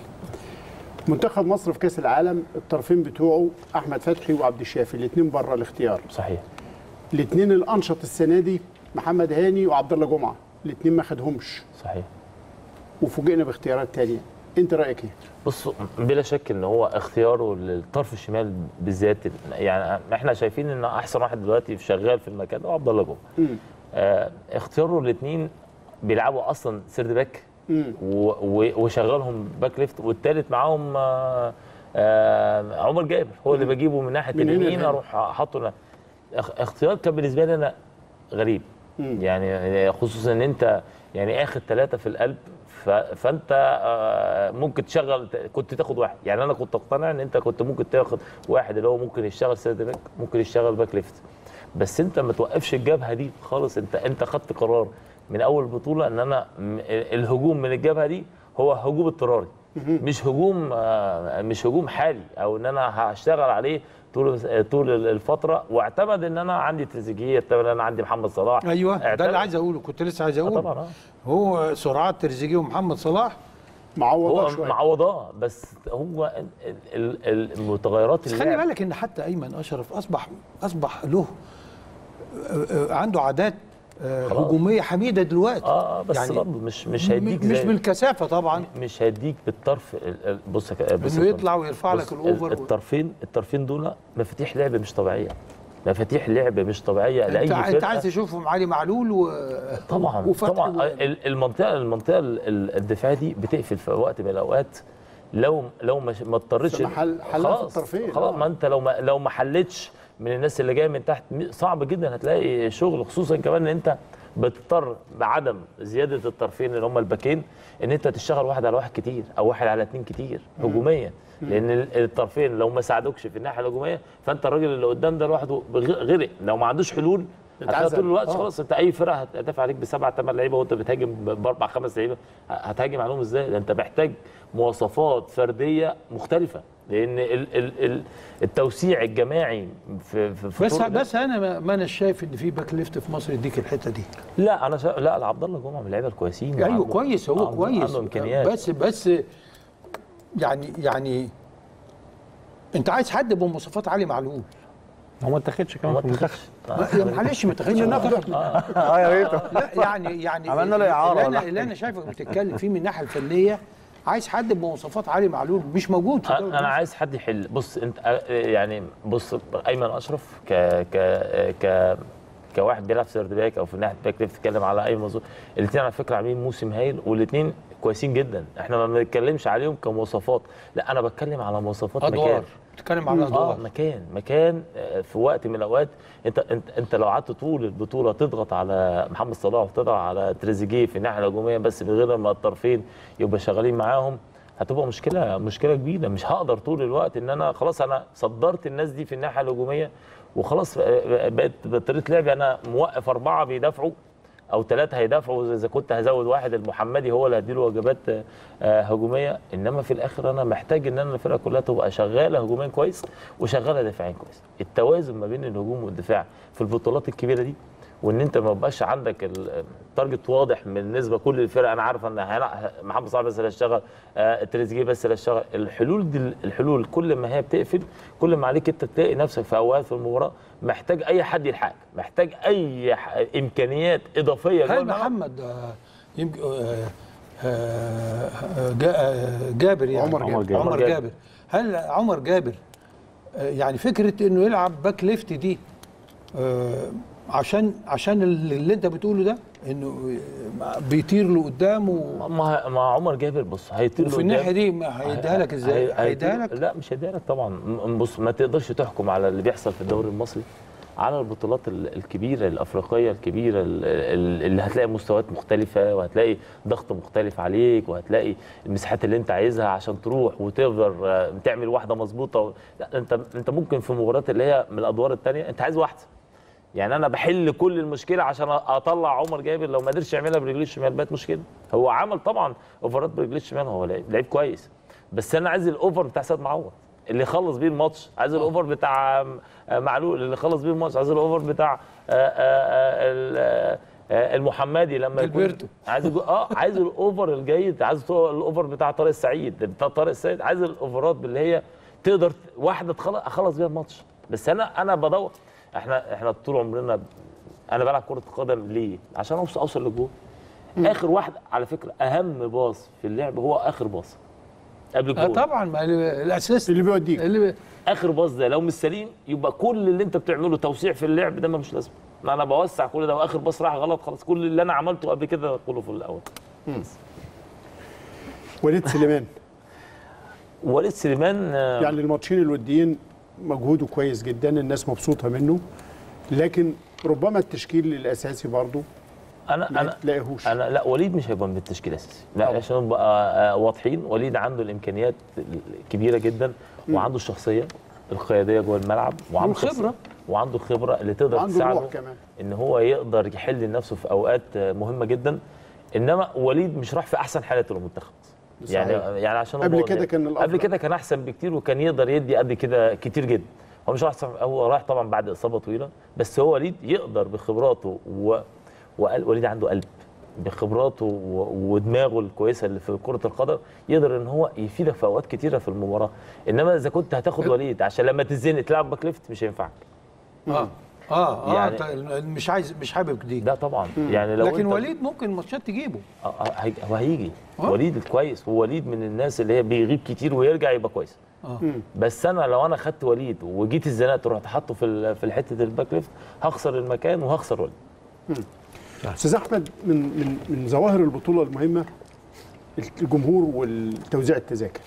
منتخب مصر في كاس العالم الطرفين بتوعه احمد فتحي وعبد الشافي الاثنين بره الاختيار صحيح الاثنين الانشط السنه دي محمد هاني وعبد الله جمعه الاثنين ما خدهمش صحيح وفوجئنا باختيارات تانية انت رايك ايه بص بلا شك ان هو اختياره للطرف الشمال بالذات يعني احنا شايفين ان احسن واحد دلوقتي شغال في المكان هو عبد الله جمعه آه اختياره الاثنين بيلعبوا اصلا سيرد باك مم. و- و- وشغلهم باك ليفت والثالث معاهم آه آه عمر جابر هو اللي بجيبه من ناحيه من هنا اليمين لهنا. اروح احطه هنا. اخ- اختيار كان بالنسبه لي انا غريب يعني خصوصا ان انت يعني اخد ثلاثه في القلب ف- فانت آه، ممكن تشغل كنت تاخد واحد يعني انا كنت اقتنع ان انت كنت ممكن تاخد واحد اللي هو ممكن يشتغل سيرد باك ممكن يشتغل باك ليفت بس انت ما توقفش الجبهه دي خالص انت انت خدت قرار من اول بطوله ان انا م- الهجوم من الجبهه دي هو هجوم اضطراري مش هجوم آه، مش هجوم حالي او ان انا هشتغل عليه طول طول الفتره واعتمد ان انا عندي تريزيجيه اعتمد ان انا عندي محمد صلاح ايوه ده اعتمد- اللي عايز اقوله كنت لسه عايز اقوله طبعا، آه. هو سرعات تريزيجيه ومحمد صلاح هو معوضاه بس هو ال- ال- ال- المتغيرات بس خلي اللعب بالك ان حتى ايمن اشرف اصبح اصبح له آه، آه، عنده عادات آه، خلاص. هجوميه حميده دلوقتي اه بس يعني برضه مش مش هيديك مش زي- بالكثافه طبعا مش هيديك بالطرف ال- ال- بص يا ك- بص انه يا يطلع كابتن. ويرفع لك بص، الأوفر و- الطرفين الطرفين دول مفاتيح لعب مش طبيعيه مفاتيح لعب مش طبيعيه لاي انت فرقه انت عايز تشوفهم علي معلول و طبعا وفتحي طبعا و- ال- المنطقه المنطقه ال- ال- الدفاعيه دي بتقفل في وقت من الاوقات لو لو ما ما اضطرتش بس محل- حلها في خلاص الطرفين، خلاص آه. ما انت لو ما لو ما حلتش من الناس اللي جايه من تحت م- صعب جدا هتلاقي شغل خصوصا كمان ان انت بتضطر بعدم زياده الطرفين اللي هم الباكين ان انت تشتغل واحد على واحد كتير او واحد على اتنين كتير هجوميا لان ال- الطرفين لو ما ساعدوكش في الناحيه الهجوميه فانت الراجل اللي قدام ده لوحده بغ- غرق لو ما عندوش حلول هتلاقي اتعزل. طول الوقت آه. خلاص انت اي فرقه هتدافع عليك بسبع ثمان لعيبه وانت بتهاجم ب- باربع خمس لعيبه ه- هتهاجم عليهم ازاي؟ ده انت محتاج مواصفات فرديه مختلفه لان ال ال ال التوسيع الجماعي في في في بس طرق- بس انا ما- ما انا شايف ان في باك ليفت في مصر يديك الحته دي لا انا شا... لا لا، عبد الله جمعه من اللعيبه الكويسين ايوه وعنده- كويس هو عنده- كويس عنده امكانيات بس بس يعني يعني انت عايز حد بمواصفات علي معلول هو ما اتاخدش كمان في المنتخب يا معلش ما تاخدش ناخد اه يا ريته لا يعني يعني عملنا له إعارة اللي ولا انا, اللي انا شايفك بتتكلم فيه من الناحيه الفنيه عايز حد بمواصفات علي معلول مش موجود في الدوري انا عايز حد يحل بص انت آه، يعني بص ايمن اشرف ك ك ك كواحد بيلعب سيرد باك او في ناحيه باك ليفت تتكلم على اي منظور الاثنين على فكره عاملين موسم هايل والاثنين كويسين جدا احنا ما بنتكلمش عليهم كمواصفات لا انا بتكلم على مواصفات أدوار. مكان بتتكلم على اه ادوار مكان مكان آه، في وقت من الاوقات انت انت انت لو قعدت طول البطوله تضغط على محمد صلاح وتضغط على تريزيجيه في الناحيه الهجوميه بس من غير ما الطرفين يبقى شغالين معاهم هتبقى مشكله مشكله كبيره مش هقدر طول الوقت ان انا خلاص انا صدرت الناس دي في الناحيه الهجوميه وخلاص آه، بقت بطريقه لعبي انا موقف اربعه بيدافعوا او ثلاثه هيدافعوا اذا كنت هزود واحد المحمدي هو اللي هديله وجبات آه، هجوميه انما في الاخر انا محتاج ان انا الفرقه كلها تبقى شغاله هجوميا كويس وشغاله دفاعيا كويس التوازن ما بين الهجوم والدفاع في البطولات الكبيره دي وان انت ما يبقاش عندك ال- التارجت واضح بالنسبه لكل الفرق انا عارف ان هنا- محمد صلاح بس اللي هيشتغل آه، تريزيجيه بس اللي هيشتغل الحلول دي الحلول كل ما هي بتقفل كل ما عليك انت تلاقي نفسك في اوقات في المباراه محتاج اي حد يلحقك محتاج اي ح- امكانيات اضافيه جوه هل الملعب. محمد آه، يمكن آه، آه، آه، جا- آه، جابر يعني عمر جابر. عمر عمر جابر. جابر هل عمر جابر آه، يعني فكره انه يلعب باك ليفت دي آه، عشان عشان اللي انت بتقوله ده انه بيطير له قدام و- ما ما عمر جابر بص هيطير وفي له الناحيه قدام. دي ما هيديها لك ازاي؟ هي- هيديها هيطير- لك لا مش هيديها لك طبعا م- بص ما تقدرش تحكم على اللي بيحصل في الدوري المصري على البطولات ال- الكبيره الافريقيه الكبيره ال- ال- اللي هتلاقي مستويات مختلفه وهتلاقي ضغط مختلف عليك وهتلاقي المساحات اللي انت عايزها عشان تروح وتقدر آه، تعمل واحده مظبوطه لا انت انت ممكن في المباريات اللي هي من الادوار الثانيه انت عايز واحده يعني انا بحل كل المشكله عشان اطلع عمر جابر لو ما قدرش يعملها برجليه الشمال بقت مشكله هو عمل طبعا اوفرات برجليه الشمال هو لعيب لعيب كويس بس انا عايز الاوفر بتاع سيد معوض اللي خلص بيه الماتش عايز الاوفر بتاع آه، معلول اللي خلص بيه الماتش عايز الاوفر بتاع آه، آه، آه، ال- آه، المحمدي لما يكون جilberto. عايز يجو- اه عايز الاوفر الجيد عايز تو- الاوفر بتاع طارق السعيد بتاع طارق السعيد عايز الاوفرات اللي هي تقدر ت- واحده تخلص اخلص بيها الماتش بس انا انا بدور احنا احنا طول عمرنا ب- انا بلعب كره قدم ليه؟ عشان اوصل اوصل للجول اخر واحد على فكره اهم باص في اللعب هو اخر باص قبل آه الجول طبعا ما ال- الاساس اللي بيوديك اللي بي... اخر باص ده لو مش سليم يبقى كل اللي انت بتعمله توسيع في اللعب ده ملوش لازمه ما انا بوسع كل ده واخر باص راح غلط خلاص كل اللي انا عملته قبل كده اقوله في الاول وليد سليمان وليد سليمان آه، يعني الماتشين الوديين مجهوده كويس جدا الناس مبسوطه منه لكن ربما التشكيل الاساسي برضه انا ما انا تلاقيهوش انا لا وليد مش هيبقى من التشكيل الاساسي لا عشان نبقى آه، واضحين وليد عنده الامكانيات الكبيره جدا وعنده الشخصيه القياديه جوه الملعب وعنده والخبرة. شخصية- وعنده الخبره اللي تقدر وعنده تساعده روح كمان ان هو يقدر يحل لنفسه في اوقات آه، مهمه جدا انما وليد مش راح في احسن حالاته للمنتخب يعني صحيح. يعني عشان قبل هو- كده كان الأفضل. قبل كده كان احسن بكتير وكان يقدر يدي قد كده كتير جدا هو مش احسن هو رايح طبعا بعد اصابه طويله بس هو وليد يقدر بخبراته و... وقال وليد عنده قلب بخبراته و... ودماغه الكويسه اللي في كره القدم يقدر ان هو يفيدك في اوقات كتيره في المباراه انما اذا كنت هتاخد وليد عشان لما تتزنق تلعب باك ليفت مش هينفعك اه اه اه يعني- يعني مش عايز مش حابب دي لا طبعا يعني لو لكن أنت- وليد ممكن ماتشات تجيبه آه، آه، هي- هو هيجي آه. وليد كويس ووليد من الناس اللي هي بيغيب كتير ويرجع يبقى كويس اه بس انا لو انا خدت وليد وجيت الزنقت ورحت حاطه في ال- في حته الباك ليفت هخسر المكان وهخسر وليد استاذ احمد من من من ظواهر البطوله المهمه الجمهور والتوزيع التذاكر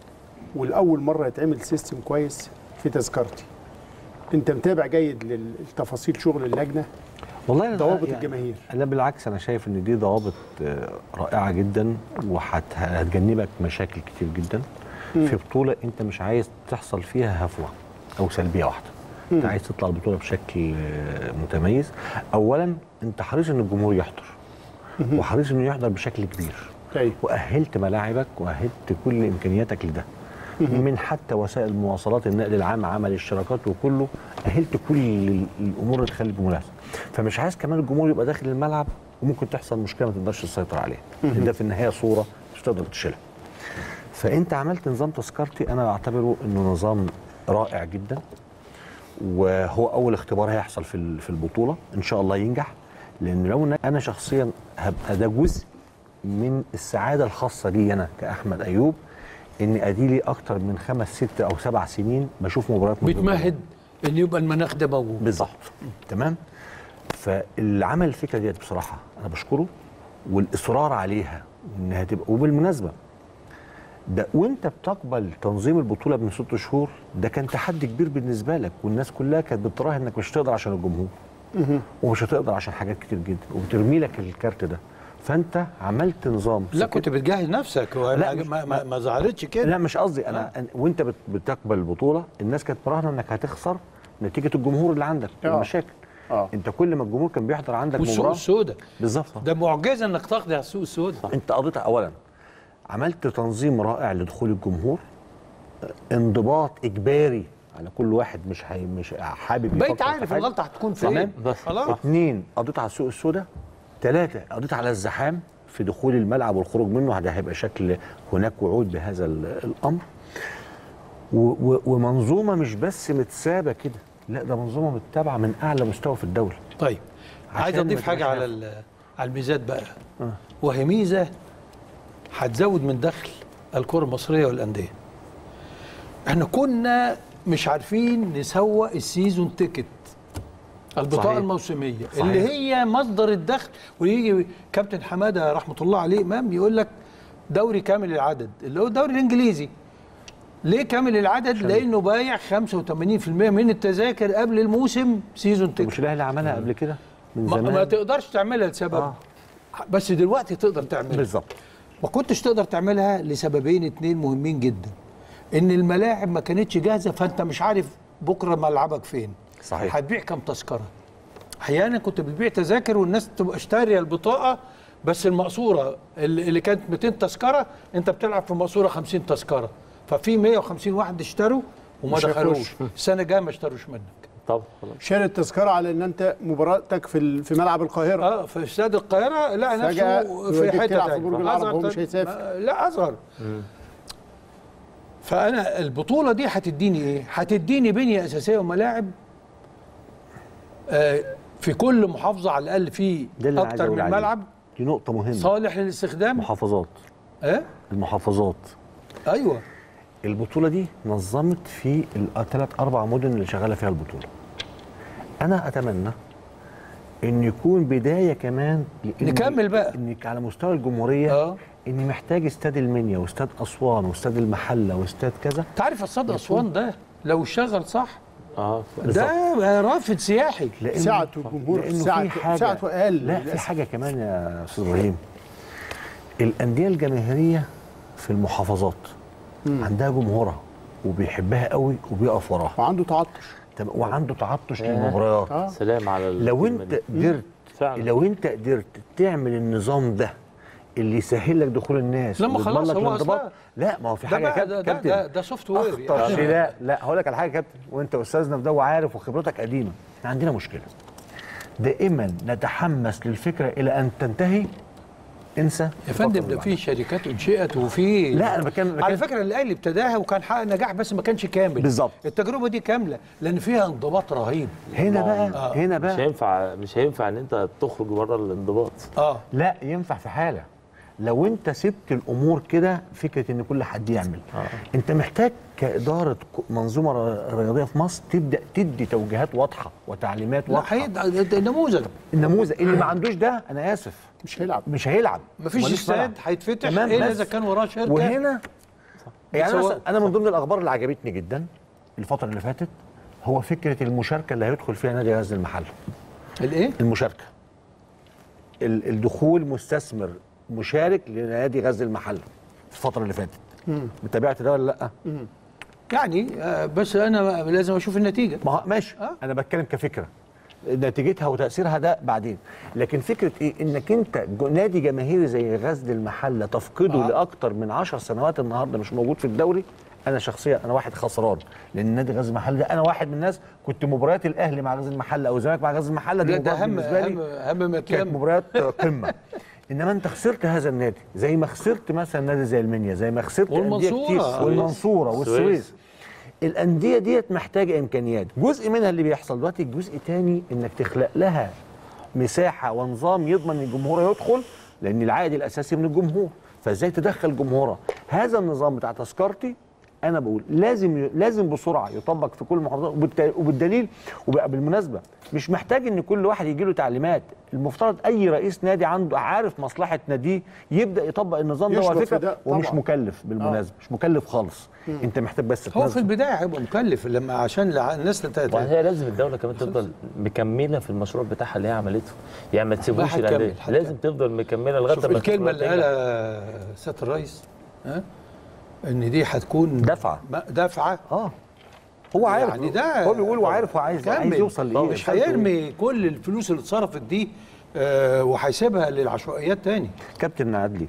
والاول مره يتعمل سيستم كويس في تذكرتي انت متابع جيد للتفاصيل شغل اللجنه والله أنا- ضوابط يعني الجماهير لا بالعكس انا شايف ان دي ضوابط آه، رائعه جدا وهتجنبك مشاكل كتير جدا في بطوله انت مش عايز تحصل فيها هفوه او سلبيه واحده انت عايز تطلع البطوله بشكل آه، متميز اولا انت حريص ان الجمهور يحضر وحريص انه يحضر بشكل كبير أيوة. واهلت ملاعبك واهلت كل امكانياتك لده من حتى وسائل المواصلات النقل العام عمل الشراكات وكله اهلت كل ال- الامور اللي تخلي بمناسبه فمش عايز كمان الجمهور يبقى داخل الملعب وممكن تحصل مشكله ما تقدرش تسيطر عليها لان ده في النهايه صوره مش تقدر تشيلها فانت عملت نظام تذكرتي انا بعتبره انه نظام رائع جدا وهو اول اختبار هيحصل في ال- في البطوله ان شاء الله ينجح لان لو أنا- انا شخصيا هبقى ده جزء من السعاده الخاصه لي انا كاحمد ايوب ان اديلي اكتر من خمس ست او سبع سنين بشوف مباريات من بتمهد ان يبقى المناخ ده موجود بالظبط تمام فاللي عمل الفكره ديت بصراحه انا بشكره والاصرار عليها انها تبقى وبالمناسبه ده وانت بتقبل تنظيم البطوله من ست شهور ده كان تحدي كبير بالنسبه لك والناس كلها كانت بتراهن انك مش هتقدر عشان الجمهور ومش هتقدر عشان حاجات كتير جدا وبترمي لك الكارت ده فانت عملت نظام لا كنت بتجهز نفسك لا، لا مش- ما, ما, ما ظهرتش كده لا مش قصدي انا أنا- وانت بت- بتقبل البطوله الناس كانت مراهنه انك هتخسر نتيجه الجمهور اللي عندك آه. والمشاكل اه انت كل ما الجمهور كان بيحضر عندك والسوق مباراه السوداء بالظبط ده معجزه انك تقضي على السوق السوداء انت قضيتها اولا عملت تنظيم رائع لدخول الجمهور انضباط اجباري على كل واحد مش حي... مش حابب بقيت يفكر في عارف حاجة. الغلطه هتكون تمام فين خلاص اثنين قضيت على السوق السوداء ثلاثة قضيت على الزحام في دخول الملعب والخروج منه ده هيبقى شكل هناك وعود بهذا ال- الامر و و ومنظومه مش بس متسابه كده لا ده منظومه متبعه من اعلى مستوى في الدوله طيب عايز عشان ما اضيف حاجه تبقاش على عارف. ال- على الميزات بقى وهي ميزه هتزود من دخل الكره المصريه والانديه احنا كنا مش عارفين نسوق السيزون تيكت البطاقه صحيح. الموسميه صحيح. اللي هي مصدر الدخل ويجي كابتن حماده رحمه الله عليه امام يقول لك دوري كامل العدد اللي هو الدوري الانجليزي ليه كامل العدد لانه بايع 85% من التذاكر قبل الموسم سيزون تيكت مش الاهلي عملها قبل كده من ما, زمان ما تقدرش تعملها لسبب آه. آه. بس دلوقتي تقدر تعملها بالظبط ما كنتش تقدر تعملها لسببين اتنين مهمين جدا ان الملاعب ما كانتش جاهزه فانت مش عارف بكره ملعبك فين صحيح. هتبيع كام تذكره احيانا كنت بتبيع تذاكر والناس تبقى اشتاريه البطاقه بس المقصوره اللي اللي كانت 200 تذكره انت بتلعب في مقصوره 50 تذكره ففي 150 واحد اشتروا وما مش دخلوش هيخشوا. السنه الجايه ما اشتروش منك طب شال التذكره على ان انت مباراتك في ال- في ملعب القاهره اه في استاد القاهره لا فجأة نفسه في يوديك حته تلعب في تانية. برج العرب أصغر وهو مش تاني. هيسافر. ما- لا اصغر فانا البطوله دي هتديني ايه هتديني بنيه اساسيه وملاعب آه، في كل محافظه على الاقل في ده اللي أنا عايز اكتر أقول من عليه. ملعب دي نقطه مهمه صالح للاستخدام محافظات اه المحافظات ايوه البطوله دي نظمت في الثلاث اربع مدن اللي شغاله فيها البطوله انا اتمنى ان يكون بدايه كمان لإن- نكمل بقى. انك على مستوى الجمهوريه اه اني محتاج استاد المنيا واستاد اسوان واستاد المحله واستاد كذا تعرف استاد اسوان ده لو اشتغل صح اه ده رافد سياحي لأن- سعته الجمهور لأنه ساعته في حاجة ساعته اقل لا في للأسف. حاجه كمان يا استاذ ابراهيم الانديه الجماهيريه في المحافظات عندها جمهورها وبيحبها قوي وبيقف وراها وعنده تعطش تمام وعنده تعطش آه. للمباريات اه سلام على لو الكلمة انت دي. قدرت فعلا لو انت قدرت تعمل النظام ده اللي يسهل لك دخول الناس لما ويضمن خلاص لك هو الانضباط أصلا- لا ما هو في ده حاجه بقى كاب- ده, ده, كابتن ده, ده سوفت وير اخطر شيء لا لا هقول لك على حاجه يا كابتن وانت استاذنا في ده وعارف وخبرتك قديمه احنا عندنا مشكله دائما نتحمس للفكره الى ان تنتهي انسى يا فندم ده في شركات انشئت وفي لا انا بتكلم على بتكلم- فكره الاهلي ابتداها وكان حقق نجاح بس ما كانش كامل بالظبط. التجربه دي كامله لان فيها انضباط رهيب هنا بقى آه. هنا مش بقى هينفع مش هينفع ان انت تخرج بره الانضباط اه لا ينفع في حاله لو انت سبت الامور كده فكره ان كل حد يعمل آه. انت محتاج كاداره ك- منظومه ر- رياضيه في مصر تبدا تدي توجيهات واضحه وتعليمات لا واضحه هي ده- ده نموذج النموذج اللي ما عندوش ده انا اسف مش هيلعب مش هيلعب مفيش ماليش استاد ملعب. هيتفتح تمام، الا بس. اذا كان وراه شركه وهنا يعني أنا, سواء- مثلاً- انا من ضمن الاخبار اللي عجبتني جدا الفتره اللي فاتت هو فكره المشاركه اللي هيدخل فيها نادي غزل المحله الايه؟ المشاركه ال- الدخول مستثمر مشارك لنادي غزل المحله في الفتره اللي فاتت متابعت ده ولا لا يعني آه بس انا لازم اشوف النتيجه ما هو ماشي آه. انا بتكلم كفكره نتيجتها وتاثيرها ده بعدين لكن فكره ايه انك انت جو- نادي جماهيري زي غزل المحله تفقده آه. آه. لاكتر من 10 سنوات النهارده مش موجود في الدوري انا شخصيا انا واحد خسران لان نادي غزل المحله ده انا واحد من الناس كنت مباريات الاهلي مع غزل المحله او الزمالك مع غزل المحله دي لا ده مباريات اهم بالنسبه اهم لي اهم ما كانت تلم مباريات قمه انما انت خسرت هذا النادي زي ما خسرت مثلا نادي زي المنيا زي ما خسرت أندية والمنصورة. كتير والمنصوره السويس. والسويس الانديه ديت محتاجه امكانيات جزء منها اللي بيحصل دلوقتي الجزء تاني انك تخلق لها مساحه ونظام يضمن ان الجمهور يدخل لان العائد الاساسي من الجمهور فازاي تدخل جمهورها هذا النظام بتاع تذكرتي انا بقول لازم لازم بسرعه يطبق في كل المحافظات وبالت- وبالدليل وبقى بالمناسبه مش محتاج ان كل واحد يجي له تعليمات المفترض اي رئيس نادي عنده عارف مصلحه ناديه يبدا يطبق النظام ده يشرف وعلى في فكره ده ومش طبعاً. مكلف بالمناسبه مش مكلف خالص انت محتاج بس هو في تنظم. البدايه هيبقى مكلف لما عشان الع- الناس تت- وهي لازم الدوله كمان تفضل مكمله في المشروع بتاعها اللي هي عملته يعني ما تسيبوش هتكمل، الانديه هتكمل. لازم تفضل مكمله لغايه شوف ما الكلمه المشروع اللي تنجح. قالها سياده الرئيس ها ان دي هتكون دفعه م- دفعه اه هو عارف يعني ده هو بيقول وعارف هو عايز عايز كمل. يوصل لايه مش هيرمي كل الفلوس اللي اتصرفت دي آه وهيسيبها للعشوائيات تاني كابتن عدلي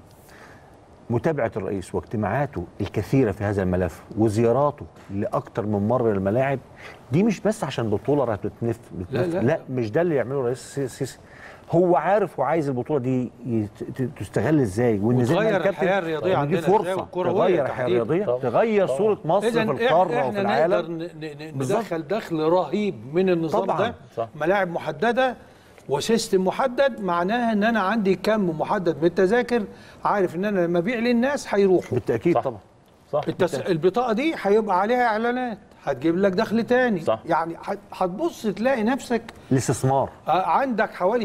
متابعة الرئيس واجتماعاته الكثيرة في هذا الملف وزياراته لأكثر من مرة الملاعب دي مش بس عشان بطولة راح بتنف بتنف لا، لا. لا مش ده اللي يعمله الرئيس السيسي هو عارف وعايز البطولة دي يت- ت- تستغل ازاي وان زي ما وتغير الكابتن- الحياة الرياضية دي عندنا إزاي فرصة والكروية تغير الحياة تحديداً. الرياضية طبعاً. تغير صورة مصر إذن في القارة احنا وفي نقدر العالم ن- ن- بالظبط. ندخل دخل رهيب من النظام طبعاً. ده صح. ملاعب محدده وسيستم محدد معناها ان انا عندي كم محدد من التذاكر عارف ان انا لما ابيع للناس هيروحوا بالتأكيد صح. طبعا صح التس... البطاقه دي هيبقى عليها اعلانات هتجيب لك دخل تاني صح. يعني هت- هتبص تلاقي نفسك الاستثمار آه، عندك حوالي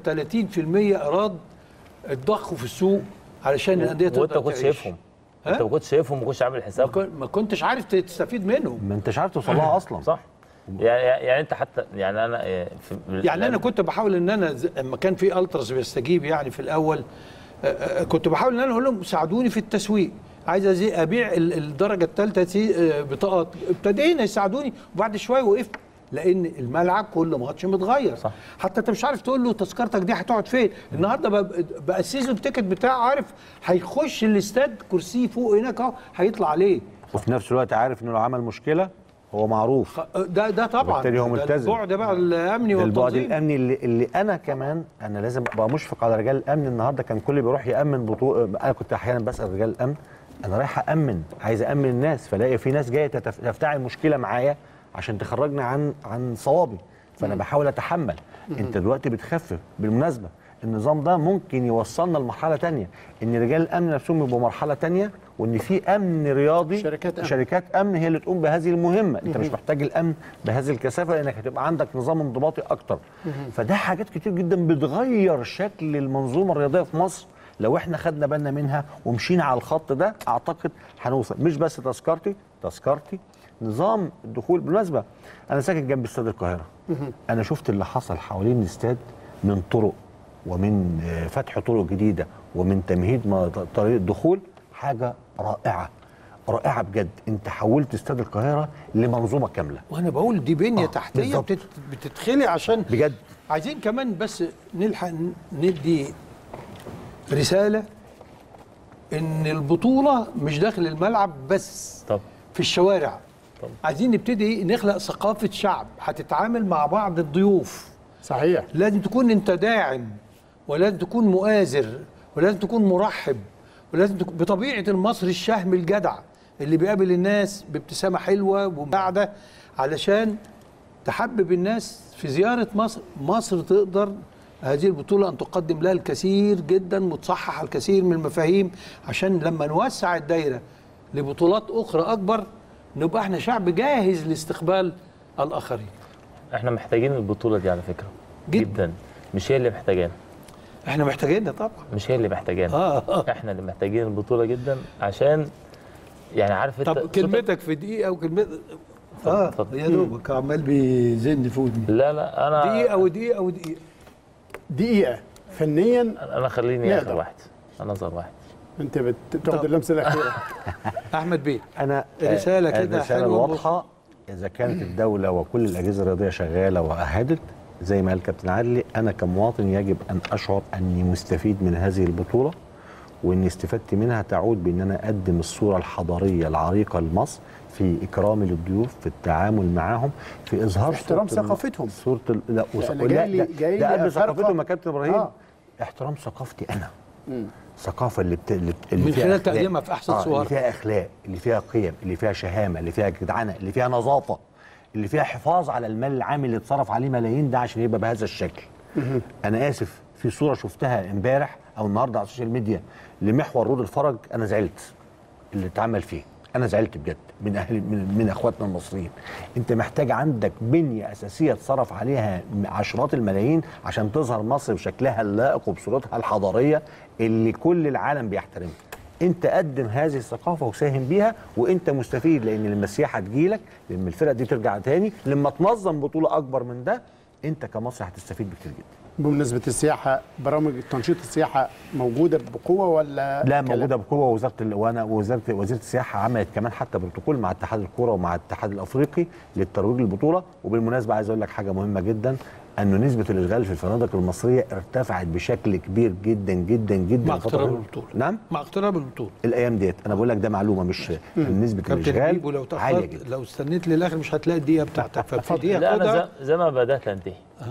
35% ايراد اتضخوا في السوق علشان الانديه تقدر وانت ما كنتش تعيش. شايفهم ها؟ انت ما كنتش شايفهم وما كنتش عامل ما حساب كن- ما كنتش عارف تستفيد منهم ما انتش عارف توصل لها اصلا صح يعني يعني انت حتى يعني انا آه، في يعني انا كنت بحاول ان انا ز- لما كان في التراس بيستجيب يعني في الاول آه، آه، كنت بحاول ان انا اقول لهم ساعدوني في التسويق عايز أزي- ابيع ال- الدرجه الثالثه بطاقات ابتدينا يساعدوني وبعد شويه وقفت لان الملعب كل ماتش متغير صح. حتى انت مش عارف تقول له تذكرتك دي هتقعد فين النهارده بقى, بقى السيزون تيكت بتاعه عارف هيخش الاستاد كرسي فوق هناك اهو هيطلع عليه وفي نفس الوقت عارف انه لو عمل مشكله هو معروف ده ده طبعا وبالتالي هو ده ملتزم البعد بقى الامني ده البعد والتنظيم الامني اللي, اللي انا كمان انا لازم ابقى مشفق على رجال الامن النهارده كان كل بيروح يامن بطوله انا كنت احيانا بسال رجال الامن انا رايح امن عايز امن الناس فلاقي في ناس جايه تتف- تفتعل مشكله معايا عشان تخرجني عن عن صوابي فانا بحاول اتحمل انت دلوقتي بتخفف بالمناسبه النظام ده ممكن يوصلنا لمرحله تانية ان رجال الامن نفسهم يبقوا مرحله تانية وان في امن رياضي شركات أمن. شركات امن هي اللي تقوم بهذه المهمه انت مش محتاج الامن بهذه الكثافه لانك هتبقى عندك نظام انضباطي اكتر فده حاجات كتير جدا بتغير شكل المنظومه الرياضيه في مصر لو احنا خدنا بالنا منها ومشينا على الخط ده اعتقد هنوصل مش بس تذكرتي تذكرتي نظام الدخول بالمناسبه انا ساكن جنب استاد القاهره انا شفت اللي حصل حوالين الاستاد من طرق ومن آه، فتح طرق جديده ومن تمهيد ما- طريق الدخول حاجه رائعه رائعه بجد انت حولت استاد القاهره لمنظومه كامله وانا بقول دي بنيه تحتيه بالظبط. بتت- بتتخلق عشان بجد عايزين كمان بس نلحق ن- ندي رساله ان البطوله مش داخل الملعب بس طب في الشوارع طب. عايزين نبتدي نخلق ثقافه شعب هتتعامل مع بعض الضيوف صحيح لازم تكون انت داعم ولازم تكون مؤازر ولازم تكون مرحب ولازم تكون بطبيعه المصري الشهم الجدع اللي بيقابل الناس بابتسامه حلوه ومساعده علشان تحبب الناس في زياره مصر مصر تقدر هذه البطولة أن تقدم لها الكثير جدا وتصحح الكثير من المفاهيم عشان لما نوسع الدايرة لبطولات أخرى أكبر نبقى احنا شعب جاهز لاستقبال الآخرين احنا محتاجين البطوله دي على فكره جدا مش هي اللي محتاجانا احنا محتاجينها طبعا مش هي اللي محتاجانا آه. احنا اللي محتاجين البطوله جدا عشان يعني عارف انت طب كلمتك في دقيقة وكلمتك اه يا دوبك عمال بيزن في ودني لا لا انا دقيقة ودقيقة ودقيقة دقيقة فنيا انا خليني لا اخر طبعا. واحد انا اصغر واحد انت بت- بتاخد اللمسة الأخيرة أحمد بيه انا رسالة آه، كده الرساله حلوة الواضحه اذا كانت الدوله وكل الاجهزه الرياضيه شغاله واهدت زي ما قال كابتن عدلي انا كمواطن يجب ان اشعر اني مستفيد من هذه البطوله واني استفدت منها تعود بان انا اقدم الصوره الحضاريه العريقه لمصر في اكرامي للضيوف في التعامل معهم في اظهار في احترام صورة ال- ثقافتهم. صوره ال... لا, وث... أنا لا جاي لي- ده, جاي ده لي قبل أفارقة- ثقافتهم يا كابتن ابراهيم آه. احترام ثقافتي انا الثقافه اللي, بت... اللي, بت... اللي من فيها خلال أخلاق. تقديمها في أحسن آه صورها. اللي فيها اخلاق اللي فيها قيم اللي فيها شهامه اللي فيها جدعنه اللي فيها نظافه اللي فيها حفاظ على المال العام اللي اتصرف عليه ملايين ده عشان يبقى بهذا الشكل انا اسف في صوره شفتها امبارح او النهارده على السوشيال ميديا لمحور رود الفرج انا زعلت اللي اتعمل فيه انا زعلت بجد من اهل من, من اخواتنا المصريين انت محتاج عندك بنيه اساسيه تصرف عليها عشرات الملايين عشان تظهر مصر بشكلها اللائق وبصورتها الحضاريه اللي كل العالم بيحترمها انت قدم هذه الثقافه وساهم بيها وانت مستفيد لان لما السياحه تجيلك لما الفرق دي ترجع تاني لما تنظم بطوله اكبر من ده انت كمصر هتستفيد بكتير جدا بمناسبة السياحة برامج تنشيط السياحة موجودة بقوة ولا لا كلام؟ موجوده بقوه وزاره ال... وانا وزاره وزيره السياحه عملت كمان حتى بروتوكول مع اتحاد الكوره ومع الاتحاد الافريقي للترويج للبطوله وبالمناسبه عايز اقول لك حاجه مهمه جدا انه نسبه الاشغال في الفنادق المصريه ارتفعت بشكل كبير جدا جدا جدا مع الفترة اقتراب دي. البطولة نعم مع اقتراب البطولة الايام ديت انا بقول لك ده معلومه مش نسبه كابتن الاشغال حبيب ولو عاليه تأخرت جدا لو استنيت للآخر مش هتلاقي الدقيقة بتاعتك فابتديها لا انا خدها زي, زي ما بدات انتهي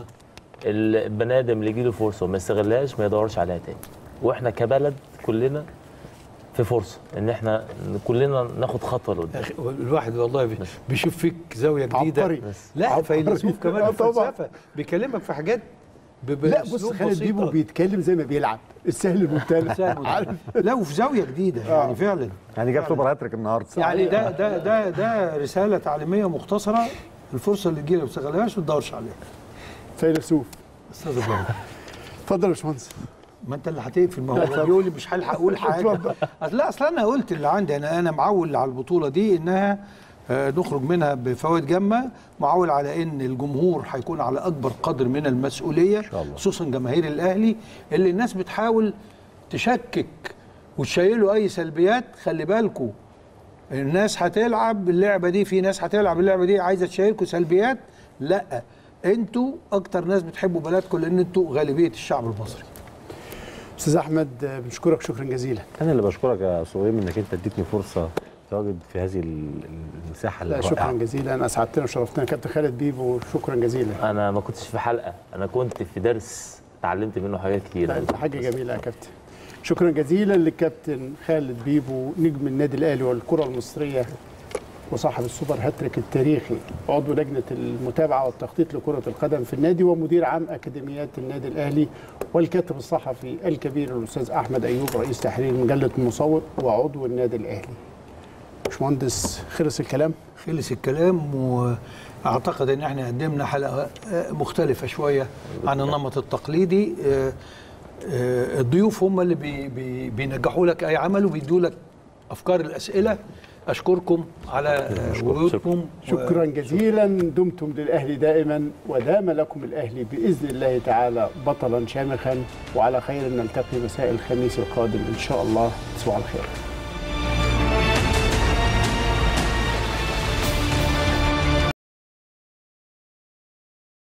البني ادم اللي يجيله فرصه وما يستغلهاش ما يدورش عليها تاني واحنا كبلد كلنا في فرصه ان احنا كلنا ناخد خطوه لقدام أخي، الواحد والله بي- بيشوف فيك زاويه جديده عبقري. لا عبقري. فيلسوف كمان آه، في طبعا. الفلسفه بيكلمك في حاجات ب- لا بص بأسلوب خالد بسيط. بيبو بيتكلم زي ما بيلعب السهل الممتنع سهل عارف لا وفي زاويه جديده يعني فعلا يعني جاب سوبر هاتريك النهارده يعني ده ده ده ده رساله تعليميه مختصره الفرصه اللي تجيلك ما تستغلهاش ما تدورش عليها فيلسوف استاذ ابراهيم اتفضل يا باشمهندس ما انت اللي هتقفل ما لا، هو اتفضل. بيقول لي مش هلحق اقول حاجه اتفضل. أصل لا اصل انا قلت اللي عندي انا انا معول على البطوله دي انها آه، نخرج منها بفوائد جامه معول على ان الجمهور هيكون على اكبر قدر من المسؤوليه خصوصا جماهير الاهلي اللي الناس بتحاول تشكك وتشيله اي سلبيات خلي بالكم الناس هتلعب اللعبه دي في ناس هتلعب اللعبه دي عايزه تشيلكوا سلبيات لا انتوا اكتر ناس بتحبوا بلدكم لان انتوا غالبيه الشعب المصري استاذ احمد آه، بنشكرك شكرا جزيلا انا اللي بشكرك يا صهيب انك انت اديتني فرصه تواجد في هذه ال- المساحه لا الرائعه شكرا جزيلا اسعدتنا وشرفتنا كابتن خالد بيبو شكرا جزيلا انا ما كنتش في حلقه انا كنت في درس اتعلمت منه حاجات كتير لا، دي حاجه جميله يا كابتن شكرا جزيلا للكابتن خالد بيبو نجم النادي الاهلي والكره المصريه وصاحب السوبر هاتريك التاريخي عضو لجنه المتابعه والتخطيط لكره القدم في النادي ومدير عام اكاديميات النادي الاهلي والكاتب الصحفي الكبير الاستاذ احمد ايوب رئيس تحرير مجله المصور وعضو النادي الاهلي باشمهندس خلص الكلام خلص الكلام واعتقد ان احنا قدمنا حلقه آه، مختلفه شويه عن النمط التقليدي آه، آه، الضيوف هم اللي بي بي بينجحوا لك اي عمل وبيدوا لك افكار الاسئله اشكركم على آه، وجودكم شكرا جزيلا دمتم للاهلي دائما ودام لكم الاهلي باذن الله تعالى بطلا شامخا وعلى خير نلتقي مساء الخميس القادم ان شاء الله تصبحوا على خير